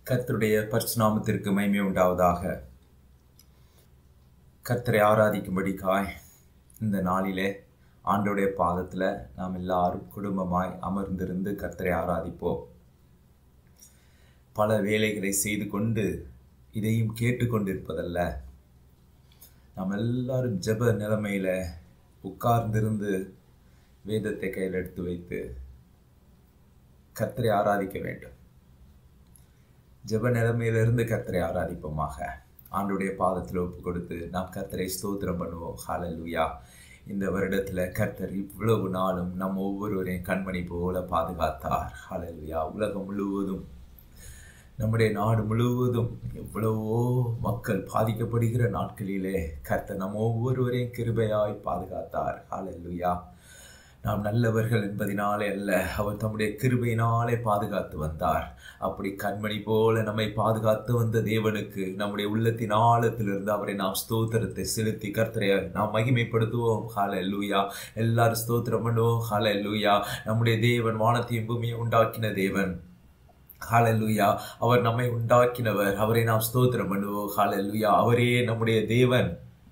கர்த்தருடைய பரிசுநாமத்திற்கு மகிமை உண்டாவதாக கர்த்தரை ஆராதிக்கும்படிக்காய் இந்த நாளிலே ஆண்டோடைய பாதத்தில் நாம் எல்லாரும் குடும்பமாய் அமர்ந்திருந்து கர்த்தரை ஆராதிப்போம் பல வேலைகளை செய்து கொண்டு இதையும் கேட்டுக்கொண்டிருப்பதல்ல நாம் எல்லாரும் ஜெப நிலைமையில உட்கார்ந்திருந்து வேதத்தை கையில் எடுத்து வைத்து கர்த்தரை ஆராதிக்க வேண்டும் ஜெப நிலைமையிலிருந்து கர்த்தரை ஆராதிப்போமாக ஆண்டுடைய பாதத்தில் ஒப்பு கொடுத்து நாம் கர்த்தரை ஸ்தோத்திரம் பண்ணுவோம் ஹalleluya இந்த வருடத்தில் கர்த்தர் இவ்வளவு நாளும் நம் ஒவ்வொருவரையும் கண்மணி போல பாதுகாத்தார் ஹalleluya உலகம் முழுவதும் நம்முடைய நாடு முழுவதும் எவ்வளவோ மக்கள் பாதிக்கப்படுகிற நாட்களிலே கர்த்தர் நம் ஒவ்வொருவரையும் கிருபையாய் பாதுகாத்தார் ஹalleluya நாம் நல்லவர்கள் என்பதினாலே அல்ல அவர் தம்முடைய கிருபையினாலே பாதுகாத்து வந்தார் அப்படி கண்மணி போல நம்மை பாதுகாத்து வந்த தேவனுக்கு நம்முடைய உள்ளத்தின் ஆழத்திலிருந்து அவரை நாம் ஸ்தோத்திரத்தை செலுத்தி கர்த்தரைய நாம் மகிமைப்படுத்துவோம் ஹால லூயா எல்லாரும் ஸ்தோத்திரம் பண்ணுவோம் ஹால லூயா நம்முடைய தேவன் வானத்தையும் பூமியை உண்டாக்கின தேவன் ஹாலலுயா அவர் நம்மை உண்டாக்கினவர் அவரை நாம் ஸ்தோத்திரம் பண்ணுவோம் ஹாலலுயா அவரே நம்முடைய தேவன்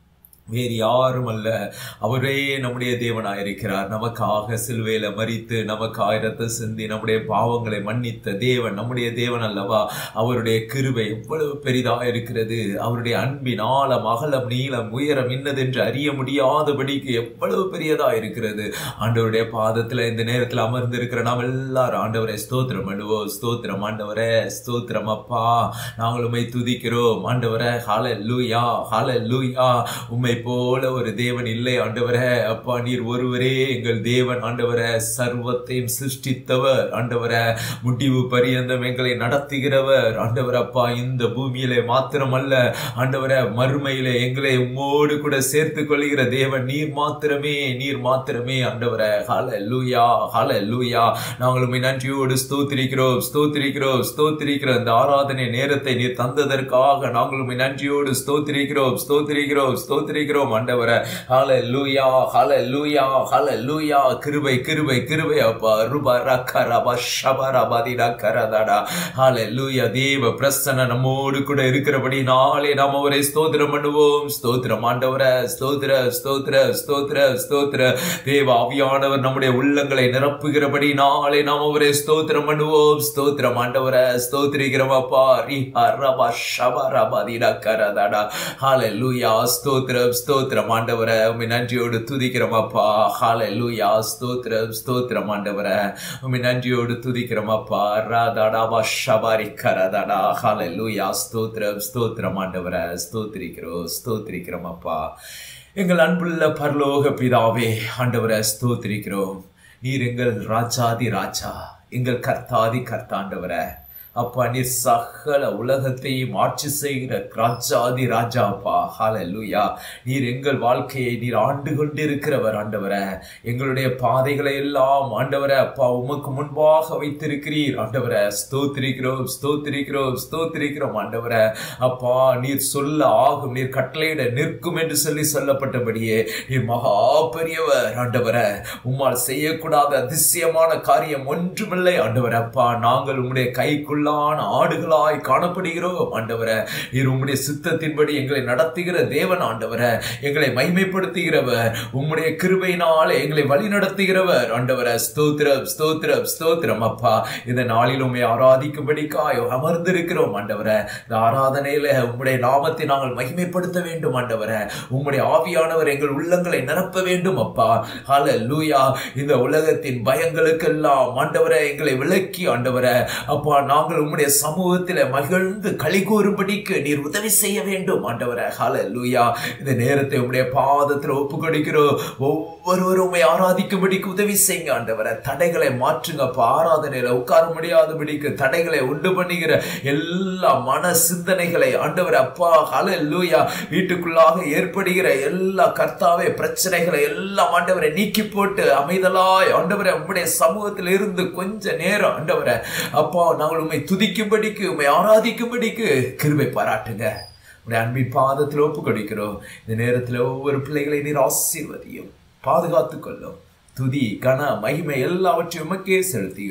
வேறு யாரும் அல்ல அவரே நம்முடைய தேவனாயிருக்கிறார் நமக்காக சிலுவையில மறித்து நமக்காக இரத்த சிந்தி நம்முடைய பாவங்களை மன்னித்த தேவன் நம்முடைய தேவன் அல்லவா அவருடைய கிருபை எவ்வளவு பெரிதாக இருக்கிறது அவருடைய அன்பின் ஆழம் அகலம் நீளம் உயரம் இன்னதென்று அறிய முடியாதபடிக்கு எவ்வளவு பெரியதா இருக்கிறது ஆண்டவருடைய பாதத்துல இந்த நேரத்தில் அமர்ந்திருக்கிற நாம் எல்லாரும் ஆண்டவரை ஸ்தோத்திரம் பண்ணுவோம் ஸ்தோத்திரம் ஆண்டவரே ஸ்தோத்திரம் அப்பா நாங்கள் உண்மை துதிக்கிறோம் ஆண்டவரே ஹால லூயா ஹால லூயா உண்மை போல ஒரு தேவன் இல்லை ஆண்டவரே அப்பா நீர் ஒருவரே எங்கள் தேவன் ஆண்டவரே சர்வத்தையும் சிருஷ்டித்தவர் ஆண்டவரே முடிவு பரியந்தம் எங்களை நடத்துகிறவர் ஆண்டவர் அப்பா இந்த பூமியிலே மாத்திரமல்ல ஆண்டவரே மறுமையிலே எங்களை உம்மோடு கூட சேர்த்து கொள்கிற தேவன் நீர் மாத்திரமே நீர் மாத்திரமே ஆண்டவரே ஹால லூயா ஹால லூயா நாங்கள் உண்மை நன்றியோடு ஸ்தோத்திரிக்கிறோம் ஸ்தோத்திரிக்கிறோம் ஸ்தோத்திரிக்கிற இந்த ஆராதனை நேரத்தை நீர் தந்ததற்காக நாங்கள் உண்மை நன்றியோடு ஸ்தோத்திரிக்கிறோம் ஸ்தோத்திரிக்கிறோம் ஸ்தோத்திரி ஸ்தோத்திரிக்கிறோம் ஆண்டவரை ஹால லூயா ஹால லூயா ஹால லூயா கிருபை கிருபை கிருபை அப்பா ருபா ரக்க ரபா ஷபா ரபாதி ரக்கரதாடா ஹால லூயா தேவ பிரசன்ன நம்மோடு கூட இருக்கிறபடி நாளே நாம் அவரை ஸ்தோத்திரம் பண்ணுவோம் ஸ்தோத்திரம் ஆண்டவரை ஸ்தோத்திர ஸ்தோத்திர ஸ்தோத்திர ஸ்தோத்திர தேவ ஆவியானவர் நம்முடைய உள்ளங்களை நிரப்புகிறபடி நாளே நாம் அவரை ஸ்தோத்திரம் பண்ணுவோம் ஸ்தோத்திரம் ஆண்டவரை ஸ்தோத்திரிக்கிறோம் அப்பா ரி ரபா ஷபா ரபாதி ரக்கரதாடா ஹால லூயா ஸ்தோத்திரம் ஸ்தோத்திரம் ஆண்டவரை உண்மை நன்றியோடு துதிக்கிறோம் அப்பா ஹால லூயா ஸ்தோத்திரம் ஸ்தோத்திரம் ஆண்டவரை உண்மை நன்றியோடு துதிக்கிறோம் அப்பா ராதாடாவா ஷபாரி கரதாடா ஹால லூயா ஸ்தோத்திரம் ஸ்தோத்திரம் ஆண்டவரை ஸ்தோத்திரிக்கிறோம் ஸ்தோத்திரிக்கிறோம் அப்பா எங்கள் அன்புள்ள பரலோக பிதாவே ஆண்டவரை ஸ்தோத்திரிக்கிறோம் நீர் எங்கள் ராஜாதி ராஜா எங்கள் கர்த்தாதி கர்த்தாண்டவரை அப்பா நீர் சகல உலகத்தையும் ஆட்சி செய்கிற ராஜாதி ராஜா அப்பா ஹாலூயா நீர் எங்கள் வாழ்க்கையை நீர் ஆண்டு கொண்டிருக்கிறவர் ஆண்டவர எங்களுடைய பாதைகளை எல்லாம் ஆண்டவர அப்பா உமக்கு முன்பாக வைத்திருக்கிறீர் ஆண்டவர ஸ்தோத்திரிக்கிறோம் ஸ்தோத்திரிக்கிறோம் ஸ்தோத்திரிக்கிறோம் ஆண்டவர அப்பா நீர் சொல்ல ஆகும் நீர் கட்டளையிட நிற்கும் என்று சொல்லி சொல்லப்பட்டபடியே நீர் மகா பெரியவர் ஆண்டவர உம்மால் செய்யக்கூடாத அதிசயமான காரியம் ஒன்றுமில்லை ஆண்டவர் அப்பா நாங்கள் உம்முடைய கைக்குள் உள்ளான ஆடுகளாய் காணப்படுகிறோம் ஆண்டவர நீர் உம்முடைய சித்தத்தின்படி எங்களை நடத்துகிற தேவன் ஆண்டவர எங்களை மைமைப்படுத்துகிறவர் உம்முடைய கிருபையினாலே எங்களை வழி நடத்துகிறவர் ஆண்டவர ஸ்தோத்திரம் ஸ்தோத்திரம் ஸ்தோத்திரம் அப்பா இந்த நாளில் உண்மை ஆராதிக்கும்படிக்காய் அமர்ந்திருக்கிறோம் ஆண்டவர இந்த ஆராதனையில உம்முடைய நாமத்தை நாங்கள் மகிமைப்படுத்த வேண்டும் ஆண்டவர உம்முடைய ஆவியானவர் எங்கள் உள்ளங்களை நிரப்ப வேண்டும் அப்பா ஹால லூயா இந்த உலகத்தின் பயங்களுக்கெல்லாம் ஆண்டவர எங்களை விளக்கி ஆண்டவர அப்பா நாங்கள் நாங்கள் உம்முடைய சமூகத்தில் மகிழ்ந்து களி கூறும்படிக்கு நீர் உதவி செய்ய வேண்டும் ஆண்டவரை ஹால லூயா இந்த நேரத்தை உம்முடைய பாதத்தில் ஒப்பு கொடுக்கிறோம் ஒவ்வொருவரும் உண்மை ஆராதிக்கும்படிக்கு உதவி செய்யுங்க ஆண்டவரை தடைகளை மாற்றுங்க அப்ப ஆராதனையில உட்கார முடியாதபடிக்கு தடைகளை உண்டு பண்ணுகிற எல்லா மன சிந்தனைகளை ஆண்டவர் அப்பா ஹால லூயா வீட்டுக்குள்ளாக ஏற்படுகிற எல்லா கர்த்தாவே பிரச்சனைகளை எல்லாம் ஆண்டவரை நீக்கி போட்டு அமைதலாய் ஆண்டவரை உம்முடைய சமூகத்தில் இருந்து கொஞ்ச நேரம் ஆண்டவரை அப்பா நாங்கள் உண்மை துதிக்கும்படிக்கு உண்மை ஆராதிக்கும்படிக்கு கிருபை பாராட்டுங்க உடைய அன்பின் பாதத்தில் ஒப்பு கொடுக்கிறோம் இந்த நேரத்தில் ஒவ்வொரு பிள்ளைகளை நீர் ஆசீர்வதியும் பாதுகாத்துக் கொள்ளும் துதி கன மகிமை எல்லாவற்றையும் உமக்கே செலுத்துகிறோம்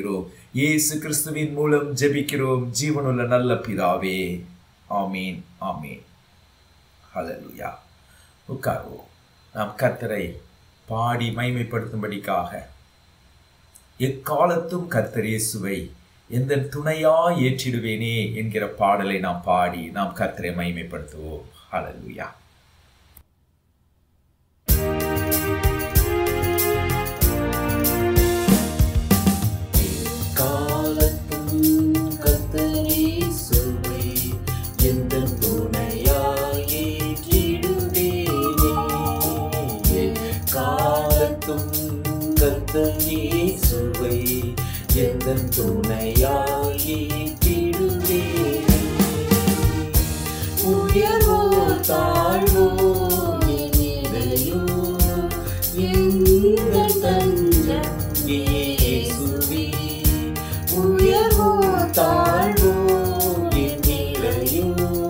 இயேசு கிறிஸ்துவின் மூலம் ஜெபிக்கிறோம் ஜீவனுள்ள நல்ல பிதாவே ஆமீன் ஆமீன் ஹalleluya உட்கார்வோம் நாம் கர்த்தரை பாடி மைமைப்படுத்தும்படிக்காக எக்காலத்தும் கர்த்தர் இயேசுவை எந்த துணையா ஏற்றிடுவேனே என்கிற பாடலை நாம் பாடி நாம் கர்த்தரை மைமைப்படுத்துவோம் ஹalleluya காலத்தும் கத்தரீசுவை எந்தன் துணையாய் ஏற்றிடுவேனே. காலத்தும் கத்தரீசுவை எந்தன் துணையாய் ஏற்றிடுவேனே. உயர்வோ தாழ்வோ எனிலையோ எங்கள் தஞ்சம் இயேசுவே. உயர்வோ தாழ்வோ எனிலையோ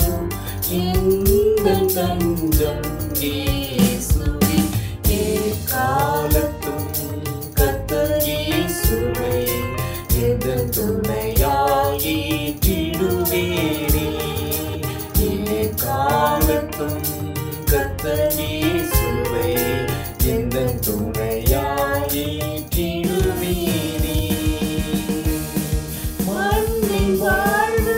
எங்கள் தஞ்சம் இயேசுவே. எக்காலத்தும் கர்த்தர் இயேசுவை எங்கள் துணையாய் ஏற்றிடுவேனே. காலத்தும் கத்தனேசுவை எந்த துணையாய் ஏற்றிடுவீனே. மண்ணின் வாழ்வு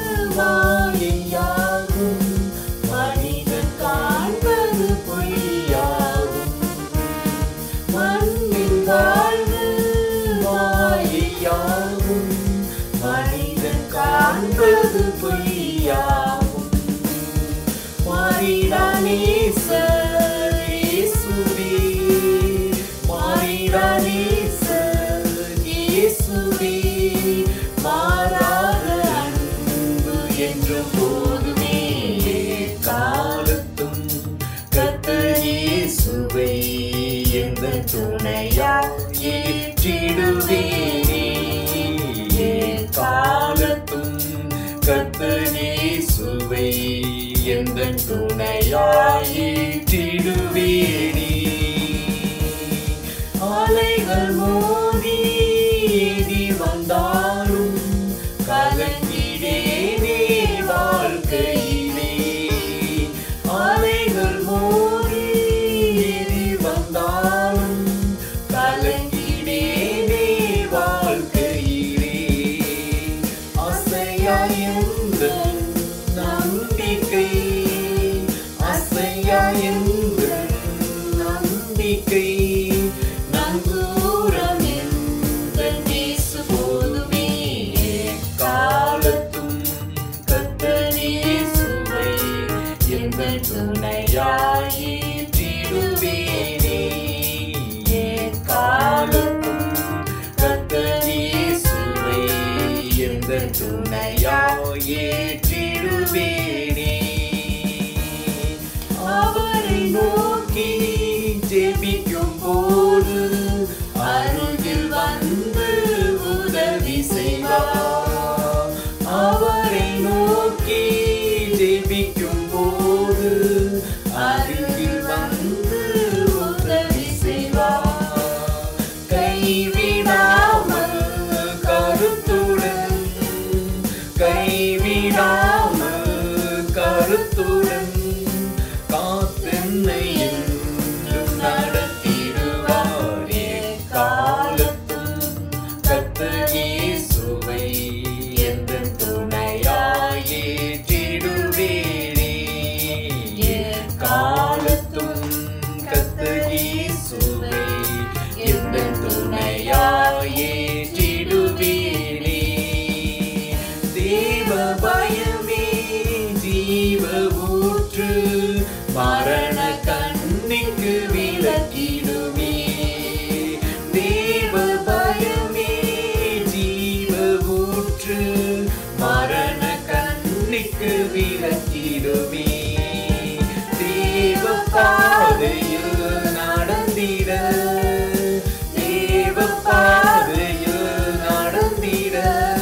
மாயையாகும், மனிதன் காண்பது பொய்யாகும். மண்ணின் வாழ்வு மாயையாகும், மனிதன் காண்பது பொய்யாகும். மாறிடானேசர் இயேசுவே, மாறிடானேசர் இயேசுவே, மாறாத அன்பு என்றும் போதுமே. காலத்தும் கர்த்தர் இயேசுவை எங்கள் துணையாய் ஏற்றிடுவேனே. காலத்தும் கர்த்தர் இயேசுவை எந்தன் துணையாய் ஏற்றிடுவேனே. அலைகள் மோதி எதி வந்தாலும் கலங்கிடேனே வாழ்க்கையிலே. அலைகள் மோதி எதி வந்தாலும் கலங்கிடேனே வாழ்க்கையிலே. அசையாயென்ற நம்பிக்கை அசையாயென்ற நம்பிக்கை நங்கூரம் எந்தன் இயேசு போதுமே. காலத்தும் கர்த்தர் இயேசுவை எங்கள் துணையாய் ஏற்றிடுவேனே. காலத்தும் கர்த்தர் இயேசுவை எங்கள் துணையாய் ஏற்றிடுவேனே. அவரை நோக்கி ஜெபிக்கும் போது அருகில் வந்து உதவி செய்வார் அவரை நோக்கி ஜெபிக்கும் போது அருகில் வந்து உதவி செய்வார் கைவிடாமல் கருத்துடன் கைவிடாமல் கருத்துடன் காத்தென்னை என்றும் நடத்திடுவார் காலத்தும் கர்த்தர் இயேசுவை எந்தன் துணையாய் ஏற்றிடுவேனே. காலத்தும் கர்த்தர் இயேசுவை எந்தன் துணையாய் ஏற்றிடுவேனே. தேவ பயமே ஜீவ ஊற்று மரண கண்ணிக்கு விலக்கிடுமே தேவ பயமே ஜீவ ஊற்று மரண கண்ணிக்கு விலக்கிடுமே தேவ பாதையில் நடந்திட தேவ பாதையில் நடந்திட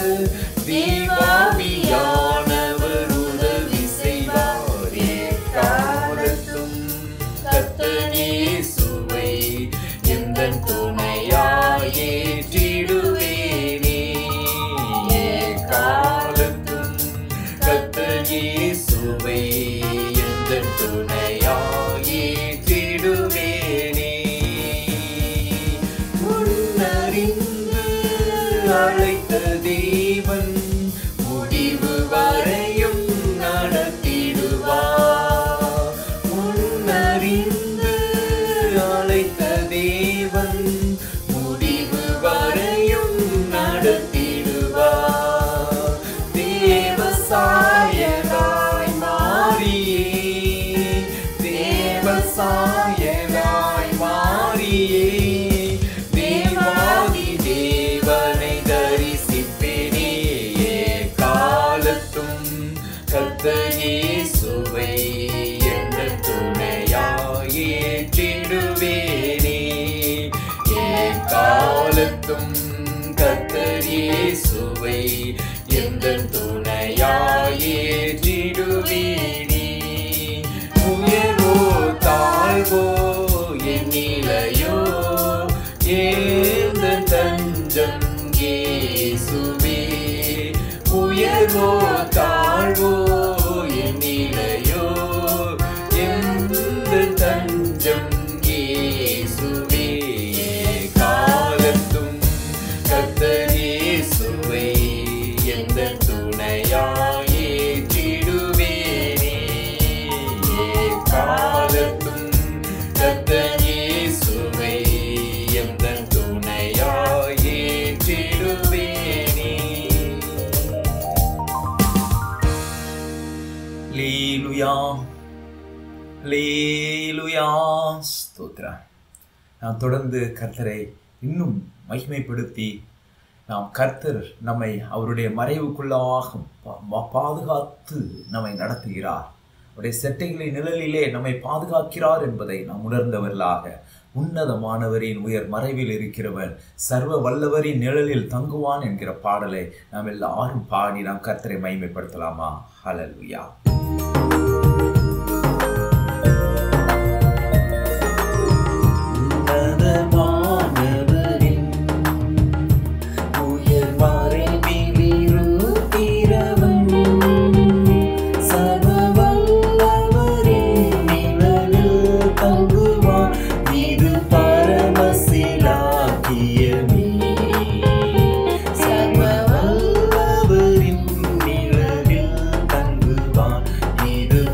தேவாவியானவர் உதவி செய்வார் காலத்தும் கத்தனே சுவை எந்த துணையாய் ஏற்றிடுவேனே எந்தன் துணையாயேற்றிடுவீனி உயர்வோ தாழ்வோ என் நிலையோ ஏந்த தஞ்சம் இயேசுவே உயர்வோ தாழ்வோ என் நிலையோ எந்த தஞ்சம் இயேசுவே காலத்தும் கர்த்தர் இயேசுவை எந்த துணையாயேற்றிடுவேனே காலத்தும் கர்த்தர் இயேசுவை எந்த துணையாயேற்றிடுவேனே லீலுயா லீலுயா ஸ்தோத்திரம் நாம் தொடர்ந்து கர்த்தரை இன்னும் மகிமைப்படுத்தி நாம் கர்த்தர் நம்மை அவருடைய மறைவுக்குள்ளாக பா- பா- பாதுகாத்து நம்மை நடத்துகிறார் அவருடைய செட்டைகளின் நிழலிலே நம்மை பாதுகாக்கிறார் என்பதை நாம் உணர்ந்தவர்களாக உன்னதமானவரின் உயர் மறைவில் இருக்கிறவன் சர்வ வல்லவரின் நிழலில் தங்குவான் என்கிற பாடலை நாம் எல்லாரும் பாடி நாம் கர்த்தரை மகிமைப்படுத்தலாமா ஹalleluya உன்னதமானவரின் உயர் மறைவிலிருக்கிறவன் சர்வ வல்லவரின் நிழலில் தங்குவான். இது பரமசிலாக்கியமே. சர்வ வல்லவரின் நிழலில் தங்குவான். இது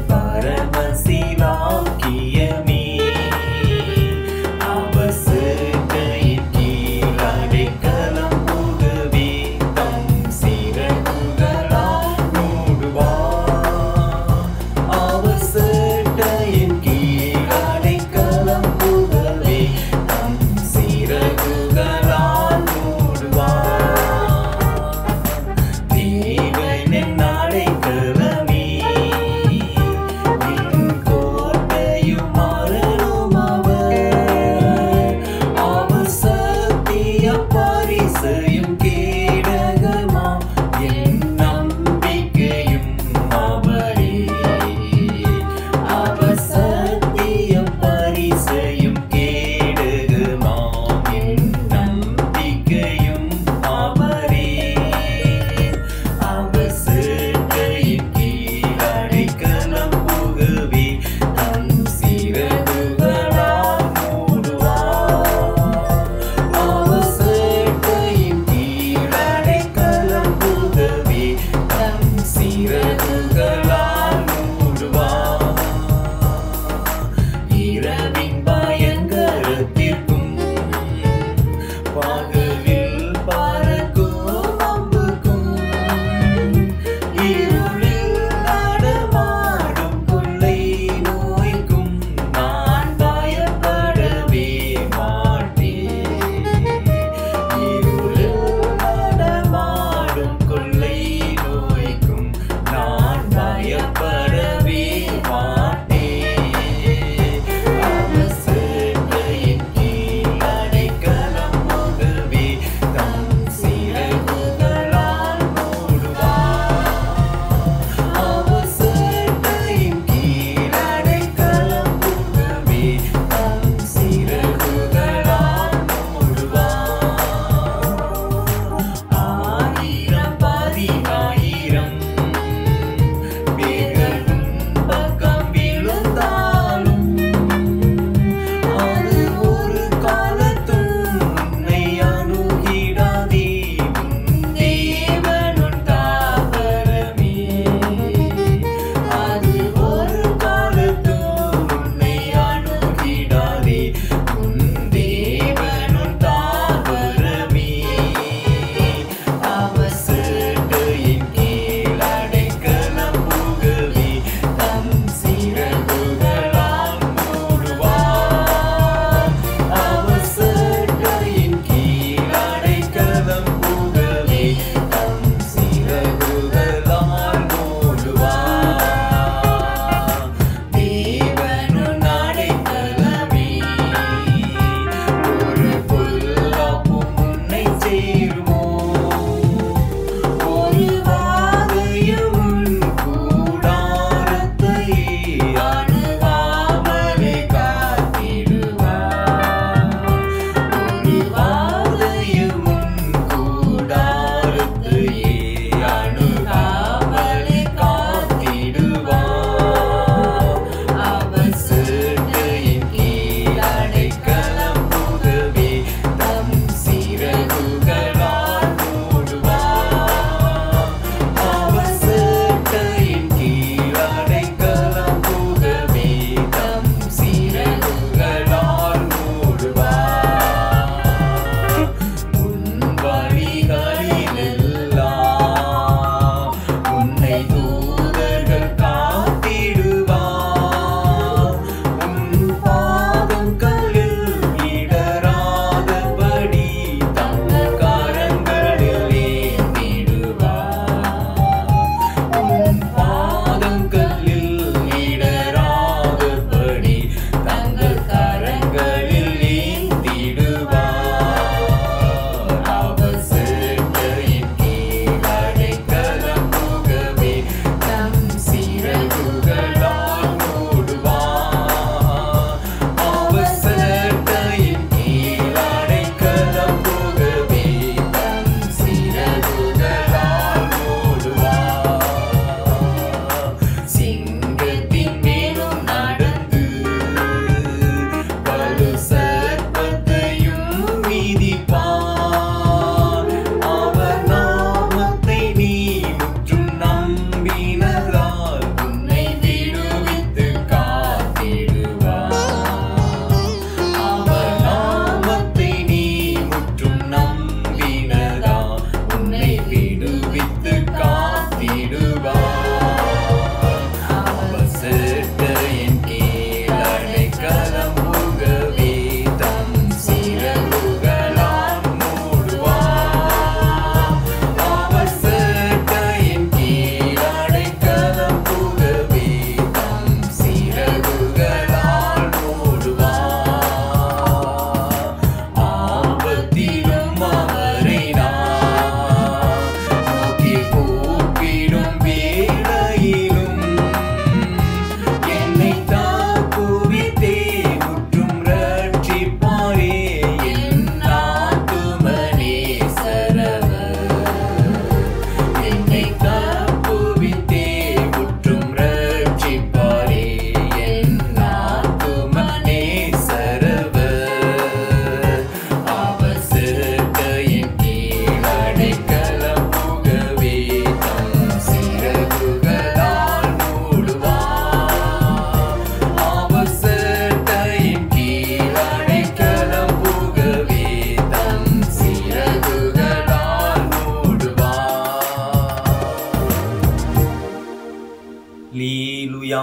ஹalleluya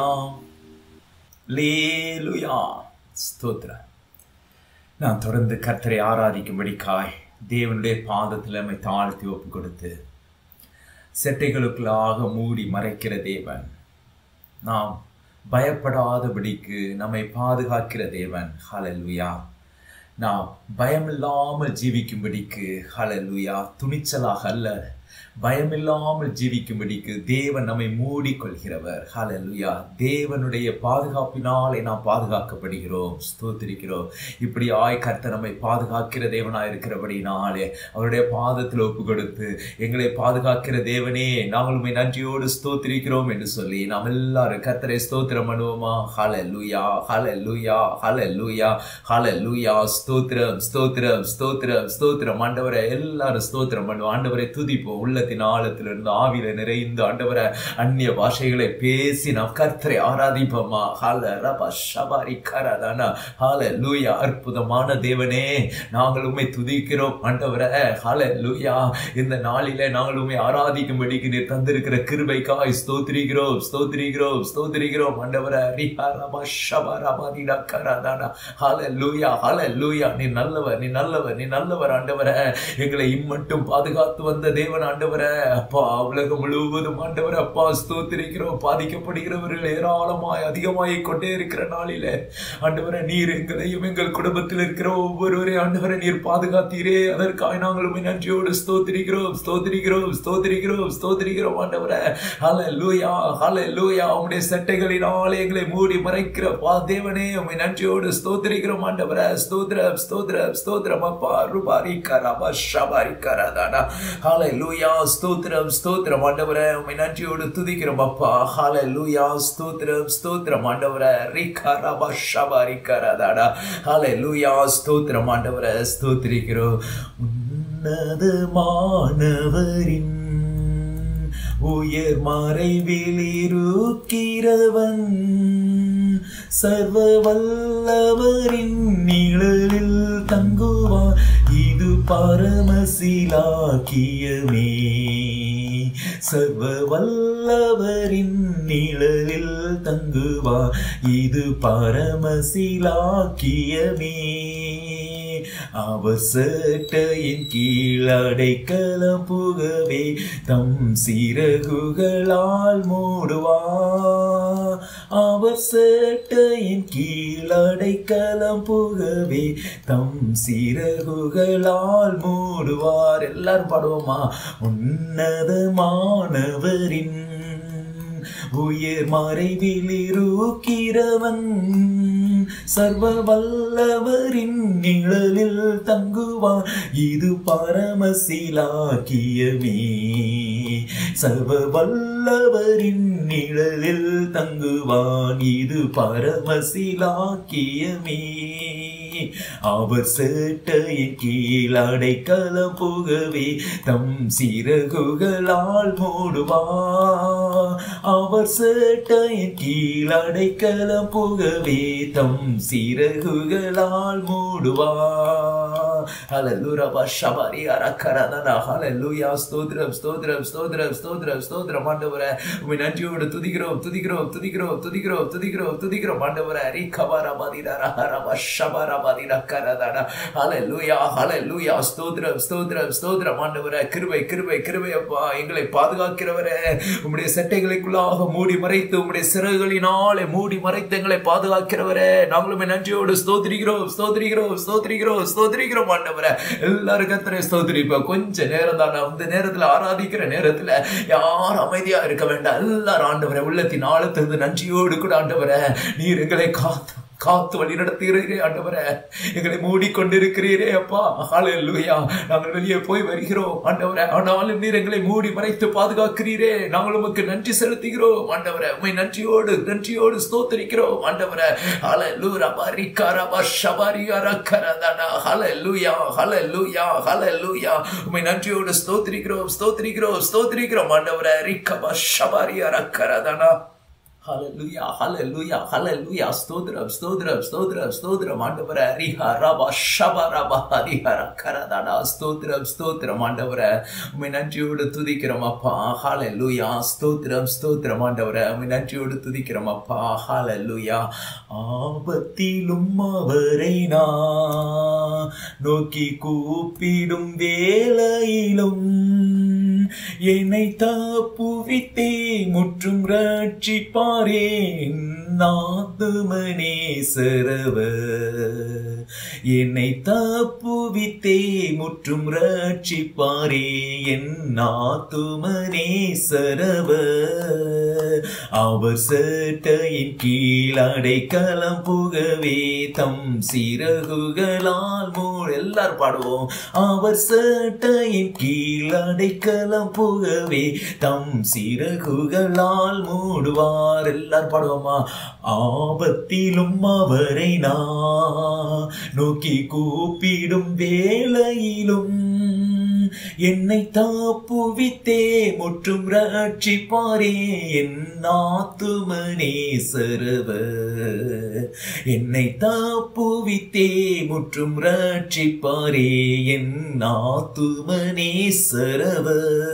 லேலுயா ஸ்தோத்திரம் நான் தொடர்ந்து கர்த்தரை ஆராதிக்கும்படிக்காய் தேவனுடைய பாதத்தில் நம்மை தாழ்த்தி ஒப்பு கொடுத்து செட்டைகளுக்குள்ளாக மூடி மறைக்கிற தேவன் நாம் பயப்படாதபடிக்கு நம்மை பாதுகாக்கிற தேவன் ஹalleluya நாம் பயமில்லாமல் ஜீவிக்கும்படிக்கு ஹalleluya துணிச்சலாக அல்ல பயமில்லாமல் ஜீவிக்கும்படிக்கு தேவன் நம்மை மூடிக்கொள்கிறவர் ஹalleluya தேவனுடைய பாதுகாப்பினாலே நாம் பாதுகாக்கப்படுகிறோம் ஸ்தோத்திரிக்கிறோம் இப்படி ஆய் கர்த்தர் நம்மை பாதுகாக்கிற தேவனாய் இருக்கிறபடினாலே அவருடைய பாதத்தில் ஒப்பு கொடுத்து எங்களை பாதுகாக்கிற தேவனே நாங்கள் உண்மை நன்றியோடு ஸ்தோத்திரிக்கிறோம் என்று சொல்லி நாம் எல்லாரும் கர்த்தரை ஸ்தோத்திரம் பண்ணுவோமா ஹalleluya ஹalleluya ஹalleluya ஹalleluya ஸ்தோத்திரம் ஸ்தோத்திரம் ஸ்தோத்திரம் ஸ்தோத்திரம் ஆண்டவரை எல்லாரும் ஸ்தோத்திரம் பண்ணுவோம் ஆண்டவரை துதிப்போம் உள்ளத்தின் ஆழத்திலிருந்து ஆவியில நிறைந்து ஆண்டவரை அந்நிய பாஷைகளை பேசி நாம் கர்த்தரை ஆராதிப்போமா ஹால ரபா ஷபாரி கரதானா ஹால லூயா அற்புதமான தேவனே நாங்கள் உண்மை துதிக்கிறோம் ஆண்டவரை ஹால லூயா இந்த நாளிலே நாங்கள் உண்மை ஆராதிக்கும்படிக்கு நீர் தந்திருக்கிற கிருபைக்காய் ஸ்தோத்திரிக்கிறோம் ஸ்தோத்திரிக்கிறோம் ஸ்தோத்திரிக்கிறோம் ஆண்டவரை ரிஹா ரபா ஷபா ரபாதிடா கரதானா ஹால லூயா ஹால லூயா நீ நல்லவர் நீ நல்லவர் நீ நல்லவர் ஆண்டவரை எங்களை இம்மட்டும் பாதுகாத்து வந்த தேவன் ஆண்டவரை அப்பா உலகம் முழுவதும் ஆண்டவரை அப்பா ஸ்தோத்திரிக்கிறோம் பாதிக்கப்படுகிறவர்கள் ஏராளமாய் அதிகமாய் கொண்டே இருக்கிற நாளிலே ஆண்டவரை நீர் எங்களையும் எங்கள் குடும்பத்தில் இருக்கிற ஒவ்வொருவரையும் ஆண்டவரை நீர் பாதுகாத்தீரே அதற்காக நாங்கள் உண்மை நன்றியோடு ஸ்தோத்திரிக்கிறோம் ஸ்தோத்திரிக்கிறோம் ஸ்தோத்திரிக்கிறோம் ஸ்தோத்திரிக்கிறோம் ஆண்டவரை ஹால லூயா ஹால லூயா உங்களுடைய சட்டைகளினாலே எங்களை மூடி மறைக்கிற பா தேவனே உண்மை நன்றியோடு ஸ்தோத்திரிக்கிறோம் ஆண்டவரை ஸ்தோத்திரம் ஸ்தோத்திரம் ஸ்தோத்திரம் அப்பா ரூபாரி கராபா ஷபாரி கராதானா ஹால லூயா ஸ்தோத்திரம் ஸ்தோத்திரம் ஆண்டவரை உண்மை நன்றியோடு துதிக்கிறோம் அப்பா ஹால லூயா ஸ்தோத்திரம் ஸ்தோத்திரம் ஆண்டவரை ரிகா ரபா ஷபாரி கராதாடா ஹால லூயா ஸ்தோத்திரம் ஆண்டவரை ஸ்தோத்திரிக்கிறோம் உன்னதமானவரின் உயர் மறைவில் இருக்கிறவன் சர்வ வல்லவரின் நிழலில் தங்குவான் இது பரமசிலாக்கியமே சர்வ வல்லவரின் நிழலில் தங்குவான் இது பரமசிலாக்கியமே அவர் சேட்டையின் கீழடைக்கலம் புகவே தம் சிறகுகளால் மூடுவா அவர் சேட்டையின் கீழடைக்கலம் புகவே தம் சிறகுகளால் மூடுவார் எல்லாரும் பாடுவோமா உன்னதமானவரின் உயர் மறைவில் இருக்கிறவன் சர்வ வல்லவரின் நிழலில் தங்குவான் இது பரமசிலாக்கியமே சர்வ வல்லவரின் நிழலில் தங்குவான் இது பரமசிலாக்கியமே அவர் சேட்டையின் கீழ் அடைக்கலம் புகவே தம் சிறகுகளால் மூடுவா அவர் சேட்டையின் கீழ் அடைக்கலம் புகவே தம் சிறகுகளால் மூடுவா ஹalleluya பஷபரி அரக்கரதன ஹalleluya ஸ்தோத்திரம் ஸ்தோத்திரம் ஸ்தோத்திரம் ஸ்தோத்திரம் ஸ்தோத்திரம் ஆண்டவரே உம்மை நன்றியோடு துதிக்கிறோம் துதிக்கிறோம் துதிக்கிறோம் துதிக்கிறோம் துதிக்கிறோம் துதிக்கிறோம் ஆண்டவரே ரிகபர பதிதர ஹர பஷபர பதிர கரதன ஹalleluya ஹalleluya ஸ்தோத்திரம் ஸ்தோத்திரம் ஸ்தோத்திரம் ஆண்டவரே கிருபை கிருபை கிருபை அப்பா எங்களை பாதுகாக்கிறவரே உம்முடைய செட்டைகளுக்குள்ளாக மூடி மறைத்து உம்முடைய சிறகுகளினாலே மூடி மறைத்து எங்களை பாதுகாக்கிறவரே நாங்களுமே நன்றியோடு ஸ்தோத்திரிக்கிறோம் ஸ்தோத்திரிக்கிறோம் ஸ்தோத்திரிக்கிறோம் ஸ்தோத்திரிக்கிறோம் ஆண்டவரே எல்லாரும் கத்தரை ஸ்தோத்திரிப்போம் கொஞ்ச நேரம் தான் அந்த நேரத்துல ஆராதிக்கிற நேரத்துல யாரும் அமைதியா இருக்க வேண்டாம் எல்லாரும் ஆண்டவரை உள்ளத்தின் ஆழத்திலிருந்து நன்றியோடு கூட ஆண்டவரை நீர் எங்களை காத்து காத்து வழி நடத்துகிறீரே ஆண்டவரே எங்களை மூடிக்கொண்டிருக்கிறீரே அப்பா ஹalleluya நாங்கள் வெளியே போய் வருகிறோம் ஆண்டவரே ஆனாலும் நீர் எங்களை மூடி மறைத்து பாதுகாக்கிறீரே நாங்கள் உமக்கு நன்றி செலுத்துகிறோம் ஆண்டவரே உம்மை நன்றியோடு நன்றியோடு ஸ்தோத்திரிக்கிறோம் ஆண்டவரே ஹalleluya பரிகாரா பஷபரியா ரக்கரதனா ஹalleluya ஹalleluya ஹalleluya உம்மை நன்றியோடு ஸ்தோத்திரிக்கிறோம் ஸ்தோத்திரிக்கிறோம் ஸ்தோத்திரிக்கிறோம் ஆண்டவரே ரிக்கப ஷபரியா ரக்கரதனா ஹalleluya ஹalleluya ஹalleluya ஸ்தோத்திரம் ஸ்தோத்திரம் ஸ்தோத்திரம் ஸ்தோத்திரம் ஆண்டவரே ஹரிஹா ரபா ஷபா ரபா ஹரிஹர கரதடா ஸ்தோத்திரம் ஸ்தோத்திரம் ஆண்டவரே உம்மை நன்றியோடு துதிக்கிறோம் அப்பா ஹalleluya ஸ்தோத்திரம் ஸ்தோத்திரம் ஆண்டவரே உம்மை நன்றியோடு துதிக்கிறோம் அப்பா ஹalleluya ஆபத்திலும் அவரை நான் நோக்கி கூப்பிடும் வேளையிலும் என்னை தப்புவித்தே முற்றும் ரட்சிப்பாரேன் நாத்துமனே சரவ என்னை தப்புவித்தே முற்றும் ரட்சிப்பாரே என் நாத்துமனே சரவ அவர் சேட்டையின் கீழ் அடைக்கலம் புகவே தம் சிறகுகளால் மூடு எல்லாரும் பாடுவோம் அவர் சேட்டையின் கீழ் அடைக்கலம் புகவே தம் சிறகுகளால் மூடுவார் எல்லாரும் பாடுவோமா ஆபத்திலும் அவரை நான் நோக்கி கூப்பிடும் வேளையிலும் என்னை தாப்புவித்தே முற்றும் ரட்சிப்பாரே என் ஆத்துமனே சரவ என்னை தாப்புவித்தே முற்றும் ரட்சிப்பாரே என் ஆத்துமனே சரவ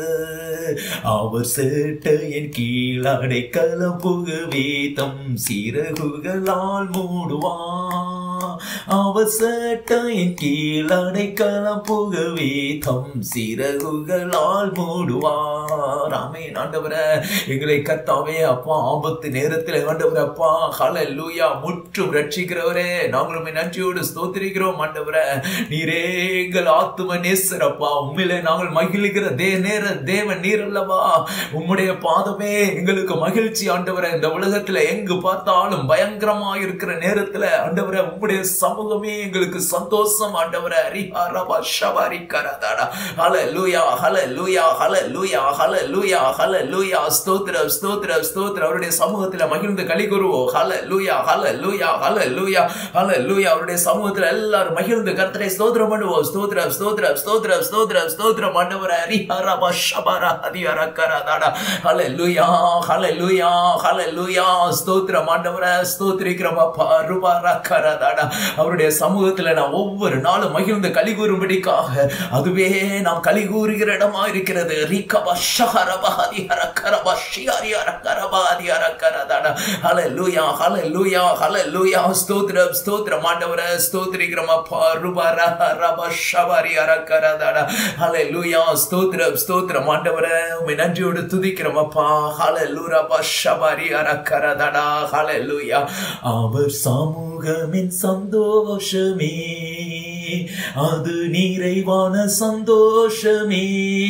அவர் சேட்டையின் கீழ் அடைக்கலம் புகவே தம் சிறகுகளால் மூடுவான் அவர் சேட்டையின் கீழ் அடைக்கலம் புகவே தம் சிறகுகளால் மூடுவார் ஆமென் ஆண்டவரே எங்களை கர்த்தாவே அப்பா ஆபத்து நேரத்தில் ஆண்டவரே அப்பா ஹalleluya முற்றும் ரட்சிக்கிறவரே நாங்கள் உம்மை நன்றியோடு ஸ்தோத்திரிக்கிறோம் ஆண்டவரே நீரே எங்கள் ஆத்தும நேசரப்பா உண்மையிலே நாங்கள் மகிழ்கிற தே நேர தேவன் நீர் அல்லவா உம்முடைய பாதமே எங்களுக்கு மகிழ்ச்சி ஆண்டவரே இந்த உலகத்துல எங்கு பார்த்தாலும் பயங்கரமா இருக்கிற நேரத்துல ஆண்டவரே உம்முடைய சமூகமே எங்களுக்கு சந்தோஷம் ஆண்டவரே ஹரிஹா ரபா ஷபாரி கரதாடா ஹalleluya ஹalleluya ஹalleluya ஹalleluya ஹalleluya ஸ்தோத்திரம் ஸ்தோத்திரம் ஸ்தோத்திரம் அவருடைய சமூகத்துல மகிழ்ந்து களி கூறுவோம் ஹalleluya ஹalleluya ஹalleluya ஹalleluya அவருடைய சமூகத்துல எல்லாரும் மகிழ்ந்து கர்த்தரை ஸ்தோத்திரம் பண்ணுவோம் ஸ்தோத்திரம் ஸ்தோத்திரம் ஸ்தோத்திரம் ஸ்தோத்திரம் ஸ்தோத்திரம் ஆண்டவரே ஹரிஹா ரபா ஷபாரா ஹதியாரா கரதாடா ஹalleluya ஹalleluya ஹalleluya ஸ்தோத்திரம் ஆண்டவரே ஸ்தோத்திரிக்கிறோம் அப்பா ருபாரா கரதாடா அவருடைய சமூகத்துல நான் ஒவ்வொரு நாளும் மகிழ்ந்து களி கூறும்படிக்காக அதுவே நாம் களி கூறுகிற இடமா இருக்கிறது ரீகபா ஷஹரபா ஹதிஹர கரபா ஷியாரியார கரபா ஹதியார கரதாடா ஹalleluya ஹalleluya ஹalleluya ஸ்தோத்திரம் ஸ்தோத்திரம் ஆண்டவரே ஸ்தோத்திரிக்கிறோம் அப்பா ருபாரா ரபா ஷபாரியார கரதாடா ஹalleluya ஸ்தோத்திரம் ஸ்தோத்திரம் ஆண்டவரே உம்மை நன்றியோடு துதிக்கிறோம் அப்பா ஹalleluya பா ஷபாரியார கரதாடா ஹalleluya அவர் சமூகமின் சந்தோஷமே அது நிறைவான சந்தோஷமே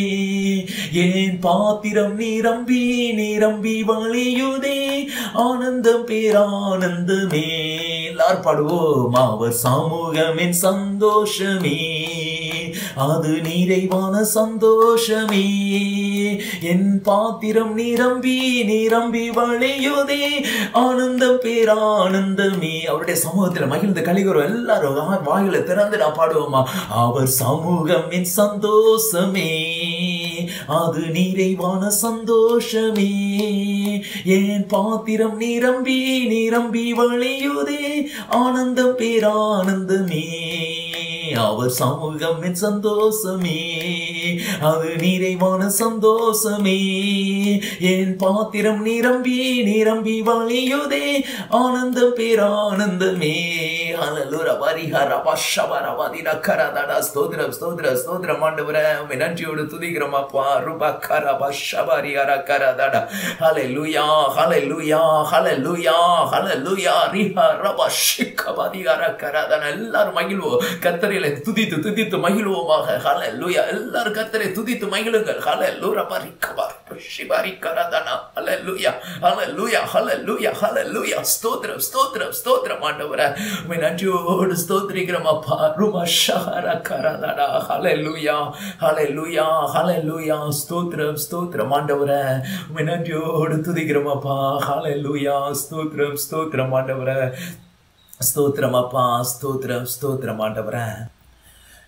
ஏன் பாத்திரம் நிரம்பி நிரம்பி வழியுதே ஆனந்தம் பேரானந்தமே எல்லாரும் பாடுவோம் அவர் சமூகமின் சந்தோஷமே அது நிறைவான சந்தோஷமே என் பாத்திரம் நிரம்பி நிரம்பி வழியுதே ஆனந்தம் பேரானந்தமே அவருடைய சமூகத்தில் மகிழ்ந்து கலிகரம் எல்லாரும் வா- வாயில திறந்து நான் பாடுவோமா அவர் சமூகம் என் சந்தோஷமே அது நிறைவான சந்தோஷமே என் பாத்திரம் நிரம்பி நிரம்பி வழியுதே ஆனந்தம் பேரானந்தமே அவர் சமூகம் என் சந்தோஷமே அது நிறைவான சந்தோஷமே என் பாத்திரம் நிரம்பி நிரம்பி வழியுதே ஆனந்தம் பேரானந்தமே ஹalleluya பரிஹர பஷபர வதிர கரதட ஸ்தோத்திரம் ஸ்தோத்திரம் ஸ்தோத்திரம் ஆண்டவரே உம்மை நன்றியோடு துதிக்கிறோம் அப்பா ருப கர பஷபரி அர கரதட ஹalleluya ஹalleluya ஹalleluya ஹalleluya ரிஹ ரப ஷிக்க வதிர கரதன எல்லாரும் மகிழ்வோம் கர்த்தரிலே துதித்து துதித்து மகிழ்வோமாக ஹalleluya எல்லாரும் கர்த்தரை துதித்து மகிழுங்கள் ஹalleluya பரிக்கபர் ஷிபரி கரதன ஹalleluya ஹalleluya ஹalleluya ஹalleluya ஸ்தோத்திரம் ஸ்தோத்திரம் ஸ்தோத்திரம் ஆண்டவரே உம்மை நன்றியோடு ஸ்தோத்திரிக்கிறோம் அப்பா ரும ஷஹர கரதடா ஹalleluya ஹalleluya ஹalleluya ஸ்தோத்திரம் ஸ்தோத்திரம் ஆண்டவரே உம்மை நன்றியோடு துதிக்கிறோம் அப்பா ஹalleluya ஸ்தோத்திரம் ஸ்தோத்திரம் ஆண்டவரே ஸ்தோத்திரம் அப்பா ஸ்தோத்திரம் ஸ்தோத்திரம் ஆண்டவரே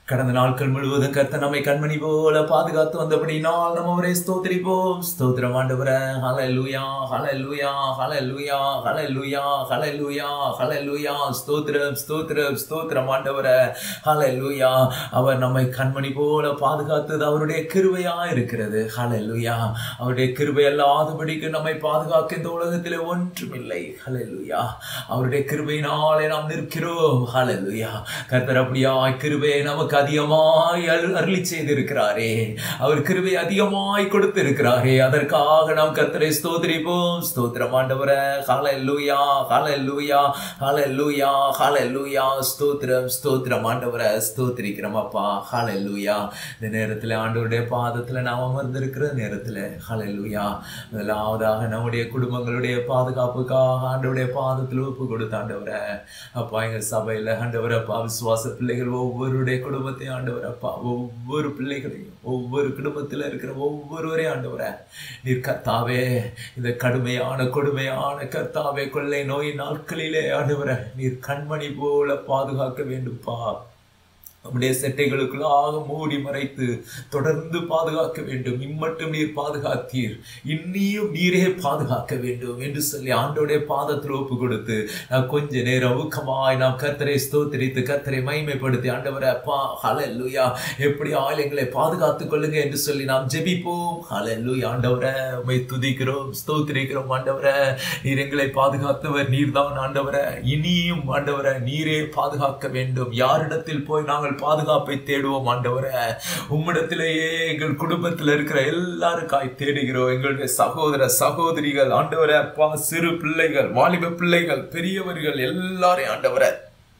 கடந்த நாட்கள் முழுவதும் கர்த்தர் நம்மை கண்மணி போல பாதுகாத்து வந்தபடினால் நம்ம அவரை ஸ்தோத்திரிப்போம் ஸ்தோத்திரம் ஆண்டவர ஹalleluya ஹalleluya ஹalleluya ஹalleluya ஹalleluya ஹalleluya ஸ்தோத்திரம் ஸ்தோத்திரம் ஸ்தோத்திரம் ஆண்டவர ஹalleluya அவர் நம்மை கண்மணி போல பாதுகாத்தது அவருடைய கிருபையா இருக்கிறது ஹalleluya அவருடைய கிருபை அல்லாதபடிக்கு நம்மை பாதுகாக்க இந்த உலகத்திலே ஒன்றுமில்லை ஹalleluya அவருடைய கிருபையினாலே நாம் நிற்கிறோம் ஹalleluya கர்த்தர் அப்படியா கிருபையை நமக்கு அதிகமாய் அரு- அருளி செய்திருக்கிறாரே அவர் கிருபை அதிகமாய் கொடுத்திருக்கிறாரே அதற்காக நாம் கர்த்தரை ஸ்தோத்திரிப்போம் ஸ்தோத்திரம் ஆண்டவர ஹalleluya ஹalleluya ஹalleluya ஹalleluya ஸ்தோத்திரம் ஸ்தோத்திரம் ஆண்டவர ஸ்தோத்திரிக்கிறோம் அப்பா ஹalleluya இந்த நேரத்தில் ஆண்டவருடைய பாதத்தில் நாம் அமர்ந்திருக்கிற நேரத்தில் ஹalleluya முதலாவதாக நம்முடைய குடும்பங்களுடைய பாதுகாப்புக்காக ஆண்டவருடைய பாதத்தில் ஒப்பு கொடுத்த ஆண்டவர அப்பா எங்க சபையில ஆண்டவர் அப்பா விசுவாச பிள்ளைகள் ஒவ்வொருடைய குடும்பத்தையும் ஆண்டவர் அப்பா ஒவ்வொரு பிள்ளைகளையும் ஒவ்வொரு குடும்பத்துல இருக்கிற ஒவ்வொருவரையும் ஆண்டவர நீர் கர்த்தாவே இந்த கடுமையான கொடுமையான கர்த்தாவே கொள்ளை நோய் நாட்களிலே ஆண்டவர நீர் கண்மணி போல பாதுகாக்க வேண்டும்பா நம்முடைய செட்டைகளுக்குள்ளாக மூடி மறைத்து தொடர்ந்து பாதுகாக்க வேண்டும் இம்மட்டும் நீர் பாதுகாத்தீர் இன்னியும் நீரே பாதுகாக்க வேண்டும் என்று சொல்லி ஆண்டோடைய பாதத்தில் ஒப்பு கொடுத்து நான் கொஞ்ச நேரம் ஊக்கமாய் நாம் கர்த்தரை ஸ்தோத்திரித்து கர்த்தரை மைமைப்படுத்தி ஆண்டவரை அப்பா ஹalleluya எப்படி ஆலயங்களை பாதுகாத்துக் கொள்ளுங்க என்று சொல்லி நாம் ஜெபிப்போம் ஹalleluya ஆண்டவரை உம்மை துதிக்கிறோம் ஸ்தோத்திரிக்கிறோம் ஆண்டவரை நீர் எங்களை பாதுகாத்தவர் நீர்தான் ஆண்டவரை இனியும் ஆண்டவரை நீரே பாதுகாக்க வேண்டும் யாரிடத்தில் போய் நாங்கள் பாதுகாப்பை தேடுவோம் ஆண்டவரை உம்மிடத்திலேயே எங்கள் குடும்பத்தில் இருக்கிற எல்லாருக்காய் தேடுகிறோம் எங்களுடைய சகோதர சகோதரிகள் ஆண்டவரை அப்பா சிறு பிள்ளைகள் வாலிப பிள்ளைகள் பெரியவர்கள் எல்லாரையும் ஆண்டவரை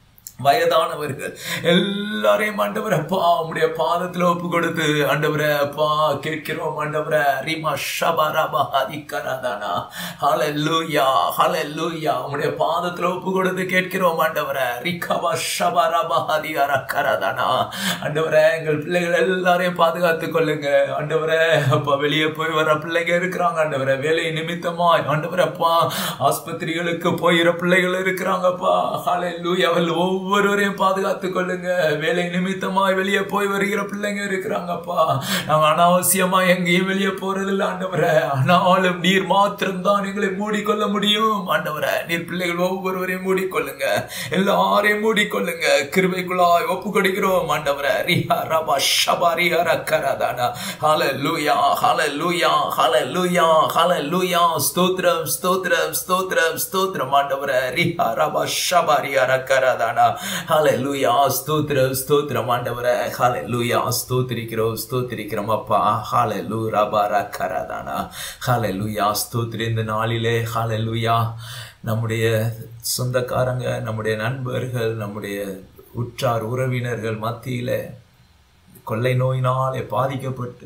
வயதானவர்கள் எல்லாரையும் ஆண்டவரை அப்பா உம்முடைய பாதத்துல ஒப்பு கொடுத்து ஆண்டவரை அப்பா கேட்கிறோம் ஆண்டவரை ரிமா ஷபரபா ஹரிகரதானா ஹalleluya ஹalleluya உம்முடைய பாதத்துல ஒப்பு கொடுத்து கேட்கிறோம் ஆண்டவரை ரிகபா ஷபரபா ஹரிகரகரதானா ஆண்டவரே எங்கள் பிள்ளைகள் எல்லாரையும் பாதுகாத்துக் கொள்ளுங்க ஆண்டவரே அப்பா வெளியே போய் வர பிள்ளைங்க இருக்கிறாங்க ஆண்டவரே வேலை நிமித்தமாய் ஆண்டவரே அப்பா ஆஸ்பத்திரிகளுக்கு போயிற பிள்ளைகள் இருக்கிறாங்கப்பா ஹalleluya அவர்கள் ஒவ்வொருவரையும் பாதுகாத்துக் கொள்ளுங்க வேலை நிமித்தமாய் வெளியே போய் வருகிற பிள்ளைங்க இருக்கிறாங்கப்பா நாங்க அனாவசியமா எங்கேயும் வெளியே போறது இல்லை ஆண்டவரே ஆனாலும் நீர் மாத்திரம்தான் எங்களை மூடிக்கொள்ள முடியும் ஆண்டவரே நீர் பிள்ளைகள் ஒவ்வொருவரையும் மூடிக்கொள்ளுங்க எல்லாரையும் மூடிக்கொள்ளுங்க கிருபைக்குள்ளாய் ஒப்பு கொடுக்கிறோம் ஆண்டவரே ரிஹா ரபா ஷபா ரிஹா ரக்கரதானா ஹalleluya ஹalleluya ஹalleluya ஹalleluya ஸ்தோத்திரம் ஸ்தோத்திரம் ஸ்தோத்திரம் ஸ்தோத்திரம் ஆண்டவரே ரிஹா ரபா ஷபா ரிஹா ரக்கரதானா ஹalleluya ஸ்தோத்திரம் ஸ்தோத்திரம் ஆண்டவரே ஹalleluya ஸ்தோத்திரிக்கிறோம் ஸ்தோத்திரிக்கிறோம் அப்பா ஹalleluya ரபா ரக்கரதானா ஹalleluya ஸ்தோத்திர இந்த நாளிலே ஹalleluya நம்முடைய சொந்தக்காரங்க நம்முடைய நண்பர்கள் நம்முடைய உற்றார் உறவினர்கள் மத்தியில கொள்ளை நோயினாலே பாதிக்கப்பட்டு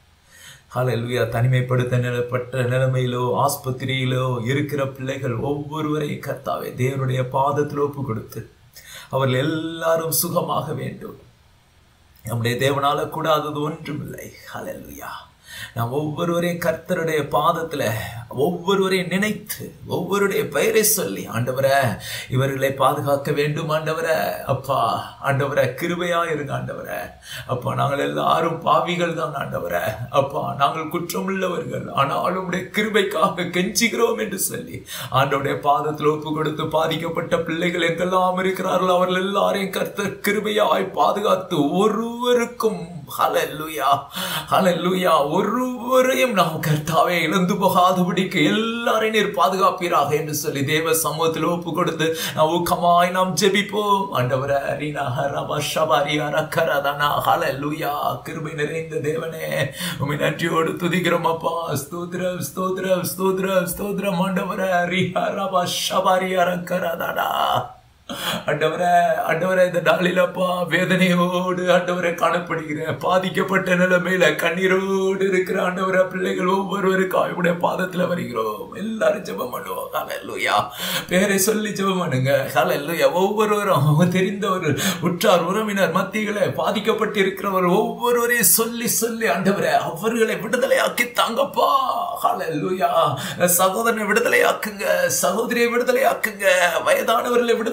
ஹalleluya தனிமைப்படுத்த நிலப்பட்ட நிலைமையிலோ ஆஸ்பத்திரியிலோ இருக்கிற பிள்ளைகள் ஒவ்வொருவரையும் கர்த்தாவே தேவனுடைய பாதத்தில் ஒப்பு கொடுத்து அவர்கள் எல்லாரும் சுகமாக வேண்டும் நம்முடைய தேவனால கூடாதது ஒன்றுமில்லை ஹalleluya நாம் ஒவ்வொருவரையும் கர்த்தருடைய பாதத்துல ஒவ்வொருவரையும் நினைத்து ஒவ்வொருடைய பெயரை சொல்லி ஆண்டவரே இவர்களை பாதுகாக்க வேண்டும் ஆண்டவரே அப்பா ஆண்டவரே கிருபையா இருங்க ஆண்டவரே அப்பா நாங்கள் எல்லாரும் பாவிகள் தான் ஆண்டவரே அப்பா நாங்கள் குற்றமுள்ளவர்கள் ஆனாலும் உடைய கிருபைக்காக கெஞ்சுகிறோம் என்று சொல்லி ஆண்டவருடைய பாதத்தில் ஒப்பு கொடுத்து பாதிக்கப்பட்ட பிள்ளைகள் எங்கெல்லாம் இருக்கிறார்கள் அவர்கள் எல்லாரையும் கர்த்தர் கிருபையாய் பாதுகாத்து ஒருவருக்கும் ஹalleluya ஹalleluya ஒருவரையும் நாம் கர்த்தாவே இழந்து போகாதபடிக்கு எல்லாரையும் நீர் பாதுகாப்பீராக என்று சொல்லி தேவ சமூகத்தில் ஒப்பு கொடுத்து நாம் ஊக்கமாய் நாம் ஜெபிப்போம் ஆண்டவரே ரீனா ரபா ஷபாரி அரக்கரதனா ஹalleluya கிருபை நிறைந்த தேவனே உம்மை நன்றியோடு துதிக்கிறோம் அப்பா ஸ்தோத்திரம் ஸ்தோத்திரம் ஸ்தோத்திரம் ஸ்தோத்திரம் ஆண்டவரே ரீஹா ரபா ஷபாரி அரக்கரதனா ஆண்டவரே ஆண்டவரே இந்த நாளிலப்பா வேதனையோடு ஆண்டவரை காணப்படுகிற பாதிக்கப்பட்ட நிலைமையில கண்ணீரோடு இருக்கிற ஆண்டவரை பிள்ளைகள் ஒவ்வொருவருக்கும் அவருடைய பாதத்துல வருகிறோம் எல்லாரும் ஜெபம் பண்ணுவோம் ஹalleluya பேரை சொல்லி ஜெபம் பண்ணுங்க ஹalleluya ஒவ்வொருவரும் அவங்க தெரிந்தவர்கள் உற்றார் உறவினர் மத்தியில பாதிக்கப்பட்டு இருக்கிறவர் ஒவ்வொருவரையும் சொல்லி சொல்லி ஆண்டவரை அவர்களை விடுதலையாக்கி தாங்கப்பா ஹalleluya சகோதரனை விடுதலையாக்குங்க சகோதரியை விடுதலையாக்குங்க வயதானவர்களை விடுதலையாக்கி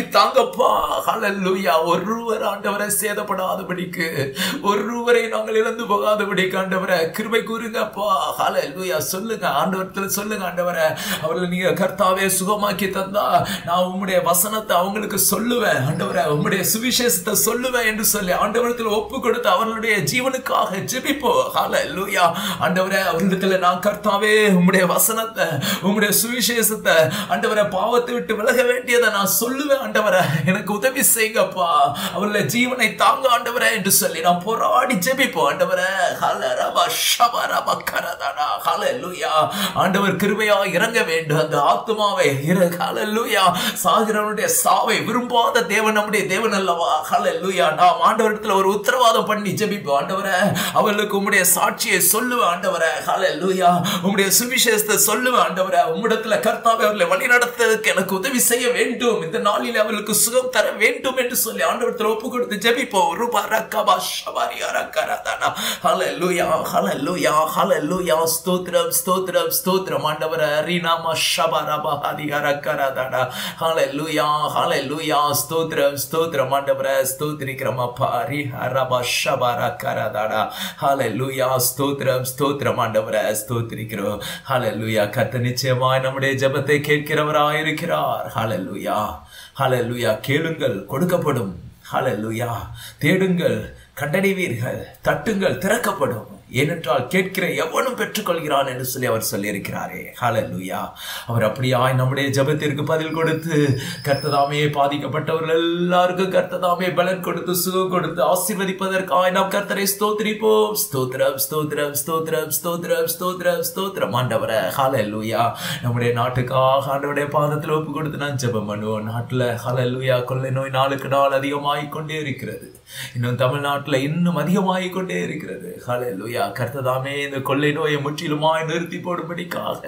இறக்கி தாங்கப்பா ஹalleluya ஒருவர் ஆண்டவரை சேதப்படாதபடிக்கு ஒருவரை நாங்கள் இழந்து போகாதபடிக்கு ஆண்டவரை கிருபை கூறுங்கப்பா ஹalleluya சொல்லுங்க ஆண்டவரத்துல சொல்லுங்க ஆண்டவரை அவர்களை நீங்க கர்த்தாவே சுகமாக்கி தந்தா நான் உம்முடைய வசனத்தை அவங்களுக்கு சொல்லுவேன் ஆண்டவரை உம்முடைய சுவிசேஷத்தை சொல்லுவேன் என்று சொல்லி ஆண்டவரத்தில் ஒப்பு கொடுத்து அவர்களுடைய ஜீவனுக்காக ஜெபிப்போம் ஹalleluya ஆண்டவரே அவர்களிடத்துல நான் கர்த்தாவே உம்முடைய வசனத்தை உம்முடைய சுவிசேஷத்தை ஆண்டவரை பாவத்தை விட்டு விலக வேண்டியதை நான் சொல்லுவேன் ஆண்டவரை எனக்கு உதவி செய்யுங்கப்பா அவர்களை ஜீவனை தாங்க ஆண்டவரே என்று சொல்லி நான் போராடி ஜெபிப்போம் ஆண்டவரே ஹலரபா ஷபரபா கரதடா ஹalleluya ஆண்டவர் கிருபையா இறங்க வேண்டும் அந்த ஆத்துமாவை இரு ஹalleluya சாகிறவனுடைய சாவை விரும்பாத தேவன் நம்முடைய தேவன் அல்லவா ஹalleluya நாம் ஆண்டவரிடத்துல ஒரு உத்தரவாதம் பண்ணி ஜெபிப்போம் ஆண்டவரே அவர்களுக்கு உம்முடைய சாட்சியை சொல்லுவேன் ஆண்டவரே ஹalleluya உம்முடைய சுவிசேஷத்தை சொல்லுவேன் ஆண்டவரே உம்மிடத்துல கர்த்தாவே அவர்களை வழி நடத்துறதுக்கு எனக்கு உதவி செய்ய வேண்டும் இந்த நாளில் அவர்களுக்கு சுகம் தர வேண்டும் என்று சொல்லி ஆண்டவரத்தில் ஒப்பு கொடுத்து ஜெபிப்போம் ரூபா ரக்கபா ஷபாரியா ரக்கரதானா ஹalleluya ஹalleluya ஹalleluya ஸ்தோத்திரம் ஸ்தோத்திரம் ஸ்தோத்திரம் ஆண்டவரே ரீனாமா ஷபரபா ஹதியா ரக்கரதானா ஹalleluya ஹalleluya ஸ்தோத்திரம் ஸ்தோத்திரம் ஆண்டவரே ஸ்தோத்திரிக்கிறோம் அப்பா ரிஹரபா ஷபரா கரதானா ஹalleluya ஸ்தோத்திரம் ஸ்தோத்திரம் ஆண்டவரே ஸ்தோத்திரிக்கிறோம் ஹalleluya கர்த்தர் நிச்சயமாய் நம்முடைய ஜெபத்தை கேட்கிறவராய் இருக்கிறார் ஹalleluya ஹalleluya கேளுங்கள் கொடுக்கப்படும் ஹalleluya தேடுங்கள் கண்டடைவீர்கள் தட்டுங்கள் திறக்கப்படும் ஏனென்றால் கேட்கிற எவனும் பெற்றுக்கொள்கிறான் என்று சொல்லி அவர் சொல்லியிருக்கிறாரே ஹalleluya அவர் அப்படியாய் நம்முடைய ஜெபத்திற்கு பதில் கொடுத்து கர்த்ததாமே பாதிக்கப்பட்டவர்கள் எல்லாருக்கும் கர்த்ததாமே பலன் கொடுத்து சுகம் கொடுத்து ஆசீர்வதிப்பதற்காய் நாம் கர்த்தரை ஸ்தோத்திரிப்போம் ஸ்தோத்திரம் ஸ்தோத்திரம் ஸ்தோத்திரம் ஸ்தோத்திரம் ஸ்தோத்திரம் ஸ்தோத்திரம் ஆண்டவரே ஹalleluya நம்முடைய நாட்டுக்காக ஆண்டவருடைய பாதத்தில் ஒப்பு கொடுத்து நான் ஜெபம் பண்ணுவோம் நாட்டுல ஹalleluya கொள்ளை நோய் நாளுக்கு நாள் அதிகமாகிக் கொண்டே இருக்கிறது இன்னும் தமிழ்நாட்டுல இன்னும் அதிகமாகிக் கொண்டே இருக்கிறது ஹalleluya கர்த்ததாமே இந்த கொள்ளை நோயை முற்றிலுமாய் நிறுத்தி போடும்படிக்காக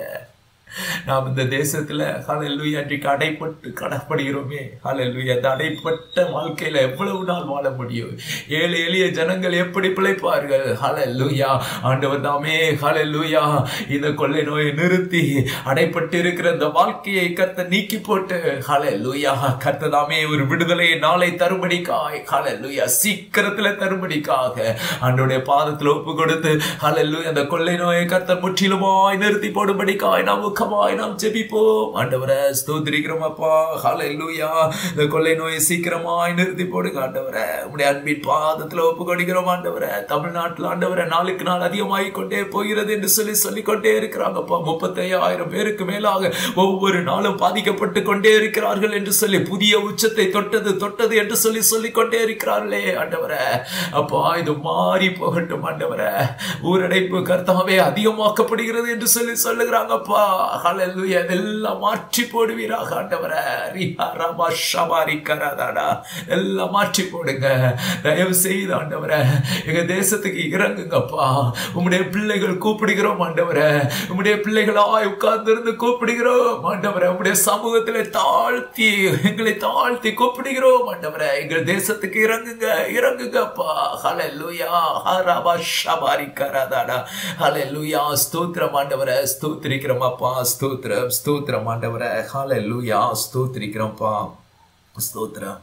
நாம் இந்த தேசத்துல ஹalleluya அன்றைக்கு அடைப்பட்டு கடப்படுகிறோமே ஹalleluya அந்த அடைப்பட்ட வாழ்க்கையில எவ்வளவு நாள் வாழ முடியும் ஏழை எளிய ஜனங்கள் எப்படி பிழைப்பார்கள் ஹalleluya ஆண்டவர் தாமே ஹalleluya இந்த கொள்ளை நோயை நிறுத்தி அடைப்பட்டு இருக்கிற இந்த வாழ்க்கையை கர்த்த நீக்கி போட்டு ஹalleluya கர்த்த தாமே ஒரு விடுதலையை நாளை தரும்படிக்காய் ஹalleluya சீக்கிரத்துல தரும்படிக்காக ஆண்டவருடைய பாதத்தில் ஒப்பு கொடுத்து ஹalleluya அந்த கொள்ளை நோயை கர்த்த முற்றிலுமாய் நிறுத்தி போடும்படிக்காய் நாம் ஊக்கமாய் நாம் ஜெபிப்போம் ஆண்டவரை ஸ்தோத்திரிக்கிறோம் அப்பா ஹalleluya இந்த கொள்ளை நோயை சீக்கிரமாய் நிறுத்தி போடுங்க ஆண்டவரை உடைய அன்பின் பாதத்துல ஒப்பு கொடுக்கிறோம் ஆண்டவரை தமிழ்நாட்டில் ஆண்டவரை நாளுக்கு நாள் அதிகமாகி கொண்டே போகிறது என்று சொல்லி சொல்லிக் கொண்டே இருக்கிறாங்கப்பா முப்பத்தையாயிரம் பேருக்கு மேலாக ஒவ்வொரு நாளும் பாதிக்கப்பட்டு கொண்டே இருக்கிறார்கள் என்று சொல்லி புதிய உச்சத்தை தொட்டது தொட்டது என்று சொல்லி சொல்லிக் கொண்டே இருக்கிறார்களே ஆண்டவரை அப்பா இது மாறி போகட்டும் ஆண்டவரை ஊரடைப்பு கர்த்தாவே அதிகமாக்கப்படுகிறது என்று சொல்லி சொல்லுகிறாங்கப்பா ஹalleluya இதெல்லாம் மாற்றி போடுவீராக ஆண்டவரே ரிஹா ரபா ஷபாரி கரதாடா எல்லாம் மாற்றி போடுங்க தயவு செய்து ஆண்டவரே எங்க தேசத்துக்கு இறங்குங்கப்பா உம்முடைய பிள்ளைகள் கூப்பிடுகிறோம் ஆண்டவரே உம்முடைய பிள்ளைகளாய் உட்கார்ந்திருந்து கூப்பிடுகிறோம் ஆண்டவரே உம்முடைய சமூகத்திலே தாழ்த்தி எங்களை தாழ்த்தி கூப்பிடுகிறோம் ஆண்டவரே எங்கள் தேசத்துக்கு இறங்குங்க இறங்குங்கப்பா ஹalleluya ஹரபா ஷபாரி கரதாடா ஹalleluya ஸ்தோத்திரம் ஆண்டவரே ஸ்தோத்திரிக்கிறோம் அப்பா ஸ்தோத்திரம் ஸ்தோத்திரம் ஆண்டவரே ஹalleluya ஸ்தோத்திரிக்கிறோம்ப்பா ஸ்தோத்திரம்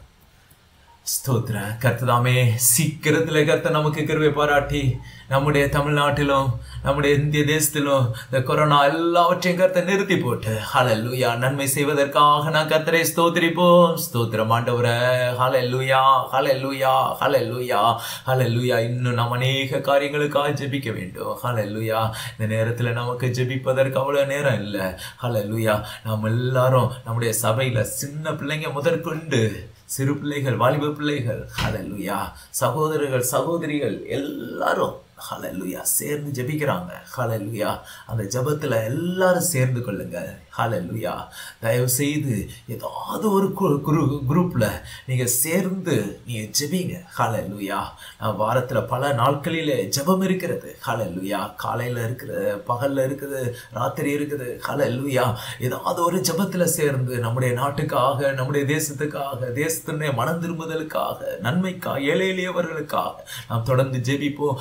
ஸ்தோத்திர கர்த்ததாமே சீக்கிரத்தில் கர்த்த நமக்கு கிருவை பாராட்டி நம்முடைய தமிழ்நாட்டிலும் நம்முடைய இந்திய தேசத்திலும் இந்த கொரோனா எல்லாவற்றையும் கர்த்த நிறுத்தி போட்டு ஹalleluya நன்மை செய்வதற்காக நான் கர்த்தரை ஸ்தோத்திரிப்போம் ஸ்தோத்திரம் ஆண்டவரே ஹalleluya ஹalleluya ஹalleluya ஹalleluya இன்னும் நாம் அநேக காரியங்களுக்காக ஜெபிக்க வேண்டும் ஹalleluya இந்த நேரத்தில் நமக்கு ஜெபிப்பதற்கு அவ்வளோ நேரம் இல்லை ஹalleluya நாம் எல்லாரும் நம்முடைய சபையில சின்ன பிள்ளைங்க முதற்கொண்டு சிறு பிள்ளைகள் வாலிப பிள்ளைகள் ஹalleluya சகோதரர்கள் சகோதரிகள் எல்லாரும் ஹalleluya சேர்ந்து ஜெபிக்கிறாங்க ஹalleluya அந்த ஜெபத்துல எல்லாரும் சேர்ந்து கொள்ளுங்க ஹalleluya தயவு செய்து ஏதாவது ஒரு குரு குரூப்ல நீங்க சேர்ந்து நீங்க ஜெபிங்க ஹalleluya வாரத்துல பல நாட்களிலே ஜெபம் இருக்கிறது ஹalleluya காலையில இருக்குது பகல்ல இருக்குது ராத்திரி இருக்குது ஹalleluya ஏதாவது ஒரு ஜெபத்துல சேர்ந்து நம்முடைய நாட்டுக்காக நம்முடைய தேசத்துக்காக தேசத்தினுடைய மனம் திரும்புதலுக்காக நன்மைக்காக ஏழை எளியவர்களுக்காக நாம் தொடர்ந்து ஜெபிப்போம் கர்த்த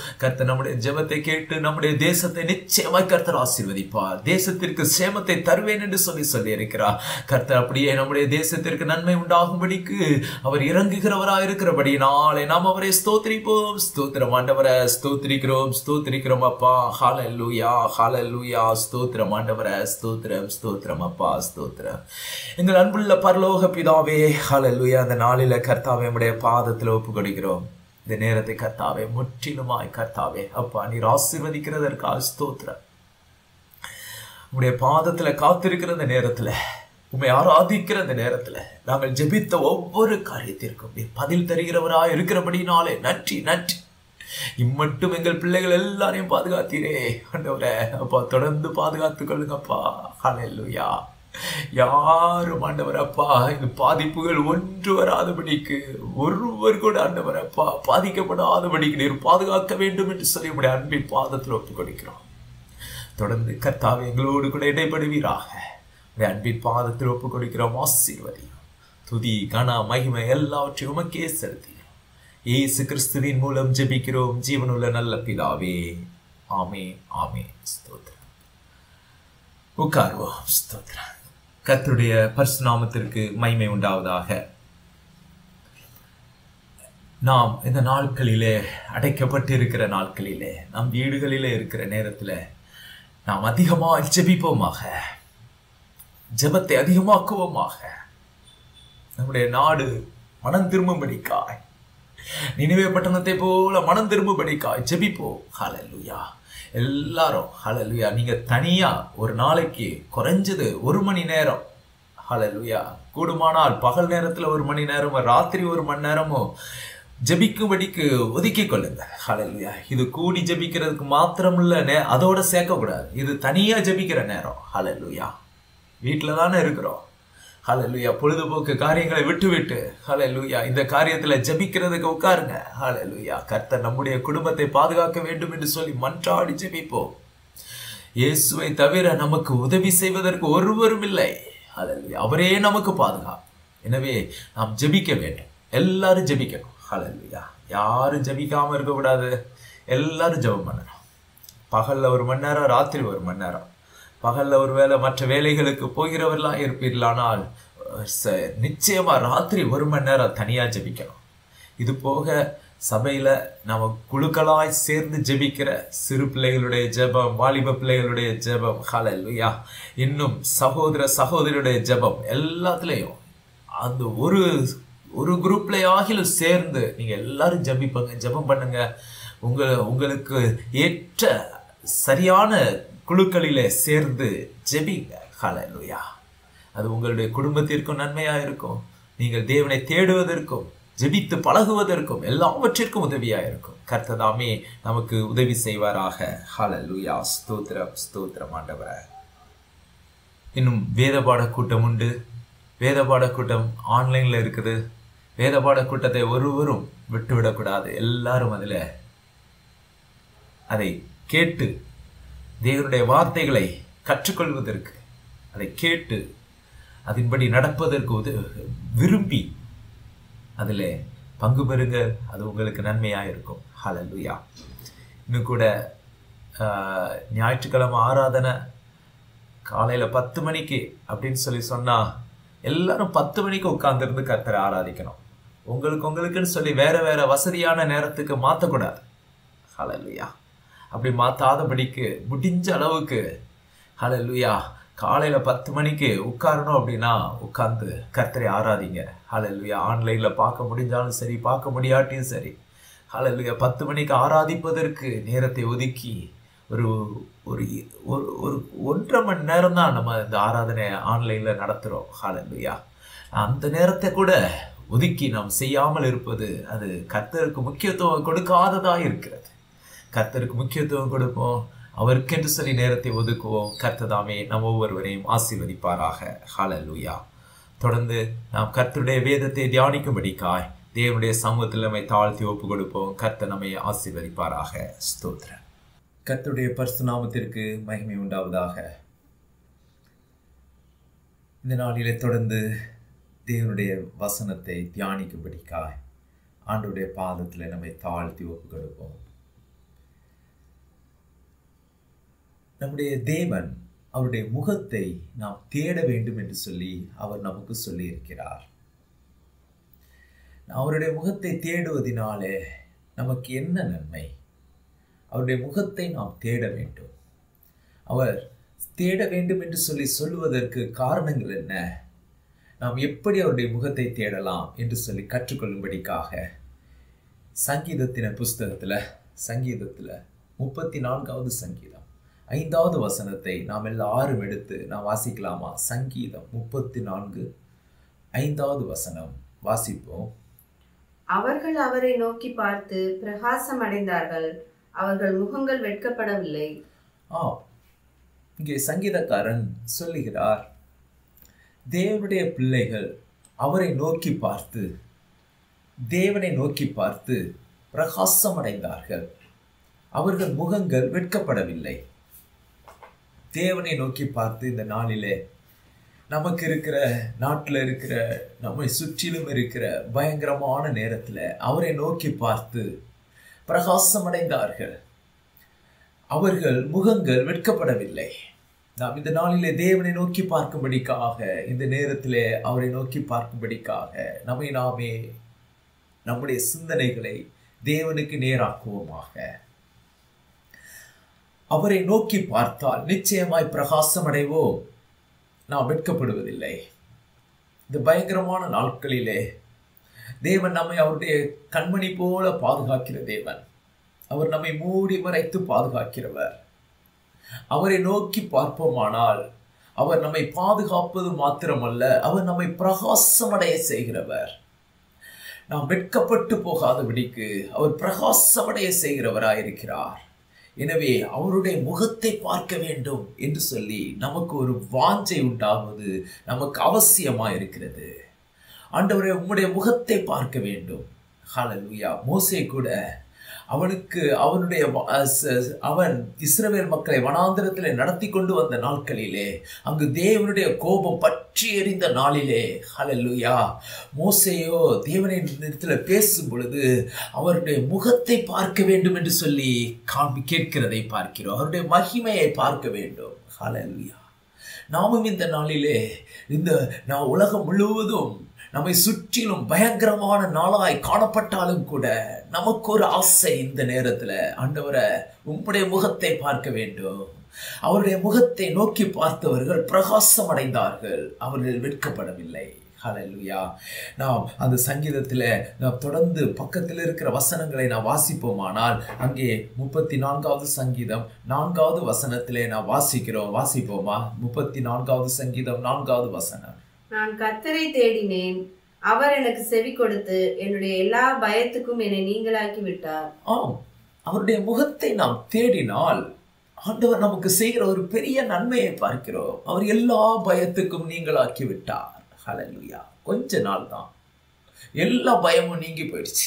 கர்த்தர் நம்முடைய ஜெபத்தை கேட்டு நம்முடைய தேசத்தை நிச்சயமாய் கர்த்தர் ஆசீர்வதிப்பார் தேசத்திற்கு சேமத்தை தருவேன் என்று சொல்லி சொல்லி இருக்கிறார் கர்த்தர் அப்படியே நம்முடைய தேசத்திற்கு நன்மை உண்டாகும்படிக்கு அவர் இறங்குகிறவராய் இருக்கிறபடி நாளை நாம் அவரை ஸ்தோத்திரிப்போம் ஸ்தோத்திரம் ஆண்டவரை ஸ்தோத்திரிக்கிறோம் ஸ்தோத்திரிக்கிறோம் அப்பா ஹalleluya ஹalleluya ஸ்தோத்திரம் ஆண்டவரை ஸ்தோத்திரம் ஸ்தோத்திரம் அப்பா ஸ்தோத்திரம் எங்கள் அன்புள்ள பரலோக பிதாவே ஹalleluya அந்த நாளில கர்த்தாவே நம்முடைய பாதத்தில் ஒப்பு கொடுக்கிறோம் இந்த நேரத்தை கர்த்தாவே முற்றிலுமாய் கர்த்தாவே அப்பா நீர் ஆசீர்வதிக்கிறதற்காக ஸ்தோத்திரம் உம்முடைய பாதத்துல காத்திருக்கிற இந்த நேரத்துல உம்மை ஆராதிக்கிற இந்த நேரத்துல நாங்கள் ஜெபித்த ஒவ்வொரு காரியத்திற்கும் நீர் பதில் தருகிறவராய் இருக்கிறபடினாலே நன்றி நன்றி இம்மட்டும் எங்கள் பிள்ளைகள் எல்லாரையும் பாதுகாத்தீரே ஆண்டவரே அப்பா தொடர்ந்து பாதுகாத்துக் கொள்ளுங்கப்பா ஹalleluya யாரும் ஆண்டவர் அப்பா இந்த பாதிப்புகள் ஒன்று வராதபடிக்கு ஒருவர் கூட ஆண்டவர் அப்பா பாதிக்கப்படாதபடிக்கு நீர் பாதுகாக்க வேண்டும் என்று சொல்லி உடைய அன்பின் பாதத்தில் ஒப்புக் கொடுக்கிறோம் தொடர்ந்து கர்த்தாவே எங்களோடு கூட இடைப்படுவீராக உடைய அன்பின் பாதத்தில் ஒப்புக் கொடுக்கிறோம் ஆசீர்வதியும் துதி கன மகிமை எல்லாவற்றையும் உமக்கே செலுத்தியும் இயேசு கிறிஸ்துவின் மூலம் ஜெபிக்கிறோம் ஜீவனுள்ள நல்ல பிதாவே ஆமே ஆமே ஸ்தோத்திரம் உட்காருவோம் ஸ்தோத்திரம் கர்த்தருடைய பரிசுநாமத்திற்கு மகிமை உண்டாவதாக நாம் இந்த நாட்களிலே அடைக்கப்பட்டு இருக்கிற நாட்களிலே நம் வீடுகளிலே இருக்கிற நேரத்தில் நாம் அதிகமாக ஜெபிப்போமாக ஜெபத்தை அதிகமாக்குவோமாக நம்முடைய நாடு மனம் திரும்பும்படிக்காய் நினைவே பட்டணத்தை போல மனம் திரும்பும்படிக்காய் ஜெபிப்போம் ஹalleluya எல்லாரும் ஹalleluya நீங்க தனியா ஒரு நாளைக்கு குறைஞ்சது ஒரு மணி நேரம் ஹalleluya கூடுமானால் பகல் நேரத்துல ஒரு மணி நேரமோ ராத்திரி ஒரு மணி நேரமோ ஜெபிக்கும்படிக்கு ஒதுக்கி கொள்ளுங்க ஹalleluya இது கூடி ஜெபிக்கிறதுக்கு மாத்திரமில்ல நே அதோட சேர்க்கக்கூடாது இது தனியா ஜெபிக்கிற நேரம் ஹalleluya வீட்டில் தானே இருக்கிறோம் ஹalleluya பொழுதுபோக்கு காரியங்களை விட்டு விட்டு ஹalleluya இந்த காரியத்துல ஜெபிக்கிறதுக்கு உட்காருங்க ஹalleluya கர்த்தர் நம்முடைய குடும்பத்தை பாதுகாக்க வேண்டும் என்று சொல்லி மன்றாடி ஜெபிப்போம் இயேசுவை தவிர நமக்கு உதவி செய்வதற்கு ஒருவரும் இல்லை ஹalleluya அவரே நமக்கு பாதுகாப்பு எனவே நாம் ஜெபிக்க வேண்டும் எல்லாரும் ஜெபிக்கணும் ஹalleluya யாரும் ஜெபிக்காம இருக்கக்கூடாது எல்லாரும் ஜெபம் பண்ணணும் பகல்ல ஒரு மணி நேரம் ராத்திரி ஒரு மணி நேரம் பகல்ல ஒரு வேளை மற்ற வேலைகளுக்கு போகிறவர்களா இருப்பீர்களானால் ச- நிச்சயமா ராத்திரி ஒரு மணி நேரம் தனியா ஜெபிக்கணும் இது போக சபையில நம்ம குழுக்களாய் சேர்ந்து ஜெபிக்கிற சிறு பிள்ளைகளுடைய ஜெபம் வாலிப பிள்ளைகளுடைய ஜெபம் ஹalleluya இன்னும் சகோதர சகோதரியுடைய ஜெபம் எல்லாத்துலயும் அந்த ஒரு ஒரு குரூப்ல ஆகிலும் சேர்ந்து நீங்க எல்லாரும் ஜெபிப்பங்க ஜெபம் பண்ணுங்க உங்க உங்களுக்கு ஏற்ற சரியான குழுக்களிலே சேர்ந்து ஜெபிங்க ஹalleluya அது உங்களுடைய குடும்பத்திற்கும் நன்மையா இருக்கும் நீங்கள் தேவனை தேடுவதற்கும் ஜெபித்து பழகுவதற்கும் எல்லாவற்றிற்கும் உதவியா இருக்கும் கர்த்ததாமே நமக்கு உதவி செய்வாராக ஹalleluya ஸ்தோத்திரம் ஸ்தோத்திரம் ஆண்டவரே இன்னும் வேத பாட கூட்டம் உண்டு வேத பாட கூட்டம் ஆன்லைன்ல இருக்குது வேத பாட கூட்டத்தை ஒருவரும் விட்டுவிடக்கூடாது எல்லாரும் அதுல அதை கேட்டு தேவனுடைய வார்த்தைகளை கற்றுக்கொள்வதற்கு அதை கேட்டு அதன்படி நடப்பதற்கு உத விரும்பி அதில் பங்கு பெறுங்க அது உங்களுக்கு நன்மையாக இருக்கும் ஹalleluya இன்னும் கூட ஆஹ், ஞாயிற்றுக்கிழமை ஆராதனை காலையில் பத்து மணிக்கு அப்படின்னு சொல்லி சொன்னால் எல்லாரும் பத்து மணிக்கு உட்கார்ந்திருந்து கர்த்தரை ஆராதிக்கணும் உங்களுக்கு உங்களுக்குன்னு சொல்லி வேற வேற வசதியான நேரத்துக்கு மாற்றக்கூடாது ஹalleluya அப்படி மாற்றாதபடிக்கு முடிஞ்ச அளவுக்கு ஹalleluya காலையில் பத்து மணிக்கு உட்காரணும் அப்படின்னா உட்கார்ந்து கர்த்தரை ஆராதிங்க ஹalleluya ஆன்லைனில் பார்க்க முடிஞ்சாலும் சரி பார்க்க முடியாட்டியும் சரி ஹalleluya பத்து மணிக்கு ஆராதிப்பதற்கு நேரத்தை ஒதுக்கி ஒரு ஒரு ஒரு ஒரு ஒன்றரை மணி நேரம் தான் நம்ம இந்த ஆராதனை ஆன்லைனில் நடத்துகிறோம் ஹalleluya அந்த நேரத்தை கூட ஒதுக்கி நாம் செய்யாமல் இருப்பது அது கர்த்தருக்கு முக்கியத்துவம் கொடுக்காததா இருக்கிறது கர்த்தருக்கு முக்கியத்துவம் கொடுப்போம் அவருக்கென்று சொல்லி நேரத்தை ஒதுக்குவோம் கர்த்ததாமே நம் ஒவ்வொருவரையும் ஆசீர்வதிப்பாராக ஹalleluya தொடர்ந்து நாம் கர்த்தருடைய வேதத்தை தியானிக்கும்படிக்காய் தேவனுடைய சமூகத்தில் நம்மை தாழ்த்தி ஒப்பு கொடுப்போம் கர்த்தர் நம்மை ஆசீர்வதிப்பாராக ஸ்தோத்திரம் கர்த்தருடைய பரிசுநாமத்திற்கு மகிமை உண்டாவதாக இந்த நாளிலே தொடர்ந்து தேவனுடைய வசனத்தை தியானிக்கும்படிக்காய் ஆண்டுடைய பாதத்தில் நம்மை தாழ்த்தி ஒப்பு கொடுப்போம் நம்முடைய தேவன் அவருடைய முகத்தை நாம் தேட வேண்டும் என்று சொல்லி அவர் நமக்கு சொல்லியிருக்கிறார் அவருடைய முகத்தை தேடுவதினாலே நமக்கு என்ன நன்மை அவருடைய முகத்தை நாம் தேட வேண்டும் அவர் தேட வேண்டும் என்று சொல்லி சொல்லுவதற்கு காரணங்கள் என்ன நாம் எப்படி அவருடைய முகத்தை தேடலாம் என்று சொல்லி கற்றுக்கொள்ளும்படிக்காக சங்கீதத்தின புஸ்தகத்தில் சங்கீதத்தில் முப்பத்தி நான்காவது சங்கீதம் ஐந்தாவது வசனத்தை நாம் எல்லாரும் எடுத்து நாம் வாசிக்கலாமா சங்கீதம் முப்பத்தி நான்கு ஐந்தாவது வசனம் வாசிப்போம் அவர்கள் அவரை நோக்கி பார்த்து பிரகாசம் அடைந்தார்கள் அவர்கள் முகங்கள் வெட்கப்படவில்லை ஆ இங்கே சங்கீதக்காரன் சொல்லுகிறார் தேவனுடைய பிள்ளைகள் அவரை நோக்கி பார்த்து தேவனை நோக்கி பார்த்து பிரகாசம் அடைந்தார்கள் அவர்கள் முகங்கள் வெட்கப்படவில்லை தேவனை நோக்கி பார்த்து இந்த நாளிலே நமக்கு இருக்கிற நாட்டில் இருக்கிற நம்மை சுற்றிலும் இருக்கிற பயங்கரமான நேரத்தில் அவரை நோக்கி பார்த்து பிரகாசம் அடைந்தார்கள் அவர்கள் முகங்கள் வெட்கப்படவில்லை நாம் இந்த நாளிலே தேவனை நோக்கி பார்க்கும்படிக்காக இந்த நேரத்திலே அவரை நோக்கி பார்க்கும்படிக்காக நம்மை நாமே நம்முடைய சிந்தனைகளை தேவனுக்கு நேராக்குவோமாக அவரை நோக்கி பார்த்தால் நிச்சயமாய் பிரகாசம் அடைவோம் நாம் வெட்கப்படுவதில்லை இந்த பயங்கரமான நாட்களிலே தேவன் நம்மை அவருடைய கண்மணி போல பாதுகாக்கிற தேவன் அவர் நம்மை மூடி மறைத்து பாதுகாக்கிறவர் அவரை நோக்கி பார்ப்போமானால் அவர் நம்மை பாதுகாப்பது மாத்திரமல்ல அவர் நம்மை பிரகாசமடைய செய்கிறவர் நாம் வெட்கப்பட்டு போகாதபடிக்கு அவர் பிரகாசமடைய செய்கிறவராயிருக்கிறார் எனவே அவருடைய முகத்தை பார்க்க வேண்டும் என்று சொல்லி நமக்கு ஒரு வாஞ்சை உண்டாவது நமக்கு அவசியமா இருக்கிறது ஆண்டவரே உம்முடைய முகத்தை பார்க்க வேண்டும் ஹalleluya மோசே கூட அவனுக்கு அவனுடைய அவன் இஸ்ரவேல் மக்களை வனாந்திரத்தில் நடத்தி கொண்டு வந்த நாட்களிலே அங்கு தேவனுடைய கோபம் பற்றி எறிந்த நாளிலே ஹலலுயா மோசையோ தேவனை இடத்துல பேசும் பொழுது அவருடைய முகத்தை பார்க்க வேண்டும் என்று சொல்லி காண்பி கேட்கிறதை பார்க்கிறோம் அவருடைய மகிமையை பார்க்க வேண்டும் ஹலலுயா நாமும் இந்த நாளிலே இந்த நான் உலகம் முழுவதும் நம்மை சுற்றிலும் பயங்கரமான நாளாய் காணப்பட்டாலும் கூட நமக்கு ஒரு ஆசை இந்த நேரத்துல ஆண்டவரை உம்முடைய முகத்தை பார்க்க வேண்டும் அவருடைய முகத்தை நோக்கி பார்த்தவர்கள் பிரகாசம் அடைந்தார்கள் அவர்கள் வெட்கப்படவில்லை ஹலலுயா நாம் அந்த சங்கீதத்தில் நாம் தொடர்ந்து பக்கத்தில் இருக்கிற வசனங்களை நாம் வாசிப்போமானால் அங்கே முப்பத்தி நான்காவது சங்கீதம் நான்காவது வசனத்திலே நாம் வாசிக்கிறோம் வாசிப்போமா முப்பத்தி நான்காவது சங்கீதம் நான்காவது வசனம் நான் கர்த்தரை தேடினேன் அவர் எனக்கு செவி கொடுத்து என்னுடைய எல்லா பயத்துக்கும் என்னை நீங்களாக்கி விட்டார் ஆம் அவருடைய முகத்தை நாம் தேடினால் ஆண்டவர் நமக்கு செய்கிற ஒரு பெரிய நன்மையை பார்க்கிறோம் அவர் எல்லா பயத்துக்கும் நீங்களாக்கி விட்டார் ஹalleluya கொஞ்ச நாள் தான் எல்லா பயமும் நீங்கி போயிடுச்சு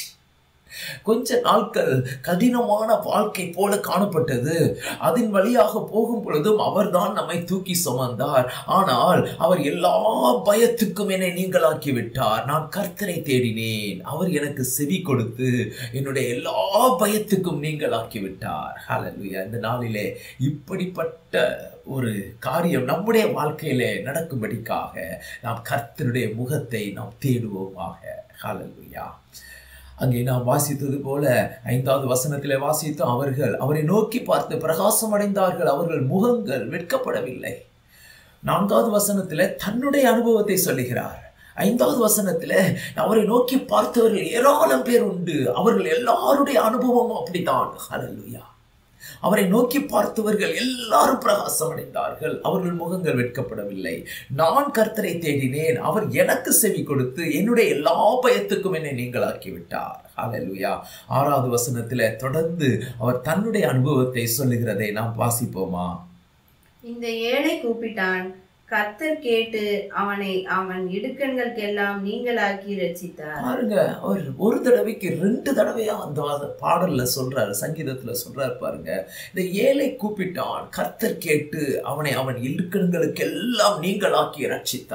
கொஞ்ச நாட்கள் கடினமான வாழ்க்கை போல காணப்பட்டது அதன் வழியாக போகும் பொழுதும் அவர்தான் நம்மை தூக்கி சுமந்தார் ஆனால் அவர் எல்லா பயத்துக்கும் என்னை நீங்களாக்கி விட்டார் நான் கர்த்தரை தேடினேன் அவர் எனக்கு செவி கொடுத்து என்னுடைய எல்லா பயத்துக்கும் நீங்களாக்கி விட்டார் ஹalleluya இந்த நாளிலே இப்படிப்பட்ட ஒரு காரியம் நம்முடைய வாழ்க்கையிலே நடக்கும்படிக்காக நாம் கர்த்தருடைய முகத்தை நாம் தேடுவோமாக ஹalleluya அங்கே நாம் வாசித்தது போல ஐந்தாவது வசனத்திலே வாசித்தோம் அவர்கள் அவரை நோக்கி பார்த்து பிரகாசம் அடைந்தார்கள் அவர்கள் முகங்கள் வெட்கப்படவில்லை நான்காவது வசனத்திலே தன்னுடைய அனுபவத்தை சொல்லுகிறார் ஐந்தாவது வசனத்துல அவரை நோக்கி பார்த்தவர்கள் ஏராளம் பேர் உண்டு அவர்கள் எல்லாருடைய அனுபவமும் அப்படித்தான் ஹalleluya அவரை நோக்கி பார்த்தவர்கள் எல்லாரும் பிரகாசம் அடைந்தார்கள் அவர்கள் முகங்கள் வெட்கப்படவில்லை நான் கர்த்தரை தேடினேன் அவர் எனக்கு செவி கொடுத்து என்னுடைய எல்லா பயத்துக்கும் என்னை நீங்களாக்கி விட்டார் ஹalleluya ஆறாவது வசனத்துல தொடர்ந்து அவர் தன்னுடைய அனுபவத்தை சொல்லுகிறதை நாம் வாசிப்போமா இந்த ஏழை கூப்பிட்டான் கர்த்தர் கேட்டு அவனை அவன் இடுக்கண்களுக்கெல்லாம் நீங்களாக்கி ரட்சித்தார் பாருங்க அவர் ஒரு தடவைக்கு ரெண்டு தடவையா அந்த பாடல்ல சொல்றாரு சங்கீதத்துல சொல்றாரு பாருங்க இந்த ஏழை கூப்பிட்டான் கர்த்தர் கேட்டு அவனை அவன் இடுக்கண்களுக்கு எல்லாம் நீங்களாக்கி ரட்சித்தார்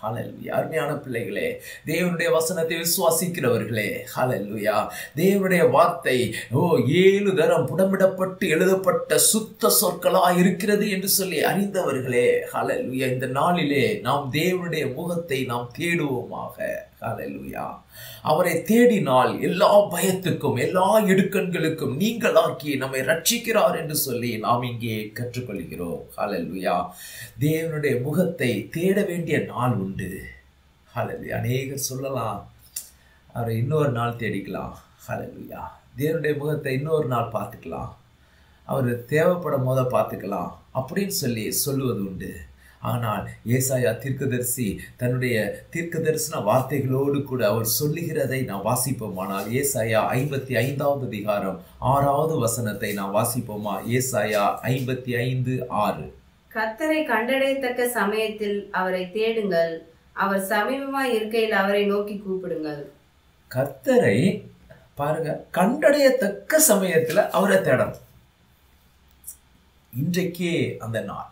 ஹalleluya அருமையான பிள்ளைகளே தேவனுடைய வசனத்தை விசுவாசிக்கிறவர்களே ஹalleluya தேவனுடைய வார்த்தை ஓ ஏழு தரம் புடமிடப்பட்டு எழுதப்பட்ட சுத்த சொற்களா இருக்கிறது என்று சொல்லி அறிந்தவர்களே ஹalleluya இந்த நாளிலே நாம் தேவனுடைய முகத்தை நாம் தேடுவோமாக ஹalleluya அவரை தேடினால் எல்லா பயத்துக்கும் எல்லா இடுக்கண்களுக்கும் நீங்களாக்கி நம்மை ரட்சிக்கிறார் என்று சொல்லி நாம் இங்கே கற்றுக்கொள்கிறோம் ஹalleluya தேவனுடைய முகத்தை தேட வேண்டிய நாள் உண்டு ஹalleluya அநேகர் சொல்லலாம் அவரை இன்னொரு நாள் தேடிக்கலாம் ஹalleluya தேவனுடைய முகத்தை இன்னொரு நாள் பார்த்துக்கலாம் அவர் தேவைப்படும் போத பார்த்துக்கலாம் அப்படின்னு சொல்லி சொல்லுவது உண்டு ஆனால் ஏசாயா தீர்க்கதரிசி தன்னுடைய தீர்க்க தரிசன வார்த்தைகளோடு கூட அவர் சொல்லுகிறதை நாம் வாசிப்போமானால் ஏசாயா ஐம்பத்தி ஐந்தாவது அதிகாரம் ஆறாவது வசனத்தை நாம் வாசிப்போமா ஏசாயா ஐம்பத்தி ஐந்து ஆறு கர்த்தரை கண்டடையத்தக்க சமயத்தில் அவரை தேடுங்கள் அவர் சமீபமாய் இருக்கையில் அவரை நோக்கி கூப்பிடுங்கள் கர்த்தரை பாருங்க கண்டடையத்தக்க சமயத்துல அவரை தேடணும் இன்றைக்கே அந்த நாள்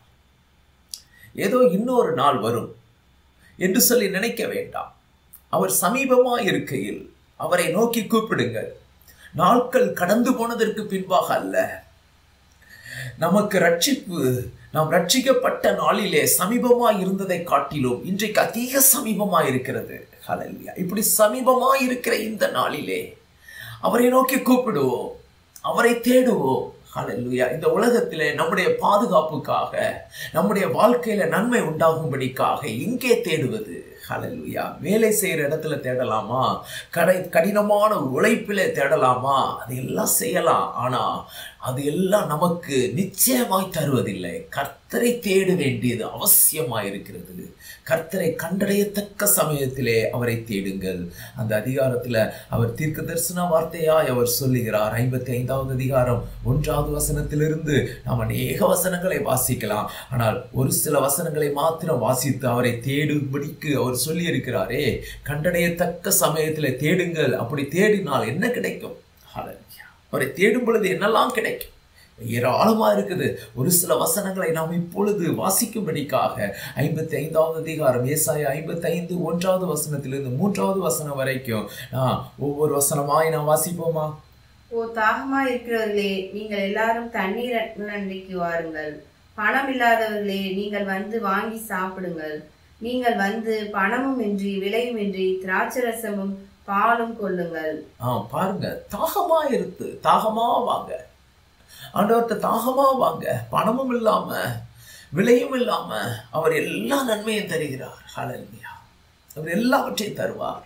ஏதோ இன்னொரு நாள் வரும் என்று சொல்லி நினைக்க வேண்டாம் அவர் சமீபமா இருக்கையில் அவரை நோக்கி கூப்பிடுங்கள் நாட்கள் கடந்து போனதற்கு பின்பாக அல்ல நமக்கு ரட்சிப்பு நாம் ரட்சிக்கப்பட்ட நாளிலே சமீபமா இருந்ததை காட்டிலும் இன்றைக்கு அதிக சமீபமா இருக்கிறது ஹalleluya இப்படி சமீபமா இருக்கிற இந்த நாளிலே அவரை நோக்கி கூப்பிடுவோம் அவரை தேடுவோம் ஹalleluya இந்த உலகத்திலே நம்முடைய பாதுகாப்புக்காக நம்முடைய வாழ்க்கையில நன்மை உண்டாகும்படிக்காக எங்கே தேடுவது ஹalleluya வேலை செய்யற இடத்துல தேடலாமா கடை கடினமான உழைப்பிலே தேடலாமா அதையெல்லாம் செய்யலாம் ஆனா அது எல்லாம் நமக்கு நிச்சயமாய் தருவதில்லை கர்த்தரை தேட வேண்டியது அவசியமாய் இருக்கிறது கர்த்தரை கண்டடையத்தக்க சமயத்திலே அவரை தேடுங்கள் அந்த அதிகாரத்துல அவர் தீர்க்க தரிசன வார்த்தையாய் அவர் சொல்லுகிறார் ஐம்பத்தி ஐந்தாவது அதிகாரம் ஒன்றாவது வசனத்திலிருந்து நாம் அநேக வசனங்களை வாசிக்கலாம் ஆனால் ஒரு சில வசனங்களை மாத்திரம் வாசித்து அவரை தேடும்படிக்கு அவர் சொல்லி இருக்கிறாரே கண்டடையத்தக்க சமயத்திலே தேடுங்கள் அப்படி தேடினால் என்ன கிடைக்கும் ஹalleluya. அவரை தேடும் பொழுது என்னெல்லாம் கிடைக்கும் ஏராளமா இருக்குது ஒரு சில வசனங்களை நாம் இப்பொழுது வாசிக்கும்படிக்காக ஐம்பத்தி ஐந்தாவது அதிகாரம் ஏசாய ஐம்பத்தி ஐந்து ஒன்றாவது வசனத்திலிருந்து மூன்றாவது வசனம் வரைக்கும் நான் ஒவ்வொரு வசனமாய் நான் வாசிப்போமா ஓ தாகமா இருக்கிறவர்களே நீங்கள் எல்லாரும் தண்ணீர் நன்றிக்கு வாருங்கள் பணம் இல்லாதவர்களே நீங்கள் வந்து வாங்கி சாப்பிடுங்கள் நீங்கள் வந்து பணமும் இன்றி விலையும் இன்றி திராட்சரசமும் பாலும் கொள்ளுங்கள் ஆ பாருங்க தாகமா இருக்கு தாகமா வாங்க ஆண்டவர்கிட்ட தாகமா வாங்க பணமும் இல்லாம விலையும் இல்லாம அவர் எல்லா நன்மையும் தருகிறார் ஹalleluya அவர் எல்லாவற்றையும் தருவார்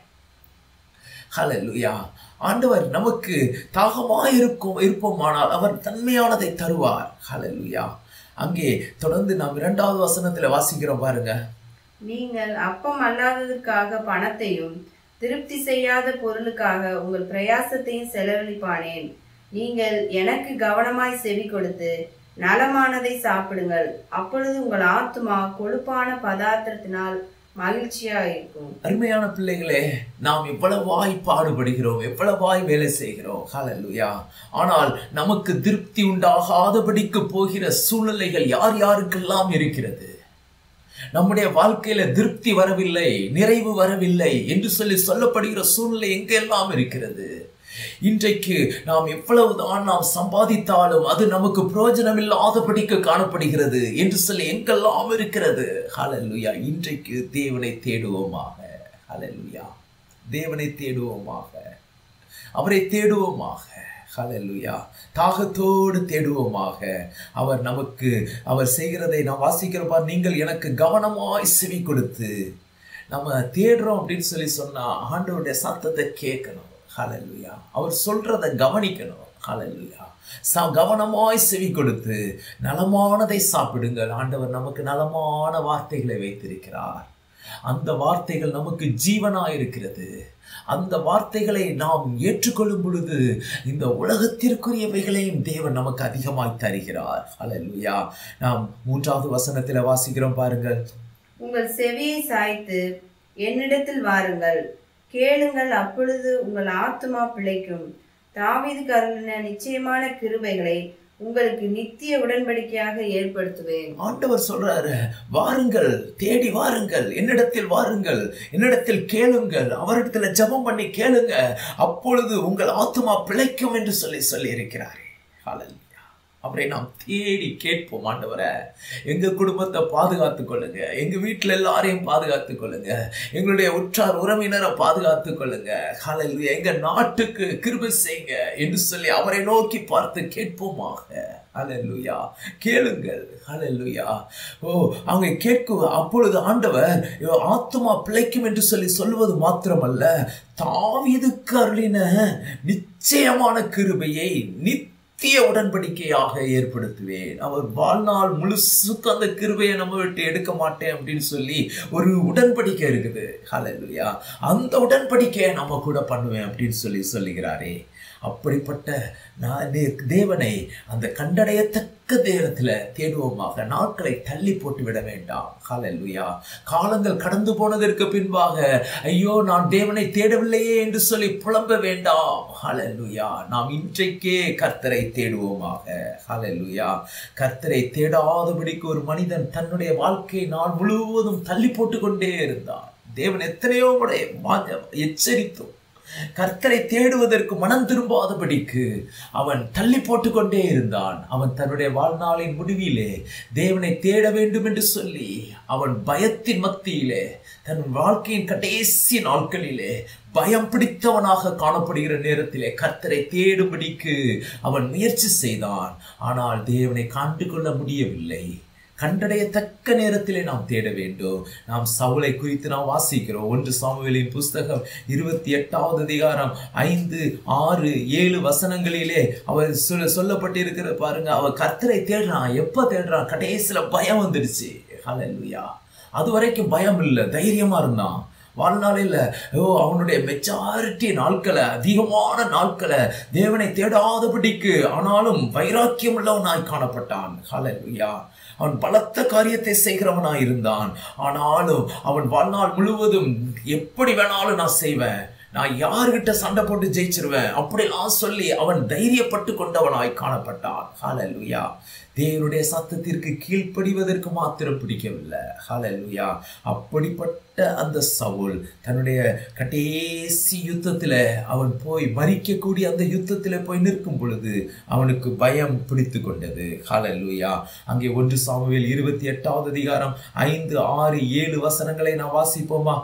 ஹalleluya ஆண்டவர் நமக்கு தாகமா இருக்கும் இருப்போமானால் அவர் தன்மையானதை தருவார் ஹalleluya அங்கே தொடர்ந்து நாம் இரண்டாவது வசனத்துல வாசிக்கிறோம் பாருங்க நீங்கள் அப்பம் அல்லாததற்காக பணத்தையும் திருப்தி செய்யாத பொருளுக்காக உங்கள் பிரயாசத்தையும் செலவழிப்பானேன் நீங்கள் எனக்கு கவனமாய் செவி கொடுத்து நலமானதை சாப்பிடுங்கள் அப்பொழுது உங்கள் ஆத்துமா கொழுப்பான பதார்த்தத்தினால் மகிழ்ச்சியா இருக்கும் அருமையான பிள்ளைகளே நாம் எவ்வளவாய் பாடுபடுகிறோம் எவ்வளவாய் வேலை செய்கிறோம் ஹalleluya ஆனால் நமக்கு திருப்தி உண்டாகாதபடிக்கு போகிற சூழ்நிலைகள் யார் யாருக்கெல்லாம் இருக்கிறது நம்முடைய வாழ்க்கையில திருப்தி வரவில்லை நிறைவு வரவில்லை என்று சொல்லி சொல்லப்படுகிற சூழ்நிலை எங்கெல்லாம் இருக்கிறது இன்றைக்கு நாம் எவ்வளவுதான் நாம் சம்பாதித்தாலும் அது நமக்கு பிரயோஜனம் இல்லாதபடிக்கு காணப்படுகிறது என்று சொல்லி எங்கெல்லாம் இருக்கிறது ஹalleluya இன்றைக்கு தேவனை தேடுவோமாக ஹalleluya தேவனை தேடுவோமாக அவரை தேடுவோமாக ஹalleluya தாகத்தோடு தேடுவோமாக அவர் நமக்கு அவர் செய்கிறதை நாம் வாசிக்கிறப்பா நீங்கள் எனக்கு கவனமாய் செவி கொடுத்து நம்ம தேடுறோம் அப்படின்னு சொல்லி சொன்னா ஆண்டவருடைய சத்தத்தை கேட்கணும் ஹalleluya அவர் சொல்றதை கவனிக்கணும் ஹalleluya ச கவனமாய் செவி கொடுத்து நலமானதை சாப்பிடுங்கள் ஆண்டவர் நமக்கு நலமான வார்த்தைகளை வைத்திருக்கிறார் அந்த வார்த்தைகள் நமக்கு ஜீவனாய் இருக்கிறது அந்த வார்த்தைகளை நாம் ஏற்றுக்கொள்ளும் பொழுது இந்த உலகத்திற்குரியவைகளையும் தேவன் நமக்கு அதிகமாய் தருகிறார் ஹalleluya நாம் மூன்றாவது வசனத்துல வாசிக்கிறோம் பாருங்கள் உங்கள் செவியை சாய்த்து என்னிடத்தில் வாருங்கள் கேளுங்கள் அப்பொழுது உங்கள் ஆத்துமா பிழைக்கும் தாவீதுக்கு அருளின நிச்சயமான கிருபைகளை உங்களுக்கு நித்திய உடன்படிக்கையாக ஏற்படுத்துவேன் ஆண்டவர் சொல்றாரு வாருங்கள் தேடி வாருங்கள் என்னிடத்தில் வாருங்கள் என்னிடத்தில் கேளுங்கள் அவரிடத்துல ஜெபம் பண்ணி கேளுங்க அப்பொழுது உங்கள் ஆத்துமா பிழைக்கும் என்று சொல்லி சொல்லி இருக்கிறாரே ஹalleluya அவரை நாம் தேடி கேட்போம் ஆண்டவரை எங்க குடும்பத்தை பாதுகாத்துக் கொள்ளுங்க எங்க வீட்டுல எல்லாரையும் பாதுகாத்துக் கொள்ளுங்க எங்களுடைய உற்றார் உறவினரை பாதுகாத்துக் கொள்ளுங்க ஹalleluya எங்க நாட்டுக்கு கிருபை செய்யுங்க என்று சொல்லி அவரை நோக்கி பார்த்து கேட்போமாக ஹalleluya கேளுங்கள் ஹalleluya ஓ அவங்க கேட்கும் அப்பொழுது ஆண்டவர் "இவ ஆத்துமா பிழைக்கும் என்று சொல்லி சொல்வது மாத்திரமல்ல தாவீதுக்கு அருளின நிச்சயமான கிருபையை நித்திய உடன்படிக்கையாக ஏற்படுத்துவேன் அவர் வாழ்நாள் முழுசுக்கு அந்த கிருபையை நம்ம விட்டு எடுக்க மாட்டேன் அப்படின்னு சொல்லி ஒரு உடன்படிக்கை இருக்குது ஹalleluya அந்த உடன்படிக்கையை நம்ம கூட பண்ணுவேன் அப்படின்னு சொல்லி சொல்லுகிறாரே அப்படிப்பட்ட நான் தே- தேவனை அந்த கண்டடையத்தக்க நேரத்தில் தேடுவோமாக நாட்களை தள்ளி போட்டு விட வேண்டாம் ஹalleluya காலங்கள் கடந்து போனதற்கு பின்பாக ஐயோ நான் தேவனை தேடவில்லையே என்று சொல்லி புலம்ப வேண்டாம் ஹalleluya நாம் இன்றைக்கே கர்த்தரை தேடுவோமாக ஹalleluya கர்த்தரை தேடாதபடிக்கு ஒரு மனிதன் தன்னுடைய வாழ்க்கை நாள் முழுவதும் தள்ளி போட்டு கொண்டே இருந்தான் தேவன் எத்தனையோ முறை வாஞ்ச- எச்சரித்தும் கர்த்தரை தேடுவதற்கு மனம் திரும்பாதபடிக்கு அவன் தள்ளி போட்டுக்கொண்டே இருந்தான் அவன் தன்னுடைய வாழ்நாளின் முடிவிலே தேவனை தேட வேண்டும் என்று சொல்லி அவன் பயத்தின் மத்தியிலே தன் வாழ்க்கையின் கடைசி நாட்களிலே பயம் பிடித்தவனாக காணப்படுகிற நேரத்திலே கர்த்தரை தேடும்படிக்கு அவன் முயற்சி செய்தான் ஆனால் தேவனை கண்டு கொள்ள முடியவில்லை கண்டடையத்தக்க நேரத்திலே நாம் தேட வேண்டும் நாம் சவுளை குறித்து நாம் வாசிக்கிறோம் ஒன்று சாமுவேலின் புஸ்தகம் இருபத்தி எட்டாவது அதிகாரம் ஐந்து ஆறு ஏழு வசனங்களிலே அவர் சொல்ல சொல்லப்பட்டிருக்கிற பாருங்க அவர் கர்த்தரை தேடுறான் எப்ப தேடுறான் கடைசியில பயம் வந்துடுச்சு ஹalleluya அது வரைக்கும் பயம் இல்லை தைரியமா இருந்தான் வாழ்நாளில் ஓ அவனுடைய மெச்சாரிட்டி நாட்களை அதிகமான நாட்களை தேவனை தேடாதபடிக்கு ஆனாலும் வைராக்கியம் உள்ளவனாய் காணப்பட்டான் ஹalleluya அவன் பலத்த காரியத்தை செய்கிறவனாய் இருந்தான் ஆனாலும் அவன் வாழ்நாள் முழுவதும் எப்படி வேணாலும் நான் செய்வேன் நான் யார்கிட்ட சண்டை போட்டு ஜெயிச்சிருவேன் அப்படிலாம் சொல்லி அவன் தைரியப்பட்டு கொண்டவனாய் காணப்பட்டான் ஹalleluya தேவனுடைய சத்தத்திற்கு கீழ்ப்படிவதற்கு மாத்திரம் பிடிக்கவில்லை ஹalleluya அப்படிப்பட்ட அந்த சவுல் தன்னுடைய கடைசி யுத்தத்தில் அவன் போய் மறிக்கக்கூடிய அந்த யுத்தத்தில் போய் நிற்கும் பொழுது அவனுக்கு பயம் பிடித்து கொண்டது ஹalleluya அங்கே ஒன்று சாமுவேல் இருபத்தி எட்டாவது அதிகாரம் ஐந்து ஆறு ஏழு வசனங்களை நான் வாசிப்போமா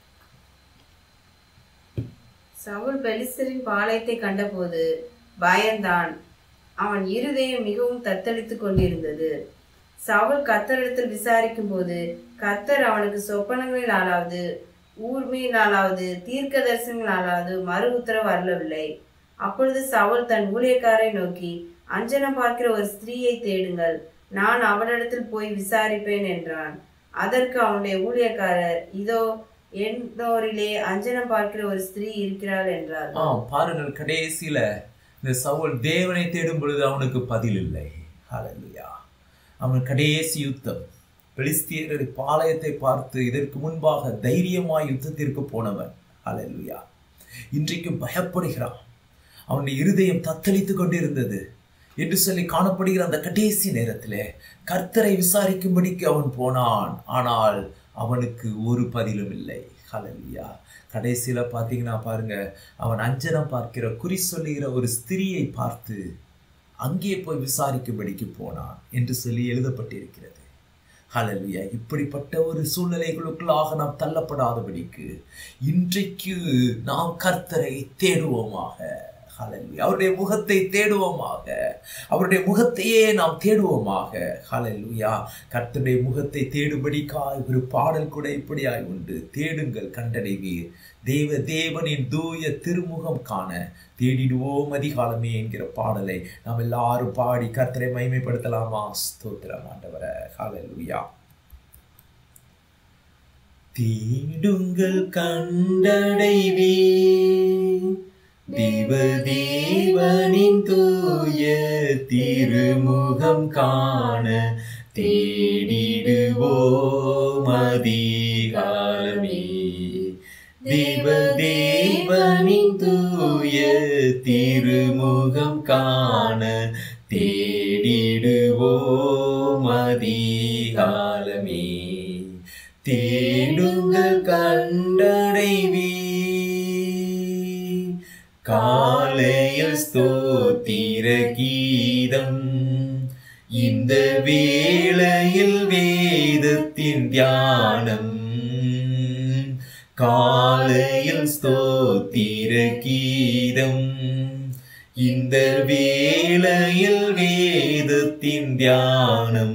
சவுல் பெலிஸ்தரின் பாளையத்தை கண்டபோது பயந்தான் அவன் இருதயம் மிகவும் தத்தளித்துக் கொண்டிருந்தது சவுல் கர்த்தரிடத்தில் விசாரிக்கும் போது கர்த்தர் அவனுக்கு சொப்பனங்களினாலாவது ஊர்மையினாலாவது தீர்க்க தரிசனங்களாலாவது மறு உத்தரவு அருளவில்லை அப்பொழுது சவுல் தன் ஊழியக்காரை நோக்கி அஞ்சனம் பார்க்கிற ஒரு ஸ்திரீயை தேடுங்கள் நான் அவளிடத்தில் போய் விசாரிப்பேன் என்றான் அதற்கு அவனுடைய ஊழியக்காரர் இதோ எண்ணோரிலே அஞ்சனம் பார்க்கிற ஒரு ஸ்திரீ இருக்கிறாள் என்றார் ஆ பாருங்கள் கடைசியில இந்த சவுல் தேவனை தேடும் பொழுது அவனுக்கு பதில் இல்லை ஹalleluya அவன் கடைசி யுத்தம் பெலிஸ்தியர் பாளையத்தை பார்த்து இதற்கு முன்பாக தைரியமாய் யுத்தத்திற்கு போனவன் ஹalleluya இன்றைக்கு பயப்படுகிறான் அவனுடைய இருதயம் தத்தளித்துக் கொண்டிருந்தது என்று சொல்லி காணப்படுகிற அந்த கடைசி நேரத்திலே கர்த்தரை விசாரிக்கும்படிக்கு அவன் போனான் ஆனால் அவனுக்கு ஒரு பதிலும் இல்லை ஹalleluya கடைசியில பார்த்தீங்கன்னா பாருங்க அவன் அஞ்சனம் பார்க்கிற குறி சொல்லுகிற ஒரு ஸ்திரியை பார்த்து அங்கே போய் விசாரிக்கும்படிக்கு போனான் என்று சொல்லி எழுதப்பட்டிருக்கிறது ஹalleluya இப்படிப்பட்ட ஒரு சூழ்நிலைகளுக்குள்ளாக நாம் தள்ளப்படாதபடிக்கு இன்றைக்கு நாம் கர்த்தரை தேடுவோமாக ஹalleluya அவருடைய முகத்தை தேடுவோமாக அவருடைய முகத்தையே நாம் தேடுவோமாக ஹalleluya கர்த்தருடைய முகத்தை தேடும்படிக்காய் ஒரு பாடல் கூட இப்படியாய் உண்டு தேடுங்கள் கண்டடைவீர் தேவ தேவனின் தூய திருமுகம் காண தேடிடுவோம் அதிகாலமே என்கிற பாடலை நாம் எல்லாரும் பாடி கர்த்தரை மைமைப்படுத்தலாமா ஸ்தோத்திரம் ஆண்டவர ஹalleluya தேடுங்கள் கண்டடைவே தேவ தேவனின் தூய திருமுகம் காண தேடிடுவோம் அதிகாலமே தேவ தேவனின் தூய திருமுகம் காண தேடிடுவோம் தேடுங்கள் கண்டடைவி காலையில் ஸ்தோத்திர கீதம் இந்த வேளையில் வேதத்தின் தியானம் காலையில் ஸ்தோத்திர கீதம் இந்த வேளையில் வேதத்தின் தியானம்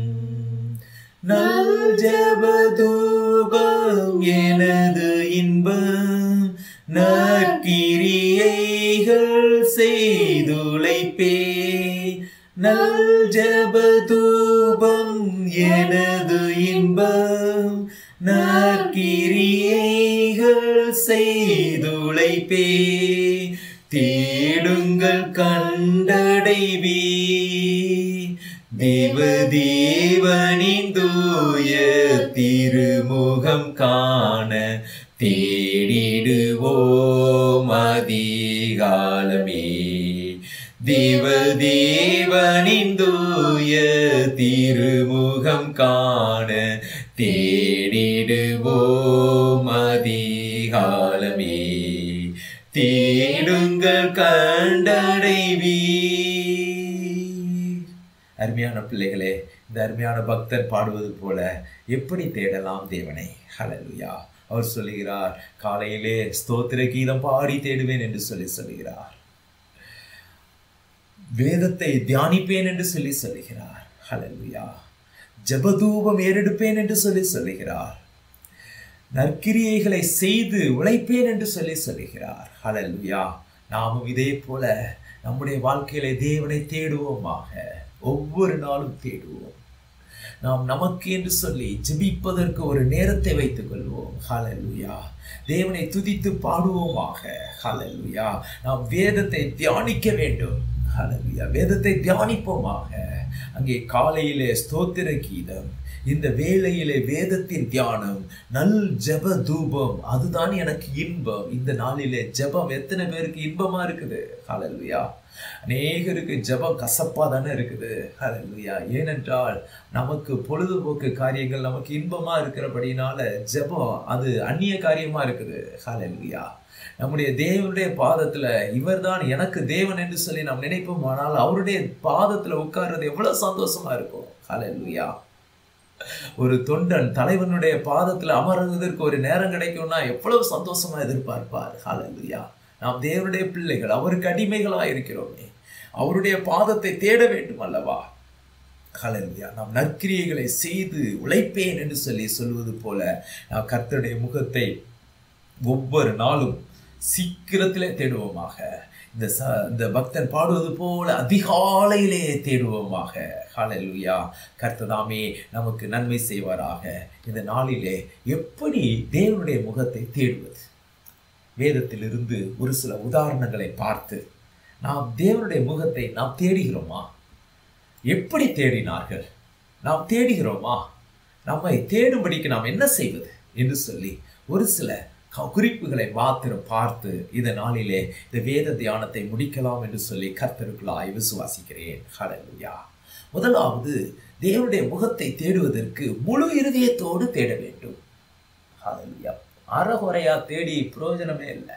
நல் ஜபதூபம் எனது இன்பம் நற்கிரியைகள் செய்துழைப்பே நல் ஜபதூபம் எனது இன்பம் நற்கிரியைகள் செய்துழைப்பே தேடுங்கள் கண்டடைவே தேவதேவனின் தூய திருமுகம் காண தேடிடுவோம் அதிகாலமே தேவதேவனின் தூய திருமுகம் காண தேடிடுவோம் அதிகாலமே தேடுங்கள் கண்டடைவீர் அருமையான பிள்ளைகளே இந்த அருமையான பக்தர் பாடுவது போல எப்படி தேடலாம் தேவனை ஹalleluya அவர் சொல்லுகிறார் காலையிலே ஸ்தோத்திர கீதம் பாடி தேடுவேன் என்று சொல்லி சொல்லுகிறார் வேதத்தை தியானிப்பேன் என்று சொல்லி சொல்லுகிறார் ஹalleluya ஜெபதூபம் ஏறெடுப்பேன் என்று சொல்லி சொல்லுகிறார் நற்கிரியைகளை செய்து உழைப்பேன் என்று சொல்லி சொல்லுகிறார் ஹalleluya நாமும் இதே போல நம்முடைய வாழ்க்கையிலே தேவனை தேடுவோமாக ஒவ்வொரு நாளும் தேடுவோம் நாம் நமக்கு என்று சொல்லி ஜெபிப்பதற்கு ஒரு நேரத்தை வைத்துக் கொள்வோம் ஹalleluya தேவனை துதித்து பாடுவோமாக ஹalleluya நாம் வேதத்தை தியானிக்க வேண்டும் ஹalleluya வேதத்தை தியானிப்போமாக அங்கே காலையிலே ஸ்தோத்திர கீதம் இந்த வேளையிலே வேதத்தின் தியானம் நல் ஜெப தூபம் அதுதான் எனக்கு இன்பம் இந்த நாளிலே ஜெபம் எத்தனை பேருக்கு இன்பமா இருக்குது ஹalleluya அநேகருக்கு ஜெபம் கசப்பா தானே இருக்குது ஹalleluya ஏனென்றால் நமக்கு பொழுதுபோக்கு காரியங்கள் நமக்கு இன்பமா இருக்கிறபடினால ஜெபம் அது அந்நிய காரியமா இருக்குது ஹalleluya நம்முடைய தேவனுடைய பாதத்துல இவர்தான் எனக்கு தேவன் என்று சொல்லி நாம் நினைப்போம் ஆனால் அவருடைய பாதத்துல உட்கார்றது எவ்வளவு சந்தோஷமா இருக்கும் ஹalleluya ஒரு தொண்டன் தலைவனுடைய பாதத்துல அமர்வதற்கு ஒரு நேரம் கிடைக்கும்னா எவ்வளவு சந்தோஷமா எதிர்பார்ப்பார் ஹalleluya நாம் தேவனுடைய பிள்ளைகள் அவருக்கு அடிமைகளா இருக்கிறோமே அவருடைய பாதத்தை தேட வேண்டும் அல்லவா ஹalleluya நாம் நற்கிரியைகளை செய்து உழைப்பேன் என்று சொல்லி சொல்வது போல நாம் கர்த்தருடைய முகத்தை ஒவ்வொரு நாளும் சீக்கிரத்திலே தேடுவோமாக இந்த ச இந்த பக்தன் பாடுவது போல அதிகாலையிலே தேடுவோமாக ஹalleluya கர்த்ததாமே நமக்கு நன்மை செய்வாராக இந்த நாளிலே எப்படி தேவனுடைய முகத்தை தேடுவது வேதத்திலிருந்து ஒரு சில உதாரணங்களை பார்த்து நாம் தேவனுடைய முகத்தை நாம் தேடுகிறோமா எப்படி தேடினார்கள் நாம் தேடுகிறோமா நம்மை தேடும்படிக்கு நாம் என்ன செய்வது என்று சொல்லி ஒரு சில க- குறிப்புகளை மாத்திரம் பார்த்து இந்த நாளிலே இந்த வேத தியானத்தை முடிக்கலாம் என்று சொல்லி கர்த்தருக்குள்ளாய் விசுவாசிக்கிறேன் ஹalleluya முதலாவது தேவனுடைய முகத்தை தேடுவதற்கு முழு இருதயத்தோடு தேட வேண்டும் ஹalleluya அறகுறையா தேடி பிரயோஜனமே இல்லை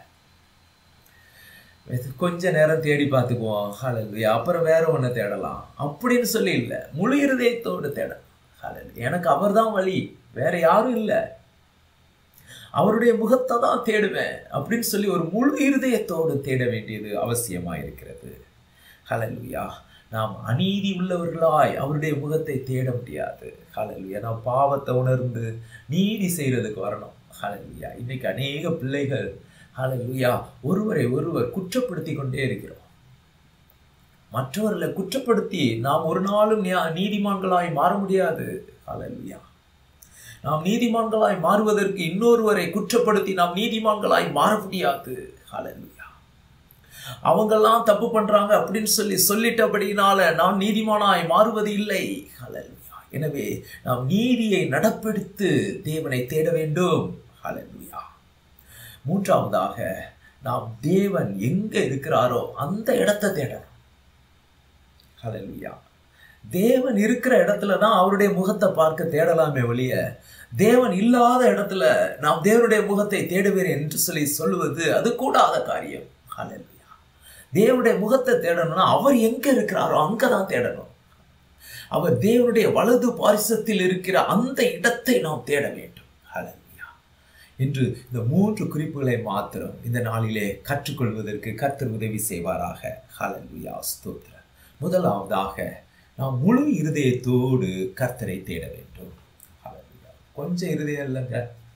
இது கொஞ்ச நேரம் தேடி பார்த்துக்குவோம் ஹalleluya அப்புறம் வேற ஒண்ணு தேடலாம் அப்படின்னு சொல்லி இல்லை முழு இருதயத்தோடு தேடலாம் ஹalleluya எனக்கு அவர்தான் வழி வேற யாரும் இல்லை அவருடைய முகத்தை தான் தேடுவேன் அப்படின்னு சொல்லி ஒரு முழு இருதயத்தோடு தேட வேண்டியது அவசியமா இருக்கிறது ஹalleluya நாம் அநீதி உள்ளவர்களாய் அவருடைய முகத்தை தேட முடியாது ஹalleluya நாம் பாவத்தை உணர்ந்து நீதி செய்யறதுக்கு வரணும் ஹalleluya இன்னைக்கு அநேக பிள்ளைகள் ஹalleluya ஒருவரை ஒருவர் குற்றப்படுத்தி கொண்டே இருக்கிறோம் மற்றவர்களை குற்றப்படுத்தி நாம் ஒரு நாளும் நியா- நீதிமான்களாய் மாற முடியாது ஹalleluya நாம் நீதிமான்களாய் மாறுவதற்கு இன்னொருவரை குற்றப்படுத்தி நாம் நீதிமான்களாய் மாற முடியாது ஹalleluya அவங்கெல்லாம் தப்பு பண்றாங்க அப்படின்னு சொல்லி சொல்லிட்டபடினால நாம் நீதிமானாய் மாறுவது இல்லை ஹalleluya எனவே நாம் நீதியை நடப்பெடுத்து தேவனை தேட வேண்டும் ஹalleluya மூன்றாவதாக நாம் தேவன் எங்க இருக்கிறாரோ அந்த இடத்தை தேடணும் ஹalleluya தேவன் இருக்கிற இடத்துல தான் அவருடைய முகத்தை பார்க்க தேடலாமே ஒழிய தேவன் இல்லாத இடத்துல நாம் தேவனுடைய முகத்தை தேடுவேன் என்று சொல்லி சொல்லுவது அது கூடாத காரியம் ஹalleluya தேவனுடைய முகத்தை தேடணும்னா அவர் எங்க இருக்கிறாரோ அங்கதான் தேடணும் அவர் தேவனுடைய வலது பாரிசத்தில் இருக்கிற அந்த இடத்தை நாம் தேட வேண்டும் ஹalleluya என்று இந்த மூன்று குறிப்புகளை மாத்திரம் இந்த நாளிலே கற்றுக்கொள்வதற்கு கர்த்தர் உதவி செய்வாராக ஹalleluya ஸ்தோத்திரம் முதலாவதாக நாம் முழு இருதயத்தோடு கர்த்தரை தேட வேண்டும் ஹalleluya கொஞ்சம் இருதயம் இல்லைங்க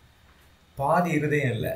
பாதி இருதயம் இல்லை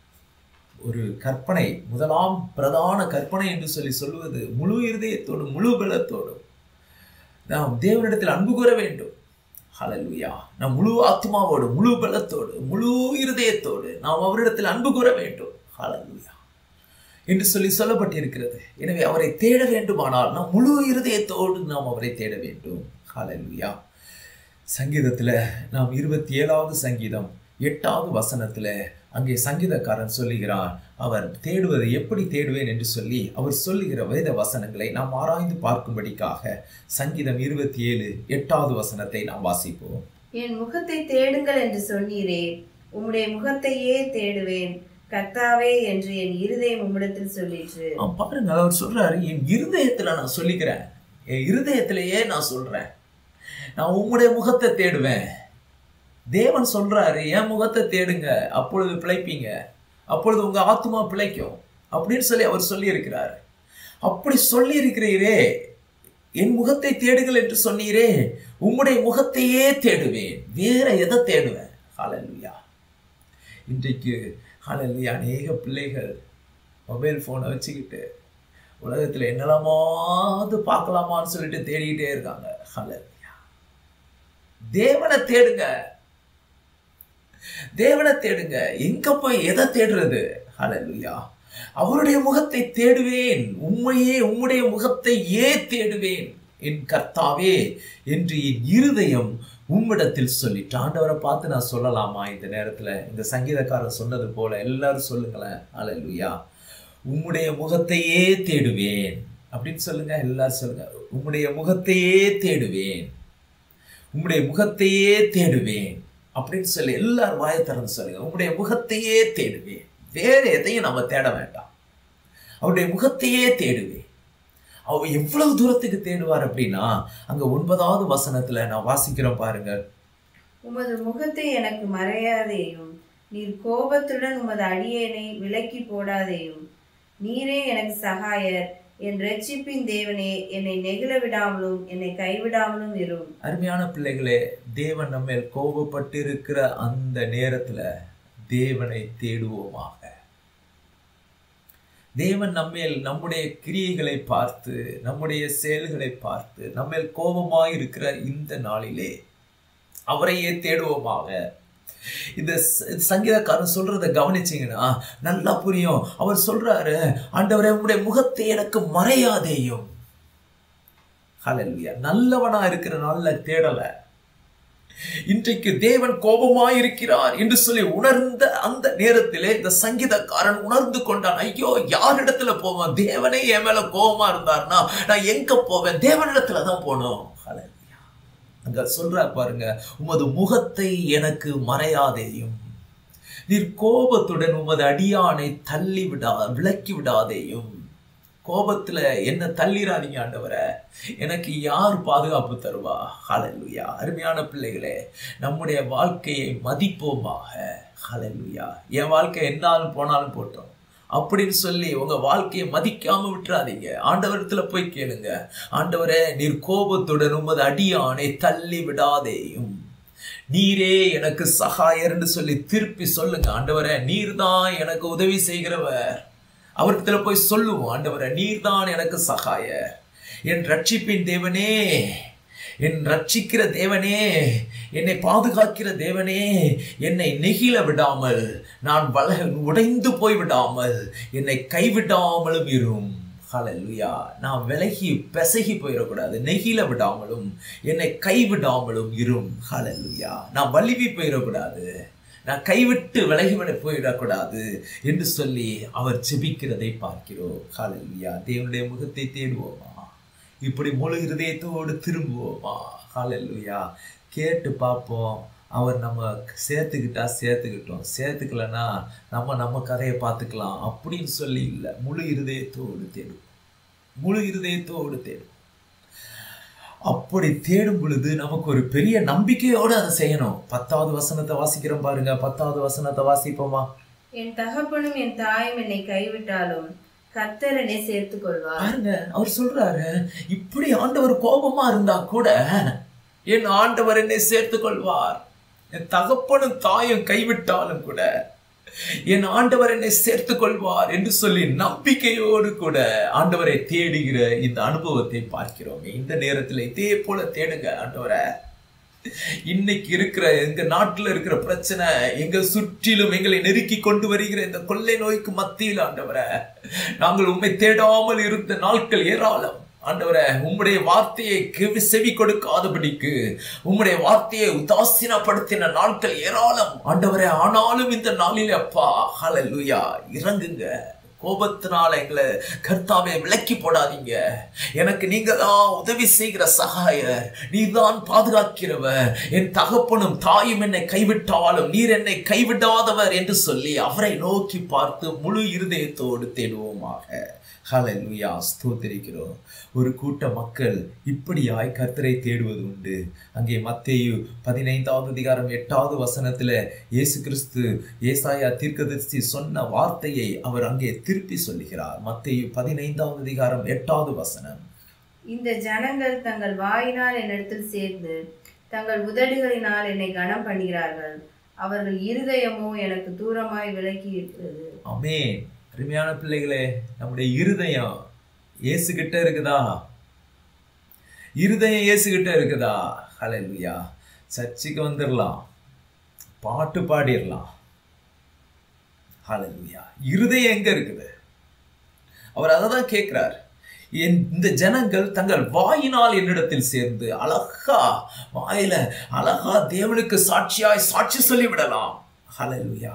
ஒரு கற்பனை முதலாம் பிரதான கற்பனை என்று சொல்லி சொல்வது முழு இருதயத்தோடு முழு பலத்தோடும் நாம் தேவனிடத்தில் அன்பு கூற வேண்டும் ஹalleluya நாம் முழு ஆத்மாவோடு முழு பலத்தோடு முழு இருதயத்தோடு நாம் அவரிடத்தில் அன்பு கூற வேண்டும் ஹalleluya என்று சொல்லி சொல்லப்பட்டிருக்கிறது எனவே அவரை தேட வேண்டுமானால் நாம் முழு இருதயத்தோடு நாம் அவரை தேட வேண்டும் ஹalleluya சங்கீதத்தில் நாம் இருபத்தி ஏழாவது சங்கீதம் எட்டாவது வசனத்தில் அங்கே சங்கீதக்காரன் சொல்லுகிறான் அவர் தேடுவதை எப்படி தேடுவேன் என்று சொல்லி அவர் சொல்லுகிற வேத வசனங்களை நாம் ஆராய்ந்து பார்க்கும்படிக்காக சங்கீதம் இருபத்தி ஏழு எட்டாவது வசனத்தை நாம் வாசிப்போம் என் முகத்தை தேடுங்கள் என்று சொன்னீரே உம்முடைய முகத்தையே தேடுவேன் கர்த்தாவே என்று என் இருதயம் உம்மிடத்தில் சொல்லிற்று ஆ, பாருங்க அவர் சொல்றாரு என் இருதயத்துல நான் சொல்லிக்கிறேன் என் இருதயத்திலேயே நான் சொல்றேன் நான் உம்முடைய முகத்தை தேடுவேன் தேவன் சொல்றாரு என் முகத்தை தேடுங்க அப்பொழுது பிழைப்பீங்க அப்பொழுது உங்க ஆத்மா பிழைக்கும் அப்படின்னு சொல்லி அவர் சொல்லி இருக்கிறார் அப்படி சொல்லி இருக்கிறீரே என் முகத்தை தேடுங்கள் என்று சொன்னீரே உம்முடைய முகத்தையே தேடுவேன் வேற எதை தேடுவேன் ஹalleluya இன்றைக்கு ஹalleluya அநேக பிள்ளைகள் மொபைல் ஃபோனை வச்சுக்கிட்டு உலகத்தில் என்னெல்லாமாவது பார்க்கலாமான்னு சொல்லிட்டு தேடிக்கிட்டே இருக்காங்க ஹalleluya தேவனை தேடுங்க தேவனை தேடுங்க எங்க போய் எதை தேடுறது ஹalleluya அவருடைய முகத்தை தேடுவேன் உண்மையே உம்முடைய முகத்தை ஏ தேடுவேன் என் கர்த்தாவே என்று என் இருதயம் உம்மிடத்தில் சொல்லிட்டு ஆண்டவரை பார்த்து நான் சொல்லலாமா இந்த நேரத்துல இந்த சங்கீதக்காரர் சொன்னது போல எல்லாரும் சொல்லுங்களேன் ஹalleluya உம்முடைய முகத்தையே தேடுவேன் அப்படின்னு சொல்லுங்க எல்லாரும் சொல்லுங்க உம்முடைய முகத்தையே தேடுவேன் உம்முடைய முகத்தையே தேடுவேன் அப்படின்னு சொல்லி எல்லாரும் வாயை திறந்து சொல்லுங்க உம்முடைய முகத்தையே தேடுவேன் வேற எதையும் நம்ம தேட வேண்டாம் அவருடைய முகத்தையே தேடுவேன் அவர் எவ்வளவு தூரத்துக்கு தேடுவார் அப்படின்னா அங்க ஒன்பதாவது வசனத்துல நான் வாசிக்கிறோம் பாருங்க உமது முகத்தை எனக்கு மறையாதேயும் நீர் கோபத்துடன் உமது அடியேனை விலக்கி போடாதேயும் நீரே எனக்கு சகாயர் என் ரட்சிப்பின் தேவனே என்னை நெகிழ விடாமலும் என்னை கைவிடாமலும் இரும் அருமையான பிள்ளைகளே தேவன் நம்மேல் கோபப்பட்டிருக்கிற அந்த நேரத்துல தேவனை தேடுவோமாக தேவன் நம்மேல் நம்முடைய கிரியைகளை பார்த்து நம்முடைய செயல்களை பார்த்து நம்மேல் கோபமாய் இருக்கிற இந்த நாளிலே அவரையே தேடுவோமாக இந்த ச- சங்கீதக்காரன் சொல்றத கவனிச்சீங்கன்னா நல்லா புரியும் அவர் சொல்றாரு ஆண்டவரே உம்முடைய முகத்தை எனக்கு மறையாதேயும் ஹalleluya நல்லவனா இருக்கிற நல்ல தேடல இன்றைக்கு தேவன் கோபமாய் இருக்கிறார் என்று சொல்லி உணர்ந்த அந்த நேரத்திலே இந்த சங்கீதக்காரன் உணர்ந்து கொண்டான் ஐயோ யாரிடத்துல போவேன் தேவனே என் மேல கோபமா இருந்தார்னா நான் எங்க போவேன் தேவனிடத்துல தான் போகணும் ஹalleluya அங்க சொல்றார் பாருங்க உமது முகத்தை எனக்கு மறையாதேயும் நீர் கோபத்துடன் உமது அடியானை தள்ளி விடா விலக்கி விடாதேயும் கோபத்துல என்ன தள்ளிராதீங்க ஆண்டவரை எனக்கு யார் பாதுகாப்பு தருவா ஹalleluya அருமையான பிள்ளைகளே நம்முடைய வாழ்க்கையை மதிப்போமாக ஹalleluya என் வாழ்க்கை என்னாலும் போனாலும் போட்டோம் அப்படின்னு சொல்லி உங்க வாழ்க்கையை மதிக்காம விட்டுறாதீங்க ஆண்டவரத்துல போய் கேளுங்க ஆண்டவரே நீர் கோபத்துடன் உமது அடியானை தள்ளி விடாதேயும் நீரே எனக்கு சகாயர்னு சொல்லி திருப்பி சொல்லுங்க ஆண்டவரே நீர்தான் எனக்கு உதவி செய்கிறவர் அவர்கிட்ட போய் சொல்லுவோம் ஆண்டவரே நீர்தான் எனக்கு சகாயர் என் ரட்சிப்பின் தேவனே என் ரட்சிக்கிற தேவனே என்னை பாதுகாக்கிற தேவனே என்னை நெகிழ விடாமல் நான் வள உடைந்து போய் விடாமல் என்னை கைவிடாமலும் இரும் ஹalleluya நான் விலகி பிசகி போயிடக்கூடாது நெகிழ விடாமலும் என்னை கைவிடாமலும் இரும் ஹalleluya நான் வலிவி போயிடக்கூடாது நான் கைவிட்டு விலகிவிட போயிடக்கூடாது என்று சொல்லி அவர் ஜெபிக்கிறதை பார்க்கிறோம் ஹalleluya தேவனுடைய முகத்தை தேடுவோமா இப்படி முழு இருதயத்தோடு திரும்புவோமா ஹalleluya கேட்டு பார்ப்போம் அவர் நம்ம சேர்த்துக்கிட்டா சேர்த்துக்கிட்டோம் சேர்த்துக்கலன்னா நம்ம நம்ம கதையை பார்த்துக்கலாம் அப்படின்னு சொல்லி இல்லை முழு இருதயத்தோடு தேடுவோம் முழு இருதயத்தோடு தேடுவோம் அப்படி தேடும் பொழுது நமக்கு ஒரு பெரிய நம்பிக்கையோடு அதை செய்யணும் பத்தாவது வசனத்தை வாசிக்கிறோம் பாருங்க பத்தாவது வசனத்தை வாசிப்போமா என் தகப்பனும் என் தாயும் என்னை கைவிட்டாலும் கர்த்தர் என்னை சேர்த்துக் கொள்வார் பாருங்க அவர் சொல்றாரு இப்படி ஆண்டவர் கோபமா இருந்தா கூட என் ஆண்டவர் என்னை சேர்த்துக் கொள்வார் என் தகப்பனும் தாயும் கைவிட்டாலும் கூட என் ஆண்டவர் என்னை சேர்த்துக் கொள்வார் என்று சொல்லி நம்பிக்கையோடு கூட ஆண்டவரை தேடுகிற இந்த அனுபவத்தை பார்க்கிறோம் இந்த நேரத்தில் இதே போல தேடுங்க ஆண்டவரை இன்னைக்கு இருக்கிற எங்க நாட்டுல இருக்கிற பிரச்சனை எங்க சுற்றிலும் எங்களை நெருக்கி கொண்டு வருகிற இந்த கொள்ளை நோய்க்கு மத்தியில் ஆண்டவரை நாங்கள் உண்மை தேடாமல் இருந்த நாட்கள் ஏராளம் ஆண்டவரே உம்முடைய வார்த்தையை கிவி செவி கொடுக்காதபடிக்கு உம்முடைய வார்த்தையை உதாசீனப்படுத்தின நாட்கள் ஏராளம் ஆண்டவரே ஆனாலும் இந்த நாளில் அப்பா ஹalleluya இறங்குங்க கோபத்தினால எங்களை கர்த்தாவை விலக்கி போடாதீங்க எனக்கு நீங்க தான் உதவி செய்கிற சகாயர் நீதான் பாதுகாக்கிறவர் என் தகப்பனும் தாயும் என்னை கைவிட்டாலும் நீர் என்னை கைவிடாதவர் என்று சொல்லி அவரை நோக்கி பார்த்து முழு இருதயத்தோடு தேடுவோமாக ஹalleluya ஸ்தோத்திரிக்கிறோம் ஒரு கூட்ட மக்கள் இப்படியாய் கர்த்தரை தேடுவது உண்டு அங்கே மத்தேயு பதினைந்தாவது அதிகாரம் எட்டாவது வசனத்துல இயேசு கிறிஸ்து ஏசாயா தீர்க்கதரிசி சொன்ன வார்த்தையை அவர் அங்கே திருப்பி சொல்லுகிறார் மத்தேயு பதினைந்தாவது அதிகாரம் எட்டாவது வசனம் இந்த ஜனங்கள் தங்கள் வாயினால் என்னிடத்தில் சேர்ந்து தங்கள் உதடுகளினால் என்னை கனம் பண்ணுகிறார்கள் அவர்கள் இருதயமோ எனக்கு தூரமாய் விலகி இருக்கிறது ஆமென் அருமையான பிள்ளைகளே நம்முடைய இருதயம் இயேசு கிட்ட இருக்குதா இருதயம் இயேசு கிட்ட இருக்குதா ஹalleluya சர்ச்சுக்கு வந்துடலாம் பாட்டு பாடிடலாம் ஹalleluya இருதயம் எங்க இருக்குது அவர் அதை தான் கேட்கிறார் என் இந்த ஜனங்கள் தங்கள் வாயினால் என்னிடத்தில் சேர்ந்து அழகா வாயில அழகா தேவனுக்கு சாட்சியாய் சாட்சி சொல்லிவிடலாம் ஹalleluya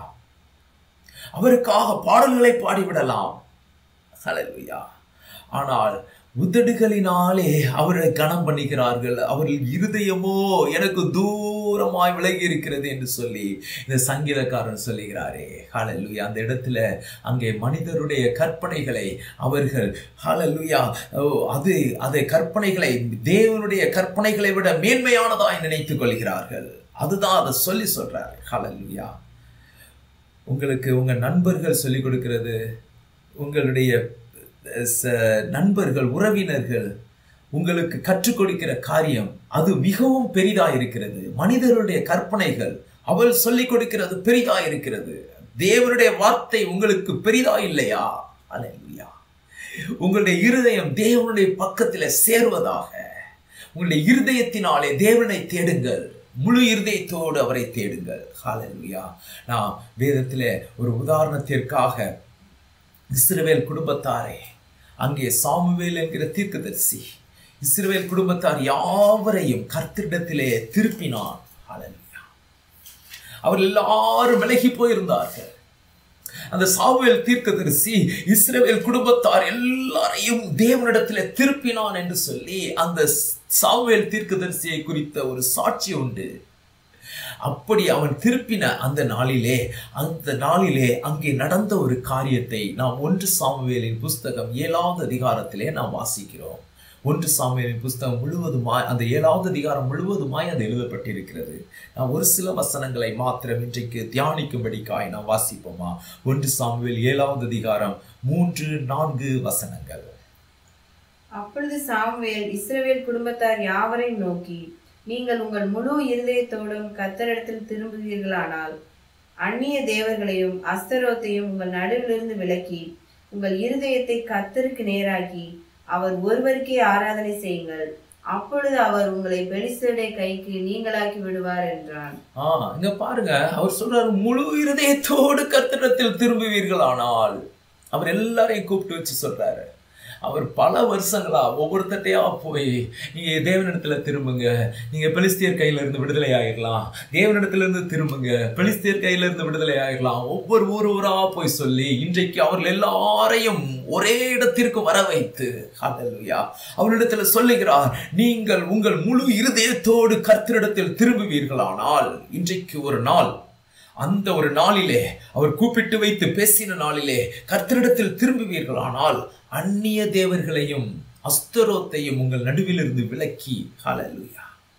அவருக்காக பாடல்களை பாடிவிடலாம் ஹalleluya ஆனால் உதடுகளினாலே அவரை கனம் பண்ணுகிறார்கள் அவர்கள் இருதயமோ எனக்கு தூரமாய் விலகி இருக்கிறது என்று சொல்லி இந்த சங்கீதக்காரன் சொல்லுகிறாரே ஹalleluya அந்த இடத்துல அங்கே மனிதருடைய கற்பனைகளை அவர்கள் ஹalleluya ஓ, அது அதை கற்பனைகளை தேவனுடைய கற்பனைகளை விட மேன்மையானதாய் நினைத்துக் கொள்கிறார்கள் அதுதான் அதை சொல்லி சொல்றார் ஹalleluya உங்களுக்கு உங்க நண்பர்கள் சொல்லிக் கொடுக்கிறது உங்களுடைய அஹ், ச- நண்பர்கள் உறவினர்கள் உங்களுக்கு கற்றுக் கொடுக்கிற காரியம் அது மிகவும் பெரிதா இருக்கிறது மனிதருடைய கற்பனைகள் அவள் சொல்லிக் கொடுக்கிறது பெரிதா இருக்கிறது தேவனுடைய வார்த்தை உங்களுக்கு பெரிதா இல்லையா அல்லேலூயா உங்களுடைய இருதயம் தேவனுடைய பக்கத்தில் சேர்வதாக உங்களுடைய இருதயத்தினாலே தேவனை தேடுங்கள் முழு இருதயத்தோடு அவரை தேடுங்கள் ஹalleluya நான் வேதத்திலே ஒரு உதாரணத்திற்காக இஸ்ரவேல் குடும்பத்தாரை அங்கே சாமுவேல் என்கிற தீர்க்கதரிசி இஸ்ரவேல் குடும்பத்தார் யாவரையும் கர்த்தரிடத்திலே திருப்பினான் ஹalleluya அவர்கள் எல்லாரும் விலகி போயிருந்தார்கள் அந்த சாமுவேல் தீர்க்கதரிசி இஸ்ரவேல் குடும்பத்தார் எல்லாரையும் தேவனிடத்திலே திருப்பினான் என்று சொல்லி அந்த சாமுவேல் தீர்க்கதரிசியை குறித்த ஒரு சாட்சி உண்டு அப்படி அவன் திருப்பின அந்த நாளிலே அந்த நாளிலே அங்கே நடந்த ஒரு காரியத்தை நாம் ஒன்று சாமுவேலின் புஸ்தகம் ஏழாவது அதிகாரத்திலே நாம் வாசிக்கிறோம் ஒன்று சாமுவேலின் புஸ்தகம் முழுவதுமாய் அந்த ஏழாவது அதிகாரம் முழுவதுமாய் அது எழுதப்பட்டிருக்கிறது நாம் ஒரு சில வசனங்களை மாத்திரம் இன்றைக்கு தியானிக்கும்படிக்காய் நாம் வாசிப்போமா ஒன்று சாமுவேல் ஏழாவது அதிகாரம் மூன்று நான்கு வசனங்கள் அப்பொழுது சாமுவேல் இஸ்ரவேல் குடும்பத்தார் யாவரையும் நோக்கி நீங்கள் உங்கள் முழு இருதயத்தோடும் கர்த்தரிடத்தில் திரும்புவீர்களானால் அந்நிய தேவர்களையும் அஸ்தரோத்தையும் உங்கள் நடுவிலிருந்து விலக்கி உங்கள் இருதயத்தை கர்த்தருக்கு நேராக்கி அவர் ஒருவருக்கே ஆராதனை செய்யுங்கள் அப்பொழுது அவர் உங்களை பெலிஸ்தருடைய கைக்கு நீங்களாக்கி விடுவார் என்றான் ஆ இங்க பாருங்க அவர் சொல்றாரு முழு இருதயத்தோடு கர்த்தரிடத்தில் திரும்புவீர்களானால் அவர் எல்லாரையும் கூப்பிட்டு வச்சு சொல்றாரு அவர் பல வருஷங்களா ஒவ்வொருத்தட்டையா போய் நீங்க தேவனிடத்துல திரும்புங்க நீங்க பெலிஸ்தியர் கையில இருந்து விடுதலை ஆயிடலாம் தேவனிடத்துல இருந்து திரும்புங்க பெலிஸ்தியர் கையில இருந்து விடுதலை ஆயிடலாம் ஒவ்வொரு ஊர் ஊரா போய் சொல்லி இன்றைக்கு அவர்கள் எல்லாரையும் ஒரே இடத்திற்கு வர வைத்து ஹalleluya அவரிடத்துல சொல்லுகிறார் நீங்கள் உங்கள் முழு இருதயத்தோடு கர்த்தரிடத்தில் திரும்புவீர்களானால் இன்றைக்கு ஒரு நாள் அந்த ஒரு நாளிலே அவர் கூப்பிட்டு வைத்து பேசின நாளிலே கர்த்தரிடத்தில் திரும்புவீர்களானால் அந்நிய தேவர்களையும் அஸ்தரோத்தையும் உங்கள் நடுவிலிருந்து விலக்கி ஹalleluya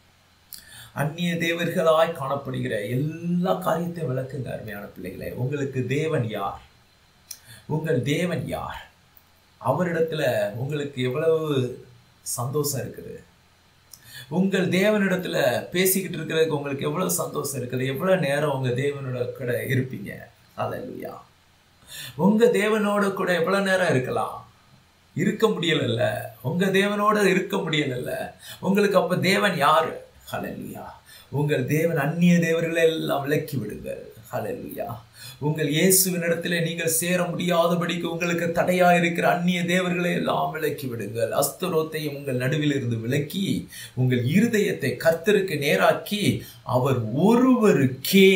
அந்நிய தேவர்களாய் காணப்படுகிற எல்லா காரியத்தையும் விளக்குங்க அருமையான பிள்ளைகளே உங்களுக்கு தேவன் யார் உங்கள் தேவன் யார் அவரிடத்துல உங்களுக்கு எவ்வளவு சந்தோஷம் இருக்குது உங்கள் தேவனிடத்துல பேசிக்கிட்டு இருக்கிறதுக்கு உங்களுக்கு எவ்வளவு சந்தோஷம் இருக்குது எவ்வளவு நேரம் உங்க தேவனோட கூட இருப்பீங்க அல்லா உங்க தேவனோட கூட எவ்வளவு நேரம் இருக்கலாம் இருக்க முடியலல்ல உங்க தேவனோட இருக்க முடியலல்ல உங்களுக்கு அப்ப தேவன் யாரு ஹalleluya உங்கள் தேவன் அந்நிய தேவர்களை எல்லாம் விலக்கி விடுங்கள் ஹalleluya உங்கள் இயேசுவினிடத்தில் நீங்கள் சேர முடியாதபடிக்கு உங்களுக்கு தடையா இருக்கிற அந்நிய தேவர்களை எல்லாம் விலக்கி விடுங்கள் அஸ்தரோத்தையும் உங்கள் நடுவில் இருந்து விலக்கி உங்கள் இருதயத்தை கர்த்தருக்கு நேராக்கி அவர் ஒருவருக்கே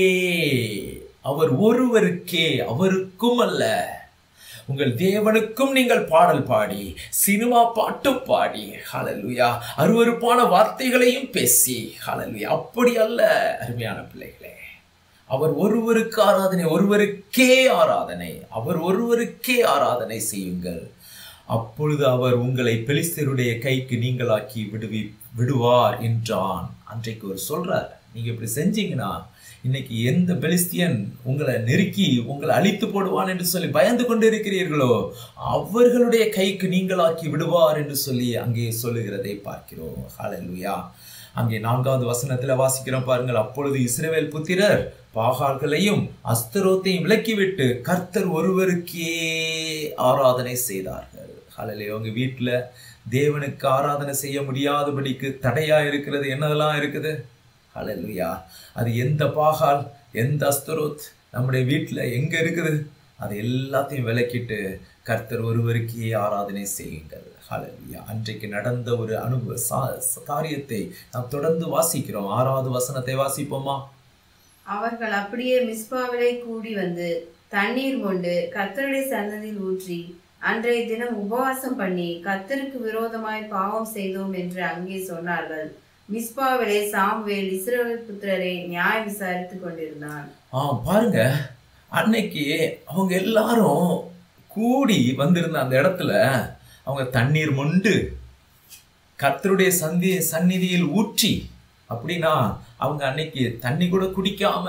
அவர் ஒருவருக்கே அவருக்கும் அல்ல உங்கள் தேவனுக்கும் நீங்கள் பாடல் பாடி சினிமா பாட்டும் பாடி ஹalleluya அருவருப்பான வார்த்தைகளையும் பேசி ஹalleluya அப்படி அல்ல அருமையான பிள்ளைகளே அவர் ஒருவருக்கு ஆராதனை ஒருவருக்கே ஆராதனை அவர் ஒருவருக்கே ஆராதனை செய்யுங்கள் அப்பொழுது அவர் உங்களை பெலிஸ்தருடைய கைக்கு நீங்களாக்கி விடுவி விடுவார் என்றான் அன்றைக்கு அவர் சொல்றார் நீங்க இப்படி செஞ்சீங்கன்னா இன்னைக்கு எந்த பெலிஸ்தியன் உங்களை நெருக்கி உங்களை அழித்து போடுவான் என்று சொல்லி பயந்து கொண்டு இருக்கிறீர்களோ அவர்களுடைய கைக்கு நீங்களாக்கி விடுவார் என்று சொல்லி அங்கே சொல்லுகிறதை பார்க்கிறோம் ஹalleluya அங்கே நான்காவது வசனத்துல வாசிக்கிறோம் பாருங்கள் அப்பொழுது இஸ்ரவேல் புத்திரர் பாகால்களையும் அஸ்தரோத்தையும் விலக்கிவிட்டு கர்த்தர் ஒருவருக்கே ஆராதனை செய்தார்கள் ஹalleluya உங்க வீட்டுல தேவனுக்கு ஆராதனை செய்ய முடியாதபடிக்கு தடையா இருக்கிறது என்னதெல்லாம் இருக்குது ஹalleluya அது எந்த பாகால் எந்த அஸ்தரோத் நம்முடைய வீட்டுல எங்க இருக்குது அது எல்லாத்தையும் விலக்கிட்டு கர்த்தர் ஒருவருக்கே ஆராதனை செய்யுங்கள் ஹalleluya அன்றைக்கு நடந்த ஒரு அனுபவ சா- காரியத்தை நாம் தொடர்ந்து வாசிக்கிறோம் ஆறாவது வசனத்தை வாசிப்போமா அவர்கள் அப்படியே மிஸ்பாவிலே கூடி வந்து தண்ணீர் கொண்டு கர்த்தருடைய சன்னதியில் ஊற்றி அன்றைய தினம் உபவாசம் பண்ணி கர்த்தருக்கு விரோதமாய் பாவம் செய்தோம் என்று அங்கே சொன்னார்கள் மிஸ்பாவிலே சாமுவேல் இஸ்ரவேல் புத்திரரை நியாயம் விசாரித்துக் கொண்டிருந்தான் ஆ பாருங்க அன்னைக்கு அவங்க எல்லாரும் கூடி வந்திருந்த அந்த இடத்துல அவங்க தண்ணீர் மொண்டு கர்த்தருடைய சந்தி சந்நிதியில் ஊற்றி அப்படின்னா அவங்க அன்னைக்கு தண்ணி கூட குடிக்காம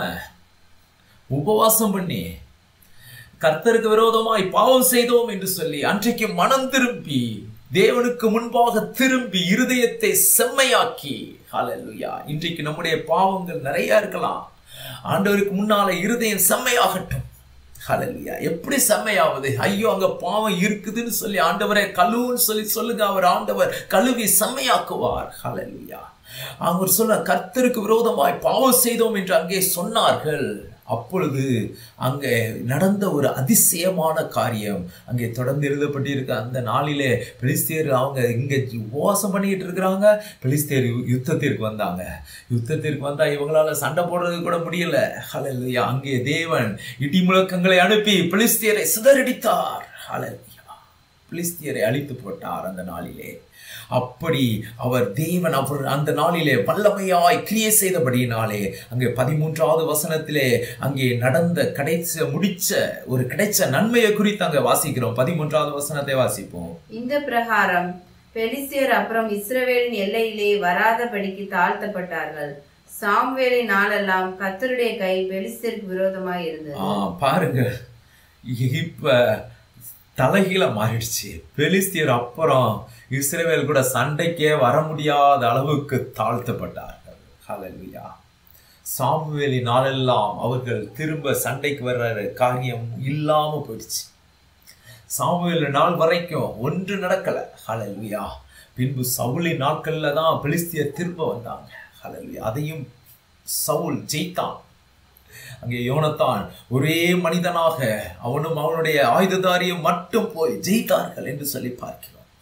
உபவாசம் பண்ணி கர்த்தருக்கு விரோதமாய் பாவம் செய்தோம் என்று சொல்லி அன்றைக்கு மனம் திரும்பி தேவனுக்கு முன்பாக திரும்பி இருதயத்தை செம்மையாக்கி ஹalleluya இன்றைக்கு நம்முடைய பாவங்கள் நிறைய இருக்கலாம் ஆண்டவருக்கு முன்னால இருதயம் செம்மையாகட்டும் ஹalleluya எப்படி செம்மையாவது ஐயோ அங்க பாவம் இருக்குதுன்னு சொல்லி ஆண்டவரே கழுவுன்னு சொல்லி சொல்லுங்க அவர் ஆண்டவர் கழுவி செம்மையாக்குவார் ஹalleluya அவர் சொல்ல கர்த்தருக்கு விரோதமாய் பாவம் செய்தோம் என்று அங்கே சொன்னார்கள் அப்பொழுது அங்கே நடந்த ஒரு அதிசயமான காரியம் அங்கே தொடர்ந்து எழுதப்பட்டிருக்க அந்த நாளிலே பெலிஸ்தியர் அவங்க இங்கே உபவாசம் பண்ணிக்கிட்டு இருக்கிறாங்க பெலிஸ்தியர் யு- யுத்தத்திற்கு வந்தாங்க யுத்தத்திற்கு வந்தா இவங்களால சண்டை போடுறது கூட முடியல ஹalleluya அங்கே தேவன் இடி முழக்கங்களை அனுப்பி பெலிஸ்தியரை சிதறடித்தார் ஹalleluya பிலிஸ்தியரை அழித்து போட்டார் அந்த நாளிலே அப்படி அவர் தேவன் அவர் அந்த நாளிலே வல்லமையாய் கிரியை செய்தபடியினாலே அங்கே பதிமூன்றாவது வசனத்திலே அங்கே நடந்த கிடைச்ச முடிச்ச ஒரு கிடைச்ச நன்மையை குறித்து அங்கே வாசிக்கிறோம் பதிமூன்றாவது வசனத்தை வாசிப்போம் இந்த பிரகாரம் பெலிஸ்தியர் அப்புறம் இஸ்ரவேலின் எல்லையிலே வராதபடிக்கு தாழ்த்தப்பட்டார்கள் சாமுவேலின் நாளெல்லாம் கர்த்தருடைய கை பெலிஸ்தியருக்கு விரோதமாய் இருந்தது ஆ பாருங்க இப்ப தலைகீழ மாறிடுச்சு பெலிஸ்தியர் அப்புறம் இஸ்ரவேல் கூட சண்டைக்கே வர முடியாத அளவுக்கு தாழ்த்தப்பட்டார்கள் ஹalleluya சாமுவேலின் நாளெல்லாம் அவர்கள் திரும்ப சண்டைக்கு வர்ற காரியம் இல்லாம போயிடுச்சு சாமுவேல் நாள் வரைக்கும் ஒன்று நடக்கல ஹalleluya பின்பு சவுலின் நாட்கள்ல தான் பெலிஸ்தியர் திரும்ப வந்தாங்க ஹalleluya அதையும் சவுல் ஜெயித்தான் அங்கே யோனத்தான் ஒரே மனிதனாக அவனும் அவனுடைய ஆயுததாரியும் மட்டும் போய் ஜெயித்தார்கள் என்று சொல்லி பார்க்கிறோம்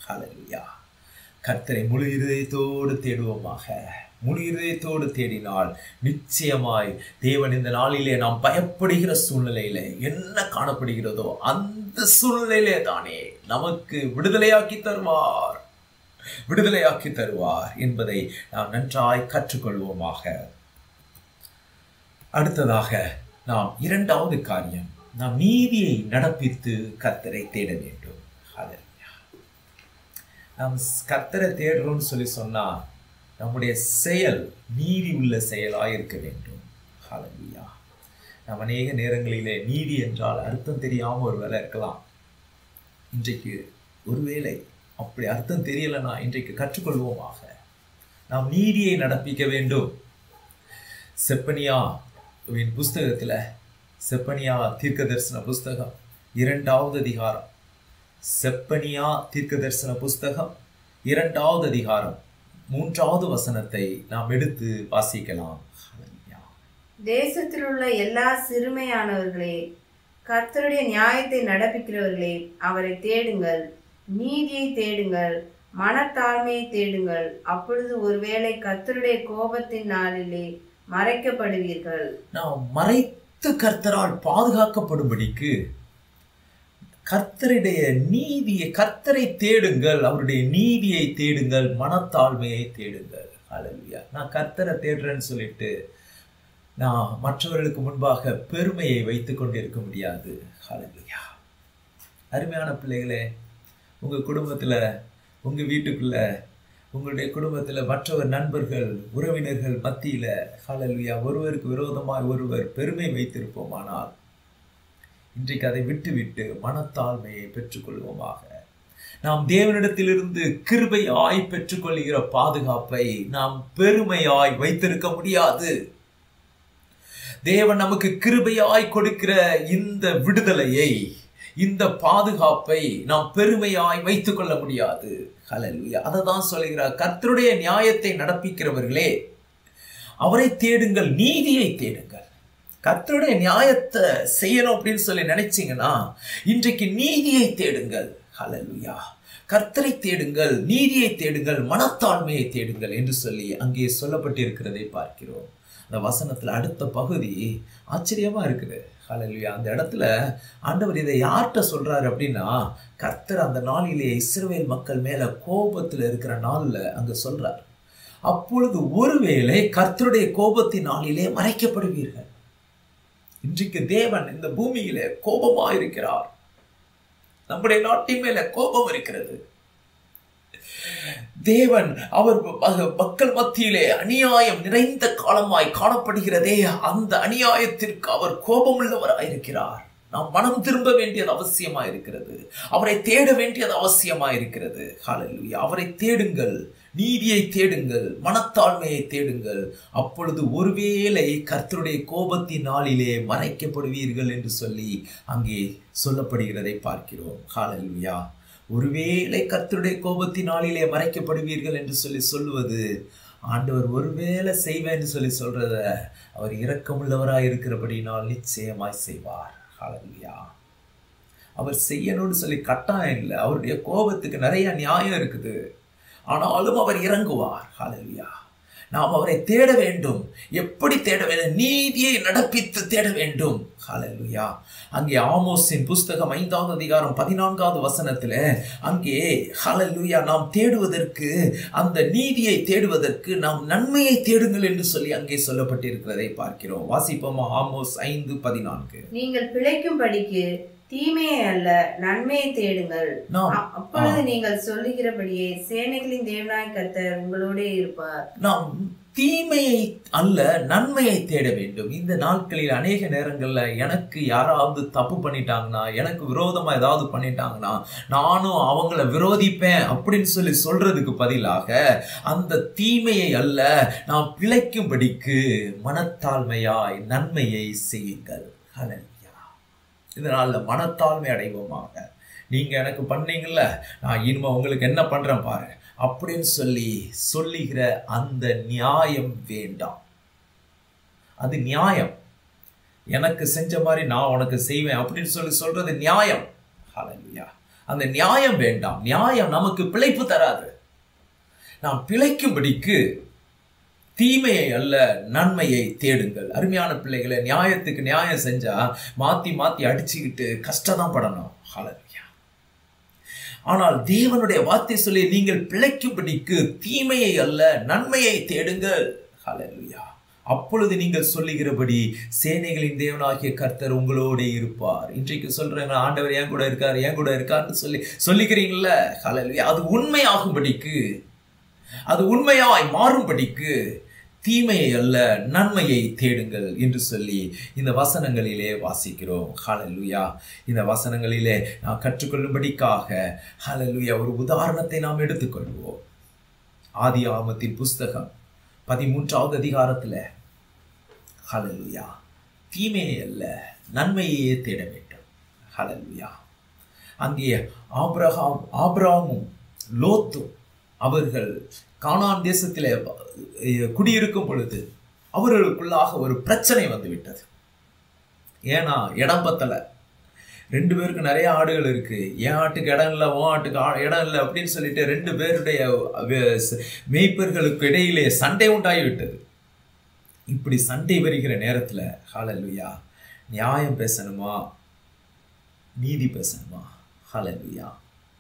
ஹalleluya கர்த்தரை முழு இருதயத்தோடு தேடுவோமாக முழு இருதயத்தோடு தேடினால் நிச்சயமாய் தேவன் இந்த நாளிலே நாம் பயப்படுகிற சூழ்நிலையில என்ன காணப்படுகிறதோ அந்த சூழ்நிலையிலே தானே நமக்கு விடுதலையாக்கி தருவார் விடுதலையாக்கி தருவார் என்பதை நாம் நன்றாய் கற்றுக்கொள்வோமாக அடுத்ததாக நாம் இரண்டாவது காரியம் நாம் நீதியை நடப்பித்து கர்த்தரை தேட வேண்டும் ஹalleluya. நாம் கர்த்தரை தேடுறோம்னு சொல்லி சொன்னா நம்முடைய செயல் நீதி உள்ள செயலாய் இருக்க வேண்டும் ஹalleluya. நாம் அநேக நேரங்களிலே நீதி என்றால் அர்த்தம் தெரியாம ஒரு வேலை இருக்கலாம் இன்றைக்கு ஒருவேளை அப்படி அர்த்தம் தெரியலைன்னா இன்றைக்கு கற்றுக்கொள்வோமாக நாம் நீதியை நடப்பிக்க வேண்டும் செப்பனியாவின் புஸ்தகத்தில் செப்பனியா தீர்க்க தரிசன புஸ்தகம் இரண்டாவது அதிகாரம் செப்பனியா தீர்க்க தரிசன புஸ்தகம் இரண்டாவது அதிகாரம் மூன்றாவது வசனத்தை நாம் எடுத்து வாசிக்கலாம் ஹalleluya. தேசத்தில் உள்ள எல்லா சிறுமையானவர்களே கர்த்தருடைய நியாயத்தை நடப்பிக்கிறவர்களே அவரை தேடுங்கள் நீதியை தேடுங்கள் மனத்தாழ்மையை தேடுங்கள் அப்பொழுது ஒருவேளை கர்த்தருடைய கோபத்தின் நாளிலே மறைக்கப்படுவீர்கள் நாம் மறைத்து கர்த்தரால் பாதுகாக்கப்படும்படிக்கு கர்த்தருடைய நீதியை கர்த்தரை தேடுங்கள் அவருடைய நீதியை தேடுங்கள் மனத்தாழ்மையை தேடுங்கள் ஹalleluya நான் கர்த்தரை தேடுறேன்னு சொல்லிட்டு நான் மற்றவர்களுக்கு முன்பாக பெருமையை வைத்துக் கொண்டிருக்க முடியாது ஹalleluya அருமையான பிள்ளைகளே உங்க குடும்பத்துல உங்க வீட்டுக்குள்ள உங்களுடைய குடும்பத்துல மற்றவர் நண்பர்கள் உறவினர்கள் மத்தியில ஹalleluya ஒருவருக்கு விரோதமாய் ஒருவர் பெருமை வைத்திருப்போமானால் இன்றைக்கு அதை விட்டுவிட்டு மனத்தாழ்மையை பெற்றுக்கொள்வோமாக நாம் தேவனிடத்திலிருந்து கிருபையாய் பெற்றுக்கொள்கிற பாதுகாப்பை நாம் பெருமையாய் வைத்திருக்க முடியாது தேவன் நமக்கு கிருபையாய் கொடுக்கிற இந்த விடுதலையை இந்த பாதுகாப்பை நாம் பெருமையாய் வைத்துக் கொள்ள முடியாது ஹalleluya அதை தான் சொல்கிறார் கர்த்தருடைய நியாயத்தை நடப்பிக்கிறவர்களே அவரை தேடுங்கள் நீதியை தேடுங்கள் கர்த்தருடைய நியாயத்தை செய்யணும் அப்படின்னு சொல்லி நினைச்சீங்கன்னா இன்றைக்கு நீதியை தேடுங்கள் ஹalleluya கர்த்தரை தேடுங்கள் நீதியை தேடுங்கள் மனத்தாழ்மையை தேடுங்கள் என்று சொல்லி அங்கே சொல்லப்பட்டிருக்கிறதை பார்க்கிறோம் அந்த வசனத்துல அடுத்த பகுதி ஆச்சரியமா இருக்குது ஹalleluya அந்த இடத்துல ஆண்டவர் இதை யார்கிட்ட சொல்றாரு அப்படின்னா கர்த்தர் அந்த நாளிலே இஸ்ரவேல் மக்கள் மேல கோபத்துல இருக்கிற நாள்ல அங்க சொல்றார் அப்பொழுது ஒருவேளை கர்த்தருடைய கோபத்தின் நாளிலே மறைக்கப்படுவீர்கள் இன்றைக்கு தேவன் இந்த பூமியிலே கோபமா இருக்கிறார் நம்முடைய நாட்டின் மேல கோபம் இருக்கிறது தேவன் அவர் ம- மக்கள் மத்தியிலே அநியாயம் நிறைந்த காலமாய் காணப்படுகிறதே அந்த அநியாயத்திற்கு அவர் கோபமுள்ளவராயிருக்கிறார் நாம் மனம் திரும்ப வேண்டியது அவசியமா இருக்கிறது அவரை தேட வேண்டியது அவசியமா இருக்கிறது ஹalleluya அவரை தேடுங்கள் நீதியை தேடுங்கள் மனத்தாழ்மையை தேடுங்கள் அப்பொழுது ஒருவேளை கர்த்தருடைய கோபத்தின் நாளிலே மறைக்கப்படுவீர்கள் என்று சொல்லி அங்கே சொல்லப்படுகிறதை பார்க்கிறோம் ஹalleluya ஒருவேளை கர்த்தருடைய கோபத்தின் நாளிலே மறைக்கப்படுவீர்கள் என்று சொல்லி சொல்லுவது ஆண்டவர் ஒருவேளை செய்வேன்னு சொல்லி சொல்றத அவர் இரக்கமுள்ளவராய் இருக்கிறபடினால் நிச்சயமாய் செய்வார் ஹalleluya அவர் செய்யணும்னு சொல்லி கட்டாயம் இல்லை அவருடைய கோபத்துக்கு நிறைய நியாயம் இருக்குது ஆனாலும் அவர் இறங்குவார் ஹalleluya நாம் அவரை தேட வேண்டும் எப்படி தேட வேண்டும் நீதியை நடப்பித்து தேட வேண்டும் ஹalleluya அங்கே ஆமோஸின் புஸ்தகம் ஐந்தாவது அதிகாரம் பதினான்காவது வசனத்துல அங்கே ஹalleluya நாம் தேடுவதற்கு அந்த நீதியை தேடுவதற்கு நாம் நன்மையை தேடுங்கள் என்று சொல்லி அங்கே சொல்லப்பட்டிருக்கிறதை பார்க்கிறோம் வாசிப்போமா ஆமோஸ் ஐந்து பதினான்கு நீங்கள் பிழைக்கும்படிக்கு தீமையை அல்ல நன்மையை தேடுங்கள் நாம் அ- அப்பொழுது நீங்கள் சொல்லுகிறபடியே சேனைகளின் தேவனாய் கர்த்தர் உங்களோடே இருப்பார் நாம் தீமையை அல்ல நன்மையை தேட வேண்டும் இந்த நாட்களில் அநேக நேரங்கள்ல எனக்கு யாராவது தப்பு பண்ணிட்டாங்கன்னா எனக்கு விரோதமா ஏதாவது பண்ணிட்டாங்கன்னா நானும் அவங்கள விரோதிப்பேன் அப்படின்னு சொல்லி சொல்றதுக்கு பதிலாக அந்த தீமையை அல்ல நாம் பிழைக்கும்படிக்கு மனத்தாழ்மையாய் நன்மையை செய்யுங்கள் ஹalleluya. இதனால மனத்தாழ்மை அடைவோமாக நீங்க எனக்கு பண்ணீங்கல்ல நான் இனிமே உங்களுக்கு என்ன பண்றேன் பாரு அப்படின்னு சொல்லி சொல்லுகிற அந்த நியாயம் வேண்டாம் அது நியாயம் எனக்கு செஞ்ச மாதிரி நான் உனக்கு செய்வேன் அப்படின்னு சொல்லி சொல்றது நியாயம் ஹalleluya அந்த நியாயம் வேண்டாம் நியாயம் நமக்கு பிழைப்பு தராது நாம் பிழைக்கும்படிக்கு தீமையை அல்ல நன்மையை தேடுங்கள் அருமையான பிள்ளைகளை நியாயத்துக்கு நியாயம் செஞ்சா மாத்தி மாத்தி அடிச்சுக்கிட்டு கஷ்டம் தான் படணும் ஹalleluya. ஆனால் தேவனுடைய வார்த்தை சொல்லி நீங்கள் பிழைக்கும்படிக்கு தீமையை அல்ல நன்மையை தேடுங்கள் ஹalleluya. அப்பொழுது நீங்கள் சொல்லுகிறபடி சேனைகளின் தேவனாகிய கர்த்தர் உங்களோட இருப்பார் இன்றைக்கு சொல்றேங்க ஆண்டவர் என் கூட இருக்கார் என் கூட இருக்கார்னு சொல்லி சொல்லிக்கிறீங்கல்ல ஹalleluya. அது உண்மையாகும்படிக்கு அது உண்மையாய் மாறும்படிக்கு தீமையை அல்ல நன்மையை தேடுங்கள் என்று சொல்லி இந்த வசனங்களிலே வாசிக்கிறோம் ஹalleluya இந்த வசனங்களிலே நாம் கற்றுக்கொள்ளும்படிக்காக ஹalleluya ஒரு உதாரணத்தை நாம் எடுத்துக்கொள்வோம் ஆதி ஆமத்தின் புஸ்தகம் பதிமூன்றாவது அதிகாரத்துல ஹalleluya தீமையை அல்ல நன்மையையே தேட வேண்டும் ஹalleluya அங்கே ஆபிரகாம் ஆபிரகாமும் லோத்தும் அவர்கள் கானான் தேசத்திலே அஹ், குடியிருக்கும் பொழுது அவர்களுக்குள்ளாக ஒரு பிரச்சனை வந்து விட்டது ஏன்னா இடம் பத்தல ரெண்டு பேருக்கு நிறைய ஆடுகள் இருக்கு என் ஆட்டுக்கு இடம் இல்லை உன் ஆட்டுக்கு ஆ- இடம் இல்லை அப்படின்னு சொல்லிட்டு ரெண்டு பேருடைய அஹ், ச- மேய்ப்பர்களுக்கு இடையிலே சண்டை உண்டாகி விட்டது இப்படி சண்டை வருகிற நேரத்துல ஹalleluya நியாயம் பேசணுமா நீதி பேசணுமா ஹalleluya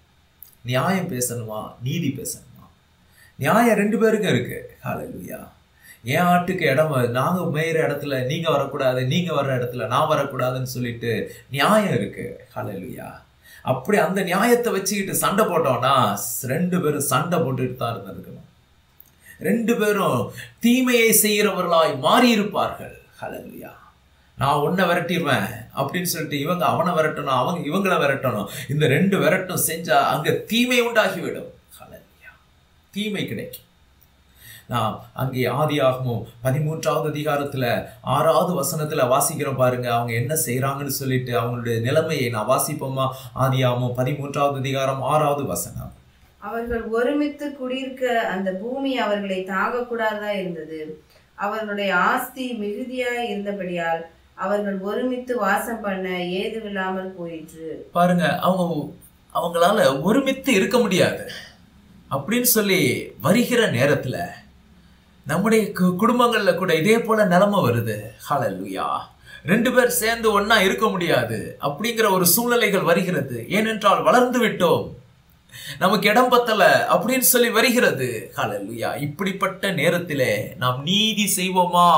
நியாயம் பேசணுமா நீதி பேசணுமா நியாயம் ரெண்டு பேருக்கும் இருக்கு ஹalleluya என் ஆட்டுக்கு இடம் வ- நாங்க மேயிற இடத்துல நீங்க வரக்கூடாது நீங்க வர்ற இடத்துல நான் வரக்கூடாதுன்னு சொல்லிட்டு நியாயம் இருக்கு ஹalleluya அப்படி அந்த நியாயத்தை வச்சுக்கிட்டு சண்டை போட்டோம்னா ரெண்டு பேரும் சண்டை போட்டுட்டு தான் இருந்திருக்கணும் ரெண்டு பேரும் தீமையை செய்கிறவர்களாய் மாறி இருப்பார்கள் ஹalleluya நான் உன்னை விரட்டிடுவேன் அப்படின்னு சொல்லிட்டு இவங்க அவனை விரட்டணும் அவங்க இவங்கள விரட்டணும் இந்த ரெண்டு விரட்டும் செஞ்சா அங்க தீமை உண்டாகிவிடும் ஹalleluya தீமை கிடைக்கும் நாம் அங்கே ஆதியாகமும் பதிமூன்றாவது அதிகாரத்துல ஆறாவது வசனத்துல வாசிக்கிறோம் பாருங்க அவங்க என்ன செய்றாங்கன்னு சொல்லிட்டு அவங்களுடைய நிலைமையை நான் வாசிப்போமா ஆதியாகமும் பதிமூன்றாவது அதிகாரம் ஆறாவது வசனம் அவர்கள் ஒருமித்து குடியிருக்க அந்த பூமி அவர்களை தாங்கக்கூடாதா இருந்தது அவர்களுடைய ஆஸ்தி மிகுதியாய் இருந்தபடியால் அவர்கள் ஒருமித்து வாசம் பண்ண ஏதுவில்லாமல் போயிற்று பாருங்க அவங்க அவங்களால ஒருமித்து இருக்க முடியாது அப்படின்னு சொல்லி வருகிற நேரத்துல நம்முடைய கு- குடும்பங்கள்ல கூட இதே போல நிலைமை வருது ஹalleluya ரெண்டு பேர் சேர்ந்து ஒண்ணா இருக்க முடியாது அப்படிங்கிற ஒரு சூழ்நிலைகள் வருகிறது ஏனென்றால் வளர்ந்து விட்டோம் நமக்கு இடம் பத்தல அப்படின்னு சொல்லி வருகிறது ஹalleluya இப்படிப்பட்ட நேரத்திலே நாம் நீதி செய்வோமா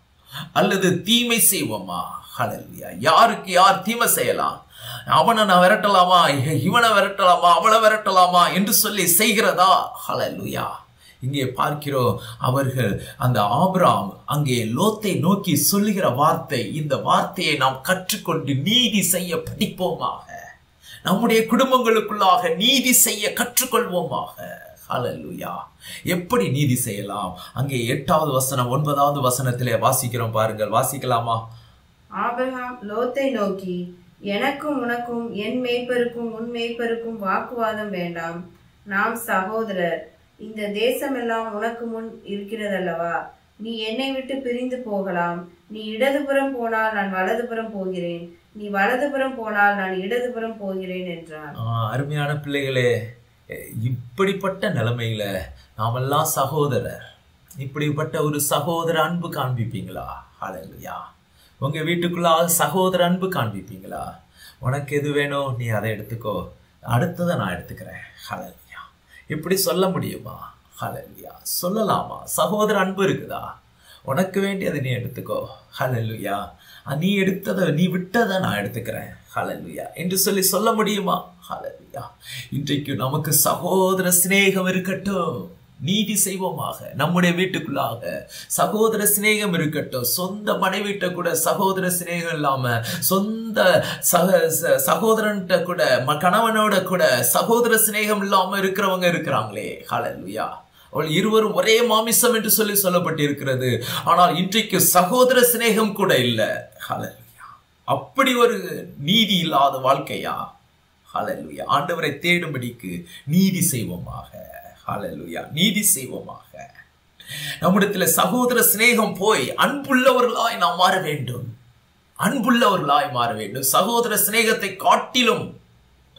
அல்லது தீமை செய்வோமா ஹalleluya யாருக்கு யார் தீமை செய்யலாம் அவனை நான் விரட்டலாமா இ- இவனை விரட்டலாமா அவளை விரட்டலாமா என்று சொல்லி செய்கிறதா ஹalleluya இங்கே பார்க்கிறோம் அவர்கள் அந்த ஆபிராம் அங்கே லோத்தை நோக்கி சொல்லுகிற வார்த்தை இந்த வார்த்தையை நாம் கற்றுக்கொண்டு நீதி செய்ய படிப்போமாக நம்முடைய குடும்பங்களுக்குள்ளாக நீதி செய்ய கற்றுக்கொள்வோமாக ஹalleluya எப்படி நீதி செய்யலாம் அங்கே எட்டாவது வசனம் ஒன்பதாவது வசனத்திலே வாசிக்கிறோம் பாருங்கள் வாசிக்கலாமா ஆபிரகாம் லோத்தை நோக்கி எனக்கும் உனக்கும் என் மேய்ப்பருக்கும் உன் மேய்ப்பருக்கும் வாக்குவாதம் வேண்டாம் நாம் சகோதரர் இந்த தேசமெல்லாம் உனக்கு முன் இருக்கிறதல்லவா நீ என்னை விட்டு பிரிந்து போகலாம் நீ இடதுபுறம் போனால் நான் வலதுபுறம் போகிறேன் நீ வலதுபுறம் போனால் நான் இடதுபுறம் போகிறேன் என்றான் ஆ, அருமையான பிள்ளைகளே எ- இப்படிப்பட்ட நிலைமையில நாமெல்லாம் சகோதரர் இப்படிப்பட்ட ஒரு சகோதர அன்பு காண்பிப்பீங்களா ஹalleluya உங்க வீட்டுக்குள்ள சகோதர அன்பு காண்பிப்பீங்களா உனக்கு எது வேணும் நீ அதை எடுத்துக்கோ அடுத்ததை நான் எடுத்துக்கிறேன் ஹalleluya இப்படி சொல்ல முடியுமா ஹalleluya சொல்லலாமா சகோதர அன்பு இருக்குதா உனக்கு வேண்டியதை நீ எடுத்துக்கோ ஹalleluya அஹ் நீ எடுத்ததை நீ விட்டதை நான் எடுத்துக்கிறேன் ஹalleluya என்று சொல்லி சொல்ல முடியுமா ஹalleluya இன்றைக்கு நமக்கு சகோதர சிநேகம் இருக்கட்டும் நீதி செய்வோமாக நம்முடைய வீட்டுக்குள்ளாக சகோதர சிநேகம் இருக்கட்டும் சொந்த மனைவிட்ட கூட சகோதர சிநேகம் இல்லாம சொந்த சக ச- சகோதரன்கிட்ட கூட ம- கணவனோட கூட சகோதர சிநேகம் இல்லாம இருக்கிறவங்க இருக்கிறாங்களே ஹalleluya அவள் இருவரும் ஒரே மாமிசம் என்று சொல்லி சொல்லப்பட்டிருக்கிறது ஆனால் இன்றைக்கு சகோதர சிநேகம் கூட இல்லை ஹalleluya அப்படி ஒரு நீதி இல்லாத வாழ்க்கையா ஹalleluya ஆண்டவரை தேடும்படிக்கு நீதி செய்வோமாக ஹalleluya நீதி செய்வோமாக நம்மிடத்தில் சகோதர சிநேகம் போய் அன்புள்ளவர்களாய் நாம் மாற வேண்டும் அன்புள்ளவர்களாய் மாற வேண்டும் சகோதர சிநேகத்தை காட்டிலும்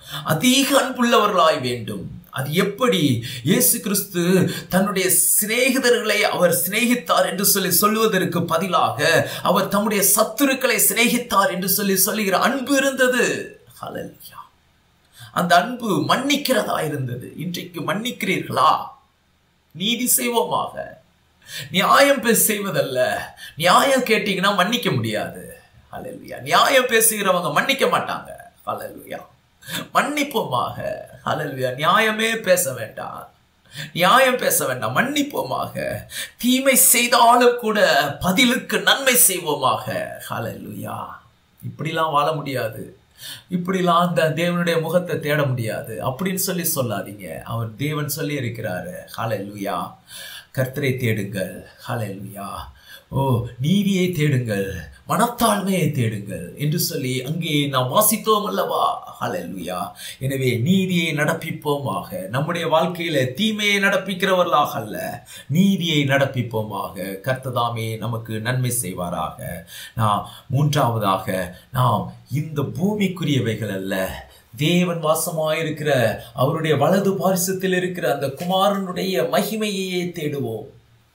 அதிக அன்புள்ளவர்களாய் வேண்டும் அது எப்படி இயேசு கிறிஸ்து தன்னுடைய சிநேகிதர்களை அவர் சிநேகித்தார் என்று சொல்லி சொல்லுவதற்கு பதிலாக அவர் தம்முடைய சத்துருக்களை சிநேகித்தார் என்று சொல்லி சொல்லுகிற அன்பு இருந்தது ஹalleluya அந்த அன்பு மன்னிக்கிறதா இருந்தது இன்றைக்கு மன்னிக்கிறீர்களா நீதி செய்வோமாக நியாயம் பேச செய்வதல்ல நியாயம் கேட்டீங்கன்னா மன்னிக்க முடியாது ஹalleluya நியாயம் பேசுகிறவங்க மன்னிக்க மாட்டாங்க ஹalleluya மன்னிப்போமாக ஹalleluya நியாயமே பேச வேண்டாம் நியாயம் பேச வேண்டாம் மன்னிப்போமாக தீமை செய்தாலும் கூட பதிலுக்கு நன்மை செய்வோமாக ஹalleluya இப்படிலாம் வாழ முடியாது இப்படிலாம் அந்த தேவனுடைய முகத்தை தேட முடியாது அப்படின்னு சொல்லி சொல்லாதீங்க அவர் தேவன் சொல்லி இருக்கிறாரு ஹalleluya கர்த்தரை தேடுங்கள் ஹalleluya ஓ நீதியை தேடுங்கள் மனத்தாழ்மையை தேடுங்கள் என்று சொல்லி அங்கே நாம் வாசித்தோம் அல்லவா ஹalleluya எனவே நீதியை நடப்பிப்போமாக நம்முடைய வாழ்க்கையில தீமையை நடப்பிக்கிறவர்களாக அல்ல நீதியை நடப்பிப்போமாக கர்த்ததாமே நமக்கு நன்மை செய்வாராக நாம் மூன்றாவதாக நாம் இந்த பூமிக்குரியவைகள் அல்ல தேவன் வாசமாயிருக்கிற அவருடைய வலது பாரிசத்தில் இருக்கிற அந்த குமாரனுடைய மகிமையையே தேடுவோம்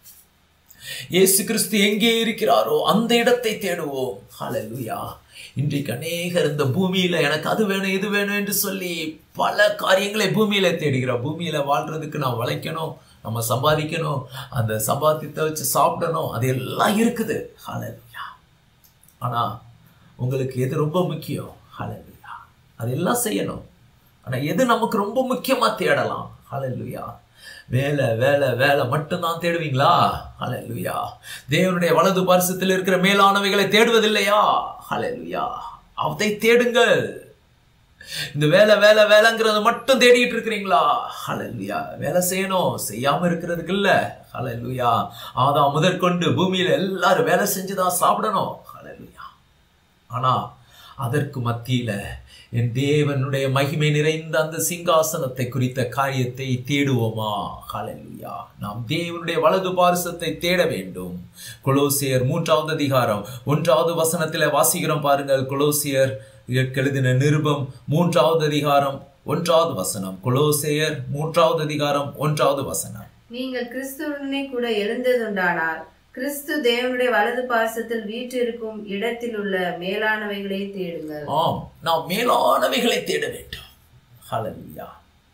இயேசு கிறிஸ்து எங்கே இருக்கிறாரோ அந்த இடத்தை தேடுவோம் ஹalleluya இன்றைக்கு அநேகர் இந்த பூமியில எனக்கு அது வேணும் இது வேணும் என்று சொல்லி பல காரியங்களை பூமியில தேடுகிறோம் பூமியில வாழ்றதுக்கு நான் உழைக்கணும் நம்ம சம்பாதிக்கணும் அந்த சம்பாதித்த வச்சு சாப்பிடணும் அது எல்லாம் இருக்குது ஹalleluya ஆனா உங்களுக்கு எது ரொம்ப முக்கியம் ஹalleluya அதெல்லாம் செய்யணும் ஆனா எது நமக்கு ரொம்ப முக்கியமா தேடலாம் ஹalleluya வேலை வேலை வேலை மட்டும்தான் தேடுவீங்களா ஹalleluya தேவனுடைய வலது பரிசத்தில் இருக்கிற மேலானவைகளை தேடுவதில்லையா ஹalleluya அதை தேடுங்கள் இந்த வேலை வேலை வேலைங்கிறத மட்டும் தேடிட்டு இருக்கிறீங்களா ஹalleluya வேலை செய்யணும் செய்யாம இருக்கிறதுக்கு இல்ல ஹalleluya ஆதாம் முதற்கொண்டு பூமியில எல்லாரும் வேலை செஞ்சுதான் சாப்பிடணும் ஹalleluya ஆனா அதற்கு மத்தியில என் தேவனுடைய மகிமை நிறைந்த அந்த சிங்காசனத்தை குறித்த காரியத்தை தேடுவோமா ஹalleluya நாம் தேவனுடைய வலது பாரிசத்தை தேட வேண்டும் கொலோசியர் மூன்றாவது அதிகாரம் ஒன்றாவது வசனத்திலே வாசிக்கிறோம் பாருங்கள் கொலோசியர் எழுதின நிருபம் மூன்றாவது அதிகாரம் ஒன்றாவது வசனம் கொலோசியர் மூன்றாவது அதிகாரம் ஒன்றாவது வசனம் நீங்கள் கிறிஸ்துவனுடனே கூட எழுந்ததுண்டானால் கிறிஸ்து தேவனுடைய வலது பாசத்தில் வீற்றிருக்கும் இடத்தில் உள்ள மேலானவைகளை தேடுங்கள் ஆம் நாம் மேலானவைகளை தேட வேண்டும் ஹalleluya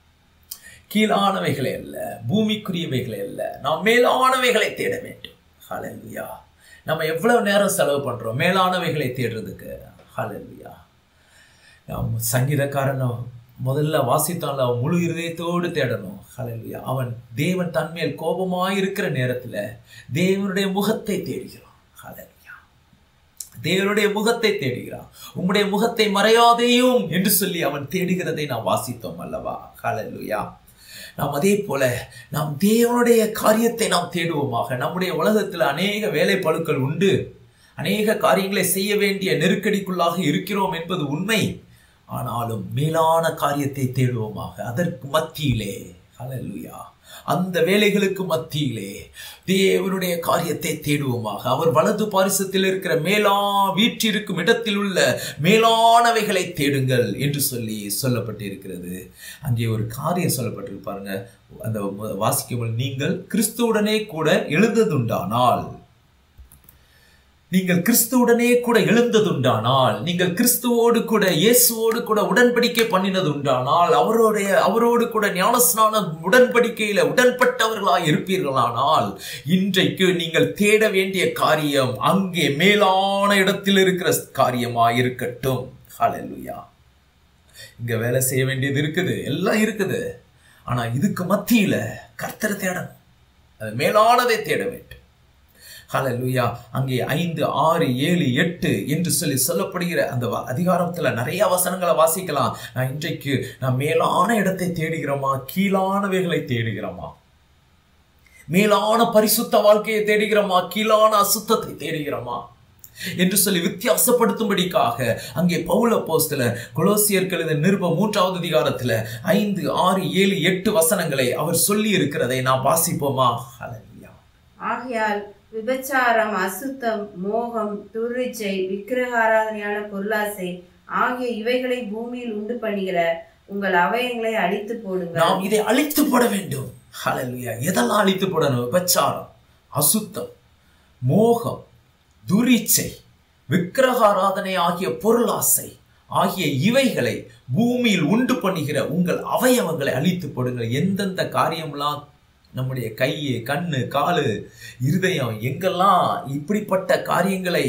கீழானவைகளை அல்ல பூமிக்குரியவைகளை அல்ல நாம் மேலானவைகளை தேட வேண்டும் ஹalleluya நம்ம எவ்வளவு நேரம் செலவு பண்றோம் மேலானவைகளை தேடுறதுக்கு ஹalleluya நாம் சங்கீதக்காரன் முதல்ல வாசித்தான்ல அவன் முழு இருதயத்தோடு தேடணும் ஹalleluya அவன் தேவன் தன்மேல் கோபமாய் இருக்கிற நேரத்துல தேவனுடைய முகத்தை தேடுகிறான் ஹalleluya தேவனுடைய முகத்தை தேடுகிறான் உம்முடைய முகத்தை மறையாதேயும் என்று சொல்லி அவன் தேடுகிறதை நாம் வாசித்தோம் அல்லவா ஹalleluya நாம் அதே போல நாம் தேவனுடைய காரியத்தை நாம் தேடுவோமாக நம்முடைய உலகத்தில் அநேக வேலைப்பழுக்கள் உண்டு அநேக காரியங்களை செய்ய வேண்டிய நெருக்கடிக்குள்ளாக இருக்கிறோம் என்பது உண்மை ஆனாலும் மேலான காரியத்தை தேடுவோமாக அதற்கு மத்தியிலே ஹalleluya அந்த வேலைகளுக்கு மத்தியிலே தேவனுடைய காரியத்தை தேடுவோமாக அவர் வலது பாரிசத்தில் இருக்கிற மேலா வீற்றிருக்கும் இடத்தில் உள்ள மேலானவைகளை தேடுங்கள் என்று சொல்லி சொல்லப்பட்டிருக்கிறது அங்கே ஒரு காரியம் சொல்லப்பட்டிருக்கு பாருங்க அந்த வாசிக்கும் நீங்கள் கிறிஸ்துவுடனே கூட எழுந்ததுண்டானால் நீங்கள் கிறிஸ்துவுடனே கூட எழுந்ததுண்டானால் நீங்கள் கிறிஸ்துவோடு கூட இயேசுவோடு கூட உடன்படிக்கை பண்ணினதுண்டானால் அவருடைய அவரோடு கூட ஞானஸ்நான உடன்படிக்கையில உடன்பட்டவர்களாய் இருப்பீர்களானால் இன்றைக்கு நீங்கள் தேட வேண்டிய காரியம் அங்கே மேலான இடத்தில் இருக்கிற காரியமாய் இருக்கட்டும் ஹalleluya இங்க வேலை செய்ய வேண்டியது இருக்குது எல்லாம் இருக்குது ஆனா இதுக்கு மத்தியில கர்த்தரை தேடணும் அது மேலானதை தேட வேண்டும் ஹalleluya அங்கே ஐந்து ஆறு ஏழு எட்டு என்று சொல்லி சொல்லப்படுகிற அந்த வ- அதிகாரத்துல நிறைய வசனங்களை வாசிக்கலாம் நான் இன்றைக்கு நான் மேலான இடத்தை தேடுகிறோமா கீழானவைகளை தேடுகிறோமா மேலான பரிசுத்த வாழ்க்கையை தேடுகிறோமா கீழான அசுத்தத்தை தேடுகிறோமா என்று சொல்லி வித்தியாசப்படுத்தும்படிக்காக அங்கே பவுல போஸ்தல கொலோசியர்கள் இந்த நிருப மூன்றாவது அதிகாரத்துல ஐந்து ஆறு ஏழு எட்டு வசனங்களை அவர் சொல்லி இருக்கிறதை நாம் வாசிப்போமா ஹalleluya ஆகையால் விபச்சாரம் அசுத்தம் மோகம் துர்ரிச்சை விக்கிரகாராதனையான பொருளாசை ஆகிய இவைகளை பூமியில் உண்டு பண்ணுகிற உங்கள் அவயங்களை அழித்து போடுங்கள் நாம் இதை அழித்து போட வேண்டும் ஹalleluya எதெல்லாம் அழித்து போடணும் விபச்சாரம் அசுத்தம் மோகம் துரிச்சை விக்கிரகாராதனை ஆகிய பொருளாசை ஆகிய இவைகளை பூமியில் உண்டு பண்ணுகிற உங்கள் அவயவங்களை அழித்து போடுங்கள் எந்தெந்த காரியம்லாம் நம்முடைய கை கண்ணு காலு இருதயம் எங்கெல்லாம் இப்படிப்பட்ட காரியங்களை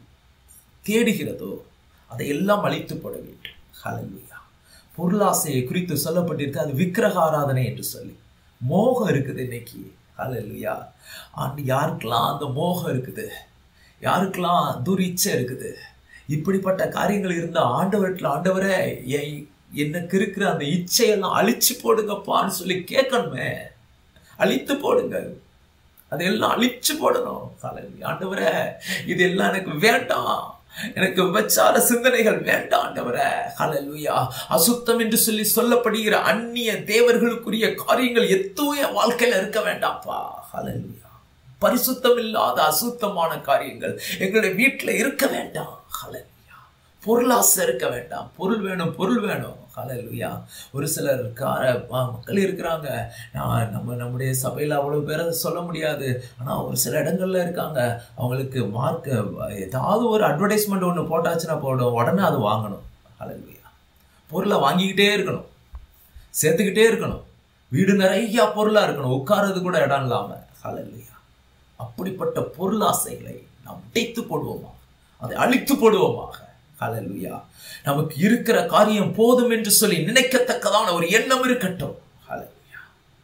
தேடுகிறதோ அதையெல்லாம் அழித்து போட வேண்டும் ஹalleluya பொருளாசையை குறித்து சொல்லப்பட்டிருக்கு அது விக்கிரக ஆராதனை என்று சொல்லி மோகம் இருக்குது இன்னைக்கு ஹalleluya ஆண்டு யாருக்கெல்லாம் அந்த மோகம் இருக்குது யாருக்கெல்லாம் துரிச்சை இருக்குது இப்படிப்பட்ட காரியங்கள் இருந்தா ஆண்டவர்கிட்ட ஆண்டவரே என் எனக்கு இருக்கிற அந்த இச்சையெல்லாம் அழிச்சு போடுங்கப்பான்னு சொல்லி கேட்கணுமே அழித்து போடுங்க அதெல்லாம் அழிச்சு போடணும் ஹalleluya ஆண்டவரே இதெல்லாம் எனக்கு வேண்டாம் எனக்கு விபச்சார சிந்தனைகள் வேண்டாம் ஆண்டவரே ஹalleluya அசுத்தம் என்று சொல்லி சொல்லப்படுகிற அந்நிய தேவர்களுக்குரிய காரியங்கள் எதுவும் என் வாழ்க்கையில இருக்க வேண்டாம்ப்பா ஹalleluya பரிசுத்தம் இல்லாத அசுத்தமான காரியங்கள் எங்களுடைய வீட்டுல இருக்க வேண்டாம் ஹalleluya பொருளாசை இருக்க வேண்டாம் பொருள் வேணும் பொருள் வேணும் ஹalleluya ஒரு சிலர் கார ம- மக்கள் இருக்கிறாங்க நான் நம்ம நம்முடைய சபையில் அவ்வளோ பேரை சொல்ல முடியாது ஆனால் ஒரு சில இடங்கள்ல இருக்காங்க அவங்களுக்கு மார்க் ஏதாவது ஒரு அட்வர்டைஸ்மெண்ட் ஒன்று போட்டாச்சுன்னா போடும் உடனே அது வாங்கணும் ஹalleluya பொருளை வாங்கிக்கிட்டே இருக்கணும் சேர்த்துக்கிட்டே இருக்கணும் வீடு நிறைய பொருளாக இருக்கணும் உட்கார்றது கூட இடம் இல்லாமல் ஹalleluya அப்படிப்பட்ட பொருளாசைகளை நாம் உடைத்து போடுவோமா அதை அழித்து போடுவோமாக ஹalleluya நமக்கு இருக்கிற காரியம் போதும் என்று சொல்லி நினைக்கத்தக்கதான ஒரு எண்ணம் இருக்கட்டும் ஹalleluya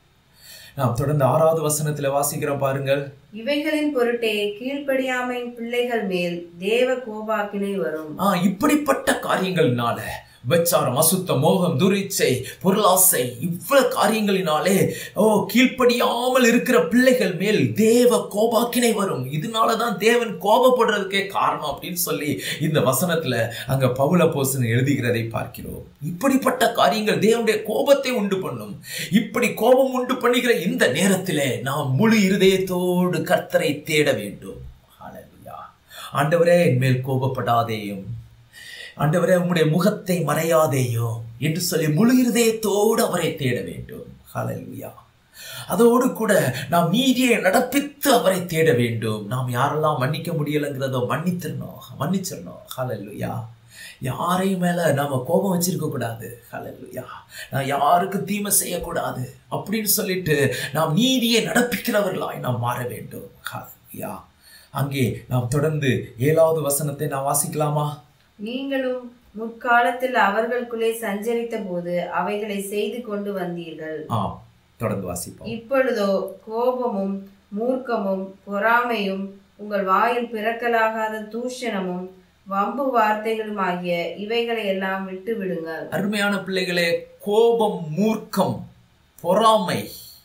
நாம் தொடர்ந்து ஆறாவது வசனத்துல வாசிக்கிறோம் பாருங்கள் இவைகளின் பொருட்டே கீழ்ப்படியாமையின் பிள்ளைகள் மேல் தேவ கோபாக்கினை வரும் ஆ இப்படிப்பட்ட காரியங்களினால விபச்சாரம் அசுத்தம் மோகம் துரிச்சை பொருளாசை இவ்வளவு காரியங்களினாலே ஓ கீழ்ப்படியாமல் இருக்கிற பிள்ளைகள் மேல் தேவ கோபாக்கினை வரும் இதனாலதான் தேவன் கோபப்படுறதுக்கே காரணம் அப்படின்னு சொல்லி இந்த வசனத்துல அங்க பவுல போசன் எழுதுகிறதை பார்க்கிறோம் இப்படிப்பட்ட காரியங்கள் தேவனுடைய கோபத்தை உண்டு பண்ணும் இப்படி கோபம் உண்டு பண்ணுகிற இந்த நேரத்திலே நாம் முழு இருதயத்தோடு கர்த்தரை தேட வேண்டும் ஹalleluya ஆண்டவரே என் மேல் கோபப்படாதேயும் ஆண்டவரே உம்முடைய முகத்தை மறையாதேயும் என்று சொல்லி முழு இருதயத்தோடு அவரை தேட வேண்டும் ஹalleluya அதோடு கூட நாம் நீதியை நடப்பித்து அவரை தேட வேண்டும் நாம் யாரெல்லாம் மன்னிக்க முடியலைங்கிறதோ மன்னித்திரணும் மன்னிச்சிடணும் ஹalleluya யாரையும் மேல நாம கோபம் வச்சிருக்க கூடாது ஹalleluya நான் யாருக்கும் தீமை செய்யக்கூடாது அப்படின்னு சொல்லிட்டு நாம் நீதியை நடப்பிக்கிறவர்களாய் நாம் மாற வேண்டும் ஹalleluya அங்கே நாம் தொடர்ந்து ஏழாவது வசனத்தை நாம் வாசிக்கலாமா நீங்களும் முற்காலத்தில் அவர்களுக்குள்ளே சஞ்சரித்த போது அவைகளை செய்து கொண்டு வந்தீர்கள் ஆம் தொடர்ந்து வாசிப்போம் இப்பொழுதோ கோபமும் மூர்க்கமும் பொறாமையும் உங்கள் வாயில் பிறக்கலாகாத தூஷணமும் வம்பு வார்த்தைகளும் ஆகிய இவைகளை எல்லாம் விட்டு விடுங்கள் அருமையான பிள்ளைகளே கோபம் மூர்க்கம் பொறாமை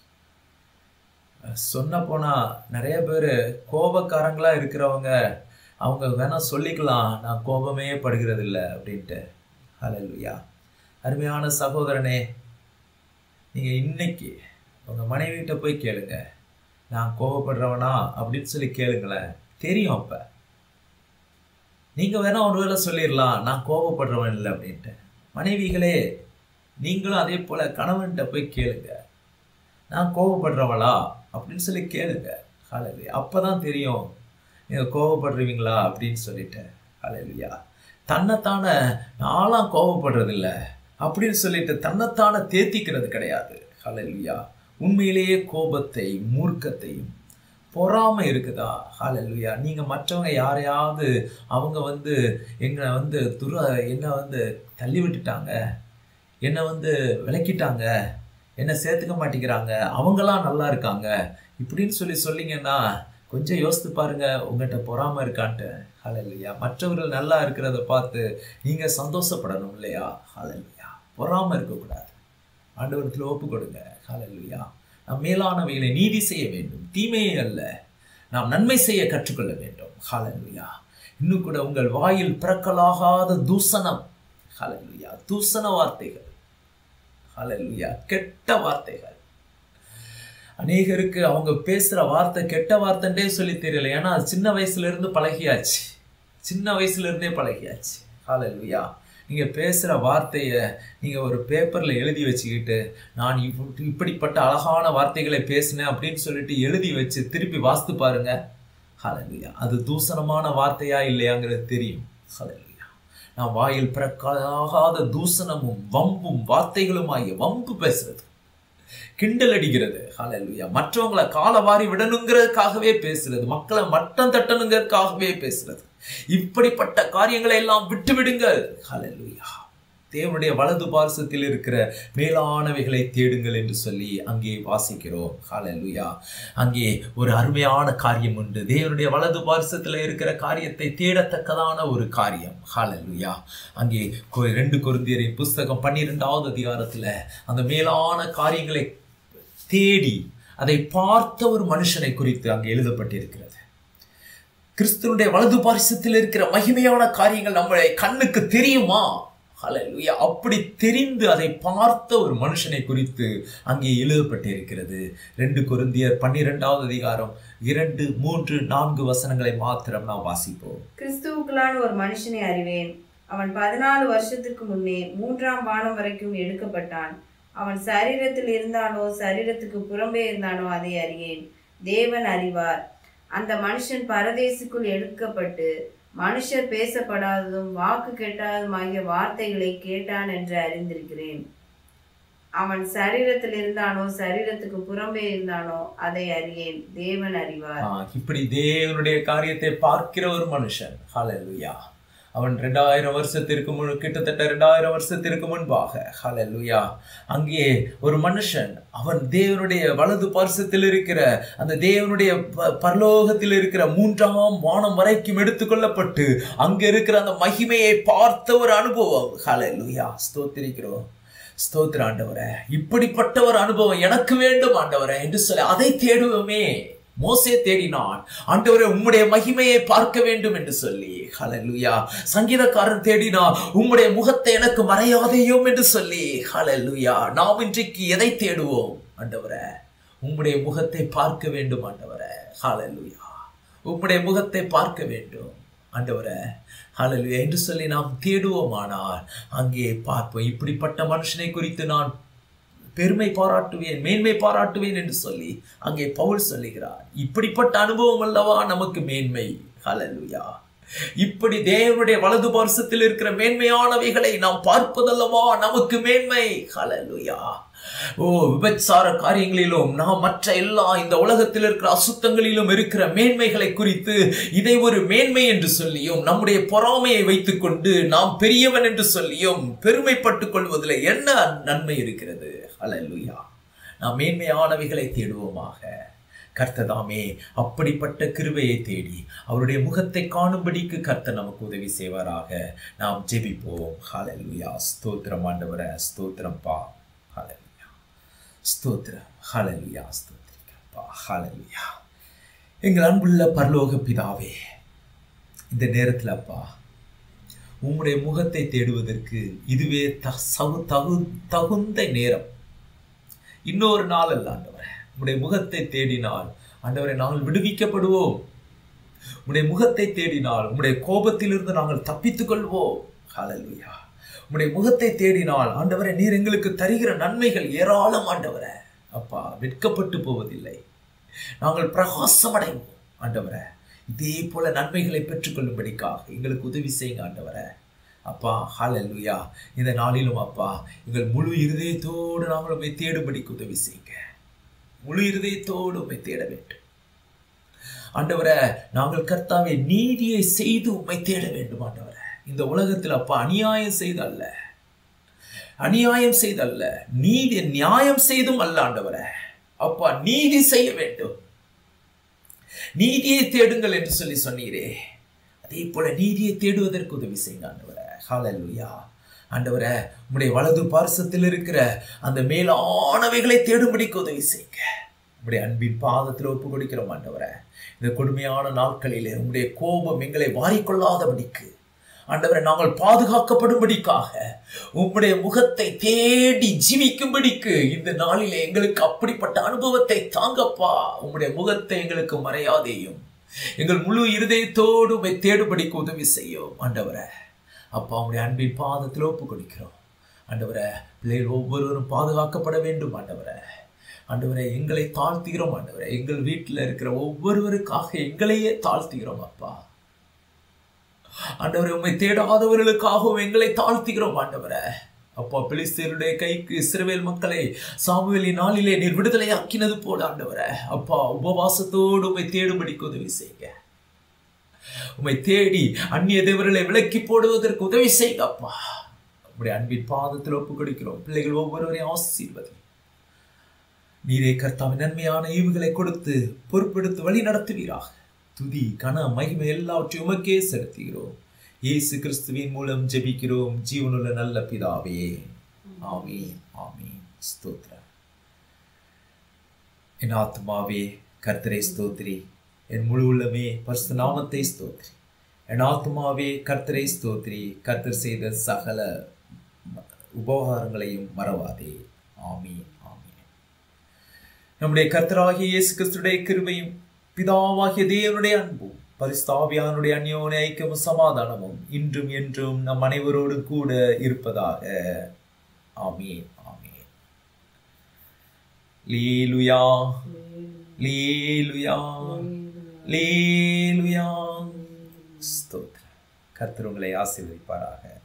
சொன்ன போனா நிறைய பேர் கோபக்காரங்களா இருக்கிறவங்க அவங்க வேணா சொல்லிக்கலாம் நான் கோபமே படுகிறது இல்லை அப்படின்ட்டு ஹalleluya அருமையான சகோதரனே நீங்க இன்னைக்கு உங்க மனைவிகிட்ட போய் கேளுங்க நான் கோபப்படுறவனா அப்படின்னு சொல்லி கேளுங்களேன் தெரியும் அப்ப நீங்க வேணா ஒருவேளை சொல்லிடலாம் நான் கோபப்படுறவன் இல்லை அப்படின்ட்டு மனைவிகளே நீங்களும் அதே போல கணவன்கிட்ட போய் கேளுங்க நான் கோபப்படுறவளா அப்படின்னு சொல்லி கேளுங்க ஹalleluya அப்பதான் தெரியும் நீங்க கோபப்படுறீங்களா அப்படின்னு சொல்லிட்டு ஹalleluya தன்னைத்தானே நான்லாம் கோபப்படுறதில்ல அப்படின்னு சொல்லிட்டு தன்னைத்தானே தேத்திக்கிறது கிடையாது ஹalleluya உண்மையிலேயே கோபத்தை மூர்க்கத்தையும் பொறாமை இருக்குதா ஹalleluya நீங்க மற்றவங்க யாரையாவது அவங்க வந்து எங்களை வந்து துர என்னை வந்து தள்ளி விட்டுட்டாங்க என்னை வந்து விளக்கிட்டாங்க என்னை சேர்த்துக்க மாட்டேங்கிறாங்க அவங்களாம் நல்லா இருக்காங்க இப்படின்னு சொல்லி சொன்னீங்கன்னா கொஞ்சம் யோசித்து பாருங்க உங்கள்கிட்ட பொறாமை இருக்கான்ட்டு ஹalleluya மற்றவர்கள் நல்லா இருக்கிறத பார்த்து நீங்க சந்தோஷப்படணும் இல்லையா ஹalleluya பொறாமை இருக்கக்கூடாது ஆண்டவரத்தில் ஒப்பு கொடுங்க ஹalleluya நாம் மேலானவைகளை நீதி செய்ய வேண்டும் தீமையே அல்ல நாம் நன்மை செய்ய கற்றுக்கொள்ள வேண்டும் ஹalleluya இன்னும் கூட உங்கள் வாயில் பிறக்கலாகாத தூசணம் ஹalleluya தூசண வார்த்தைகள் ஹalleluya கெட்ட வார்த்தைகள் அநேகருக்கு அவங்க பேசுற வார்த்தை கெட்ட வார்த்தைன்றே சொல்லி தெரியல ஏன்னா அது சின்ன வயசுல இருந்து பழகியாச்சு சின்ன வயசுல இருந்தே பழகியாச்சு ஹalleluya நீங்க பேசுற வார்த்தையை நீங்க ஒரு பேப்பர்ல எழுதி வச்சுக்கிட்டு நான் இப்~ இப்படிப்பட்ட அழகான வார்த்தைகளை பேசினேன் அப்படின்னு சொல்லிட்டு எழுதி வச்சு திருப்பி வாசித்து பாருங்க ஹalleluya அது தூசணமான வார்த்தையா இல்லையாங்கிறது தெரியும் ஹalleluya நான் வாயில் பிறக்காத தூசணமும் வம்பும் வார்த்தைகளுமாகிய வம்பு பேசுறது கிண்டல் அடிக்கிறது ஹalleluya மற்றவங்களை கால வாரி விடணுங்கிறதுக்காகவே பேசுறது மக்களை மட்டம் தட்டணுங்கிறதுக்காகவே பேசுறது இப்படிப்பட்ட காரியங்களை எல்லாம் விட்டு விடுங்கள் ஹalleluya தேவனுடைய வலது பார்சத்தில் இருக்கிற மேலானவைகளை தேடுங்கள் என்று சொல்லி அங்கே வாசிக்கிறோம் ஹalleluya அங்கே ஒரு அருமையான காரியம் உண்டு தேவனுடைய வலது பார்சத்தில் இருக்கிற காரியத்தை தேடத்தக்கதான ஒரு காரியம் ஹalleluya அங்கே கொ- ரெண்டு கொரிந்தியரின் புஸ்தகம் பன்னிரெண்டாவது அதிகாரத்துல அந்த மேலான காரியங்களை தேடி அதை பார்த்த ஒரு மனுஷனை குறித்து அங்கே எழுதப்பட்டிருக்கிறது கிறிஸ்துவனுடைய வலது பாரிசத்தில் இருக்கிற மகிமையான காரியங்கள் நம்மளை கண்ணுக்கு தெரியுமா ஹalleluya அப்படி தெரிந்து அதை பார்த்த ஒரு மனுஷனை குறித்து அங்கே எழுதப்பட்டிருக்கிறது ரெண்டு கொரிந்தியர் பன்னிரெண்டாவது அதிகாரம் இரண்டு மூன்று நான்கு வசனங்களை மாத்திரம் நாம் வாசிப்போம் கிறிஸ்துவுக்குள்ளான ஒரு மனுஷனை அறிவேன் அவன் பதினாலு வருஷத்துக்கு முன்னே மூன்றாம் வானம் வரைக்கும் எடுக்கப்பட்டான் அவன் சரீரத்தில் இருந்தானோ சரீரத்துக்கு புறம்பே இருந்தானோ அதை அறியேன் தேவன் அறிவார் அந்த மனுஷன் பரதேசுக்குள் எடுக்கப்பட்டு மனுஷர் பேசப்படாததும் வாக்கு கேட்டாததுமாகிய வார்த்தைகளை கேட்டான் என்று அறிந்திருக்கிறேன் அவன் சரீரத்தில் இருந்தானோ சரீரத்துக்கு புறம்பே இருந்தானோ அதை அறியேன் தேவன் அறிவார் ஆ, இப்படி தேவனுடைய காரியத்தை பார்க்கிற ஒரு மனுஷன் ஹalleluya அவன் ரெண்டாயிரம் வருஷத்திற்கு முன் கிட்டத்தட்ட ரெண்டாயிரம் வருஷத்திற்கு முன்பாக ஹalleluya அங்கே ஒரு மனுஷன் அவன் தேவனுடைய வலது பார்சத்தில் இருக்கிற அந்த தேவனுடைய ப- பரலோகத்தில் இருக்கிற மூன்றாம் வானம் வரைக்கும் எடுத்துக்கொள்ளப்பட்டு அங்க இருக்கிற அந்த மகிமையை பார்த்த ஒரு அனுபவம் ஹalleluya ஸ்தோத்திரிக்கிறோம் ஸ்தோத்திர ஆண்டவரே இப்படிப்பட்ட ஒரு அனுபவம் எனக்கு வேண்டும் ஆண்டவரே என்று சொல்லி அதை தேடுவோமே மோசே தேடினான் ஆண்டவரே உம்முடைய மகிமையை பார்க்க வேண்டும் என்று சொல்லி ஹalleluya சங்கீதக்காரன் தேடினான் உம்முடைய முகத்தை எனக்கு மறையாதையும் என்று சொல்லி ஹalleluya நாம் இன்றைக்கு எதை தேடுவோம் ஆண்டவரே உம்முடைய முகத்தை பார்க்க வேண்டும் ஆண்டவரே ஹalleluya உம்முடைய முகத்தை பார்க்க வேண்டும் ஆண்டவரே ஹalleluya என்று சொல்லி நாம் தேடுவோமானால் அங்கே பார்ப்போம் இப்படிப்பட்ட மனுஷனை குறித்து நான் பெருமை பாராட்டுவேன் மேன்மை பாராட்டுவேன் என்று சொல்லி அங்கே பவுல் சொல்லுகிறார் இப்படிப்பட்ட அனுபவம் அல்லவா நமக்கு மேன்மை ஹalleluya இப்படி தேவனுடைய வலது பார்சத்தில் இருக்கிற மேன்மையானவைகளை நாம் பார்ப்பதல்லவா நமக்கு மேன்மை ஹalleluya ஓ விபச்சார காரியங்களிலும் நாம் மற்ற எல்லா இந்த உலகத்தில் இருக்கிற அசுத்தங்களிலும் இருக்கிற மேன்மைகளை குறித்து இதை ஒரு மேன்மை என்று சொல்லியும் நம்முடைய பொறாமையை வைத்துக்கொண்டு நாம் பெரியவன் என்று சொல்லியும் பெருமைப்பட்டுக் கொள்வதில் என்ன நன்மை இருக்கிறது ஹalleluya நாம் மேன்மையானவைகளை தேடுவோமாக கர்த்ததாமே அப்படிப்பட்ட கிருபையை தேடி அவருடைய முகத்தை காணும்படிக்கு கர்த்தர் நமக்கு உதவி செய்வாராக நாம் ஜெபிப்போம் ஹalleluya ஸ்தோத்திரம் ஆண்டவரே ஸ்தோத்திரம் பா ஹalleluya ஸ்தோத்திரம் ஹalleluya ஸ்தோத்திரிக்கப்பா ஹalleluya எங்கள் அன்புள்ள பரலோக பிதாவே இந்த நேரத்தில் அப்பா உம்முடைய முகத்தை தேடுவதற்கு இதுவே த சவு தகு தகுந்த நேரம் இன்னொரு நாள் அல்ல ஆண்டவரே உம்முடைய முகத்தை தேடினால் ஆண்டவரை நாங்கள் விடுவிக்கப்படுவோம் உம்முடைய முகத்தை தேடினால் உம்முடைய கோபத்திலிருந்து நாங்கள் தப்பித்துக் கொள்வோம் ஹalleluya உம்முடைய முகத்தை தேடினால் ஆண்டவரே நீர் எங்களுக்கு தருகிற நன்மைகள் ஏராளம் ஆண்டவரே அப்பா வெட்கப்பட்டு போவதில்லை நாங்கள் பிரகாசம் அடைவோம் ஆண்டவரே இதே போல நன்மைகளை பெற்றுக்கொள்ளும்படிக்காக எங்களுக்கு உதவி செய்யுங்க ஆண்டவரே அப்பா ஹalleluya இந்த நாளிலும் அப்பா எங்கள் முழு இருதயத்தோடு நாங்கள் உம்மை தேடும்படிக்கு உதவி செய்யுங்க முழு இருதயத்தோடு உம்மை தேட வேண்டும் ஆண்டவரே நாங்கள் கர்த்தாவை நீதியை செய்து உம்மை தேட வேண்டும் ஆண்டவரே இந்த உலகத்தில் அப்பா அநியாயம் செய்தல்ல அநியாயம் செய்தல்ல நீதி நியாயம் செய்தும் அல்ல ஆண்டவரே அப்பா நீதி செய்ய வேண்டும் நீதியை தேடுங்கள் என்று சொல்லி சொன்னீரே அதே போல நீதியை தேடுவதற்கு உதவி செய்யுங்க ஆண்டவரே ஹalleluya ஆண்டவரே உம்முடைய வலது பார்சத்தில் இருக்கிற அந்த மேலானவைகளை தேடும்படிக்கு உதவி செய்யுங்க உம்முடைய அன்பின் பாதத்தில் ஒப்பு கொடுக்கிறோம் ஆண்டவரே இந்த கொடுமையான நாட்களிலே உம்முடைய கோபம் எங்களை வாரிக்கொள்ளாதபடிக்கு ஆண்டவரை நாங்கள் பாதுகாக்கப்படும்படிக்காக உம்முடைய முகத்தை தேடி ஜீவிக்கும்படிக்கு இந்த நாளிலே எங்களுக்கு அப்படிப்பட்ட அனுபவத்தை தாங்கப்பா உம்முடைய முகத்தை எங்களுக்கு மறையாதேயும் எங்கள் முழு இருதயத்தோடு உம்மை தேடும்படிக்கு உதவி செய்யும் ஆண்டவரே அப்பா உங்களுடைய அன்பின் பாதத்தில் ஒப்பு கொடுக்கிறோம் ஆண்டவரே பிள்ளைகள் ஒவ்வொருவரும் பாதுகாக்கப்பட வேண்டும் ஆண்டவரே ஆண்டவரே எங்களை தாழ்த்துகிறோம் ஆண்டவரே எங்கள் வீட்டில் இருக்கிற ஒவ்வொருவருக்காக எங்களையே தாழ்த்துகிறோம் அப்பா ஆண்டவரே உண்மை தேடாதவர்களுக்காகவும் எங்களை தாழ்த்துகிறோம் ஆண்டவரே அப்பா பிலிஸ்தீருடைய கைக்கு இஸ்ரவேல் மக்களை சாமுவேலின் நாளிலே நீர் விடுதலை ஆக்கினது போல ஆண்டவரே அப்பா உபவாசத்தோடு உண்மை தேடும்படிக்கு உதவி செய்யுங்க உம்மை தேடி அந்நிய தேவர்களை விலக்கி போடுவதற்கு உதவி செய்யுங்க அப்பா உங்களுடைய அன்பின் பாதத்தில் ஒப்பு கொடுக்கிறோம் பிள்ளைகள் ஒவ்வொருவரையும் ஆசீர்வதி நீரே கர்த்தாவின் நன்மையான ஈவுகளை கொடுத்து பொறுப்பெடுத்து வழி நடத்துவீராக துதி கன மகிமை எல்லாவற்றையும் உமக்கே செலுத்துகிறோம் இயேசு கிறிஸ்துவின் மூலம் ஜெபிக்கிறோம் ஜீவனுள்ள நல்ல பிதாவே ஆமீன் ஆமீன் ஸ்தோத்திரம் என் ஆத்மாவே கர்த்தரை ஸ்தோத்ரி என் முழு உள்ளமே பரிசு நாமத்தை ஸ்தோத்ரி என் ஆத்மாவே கர்த்தரை ஸ்தோத்ரி கர்த்தர் செய்த சகல உபகாரங்களையும் மறவாதே ஆமீன் ஆமீன் நம்முடைய கர்த்தராகிய இயேசு கிறிஸ்துடைய கிருபையும் பிதாவாகிய தேவனுடைய அன்பும் பரிஸ்தாவியானுடைய அந்யோன ஐக்கியமும் சமாதானமும் இன்றும் என்றும் நம் அனைவரோடும் கூட இருப்பதாக ஆமீன் ஆமீன் லீலுயா லீலுயா லீலுயா ஸ்தோத்திரம் கர்த்தர் உங்களை ஆசீர்வதிப்பாராக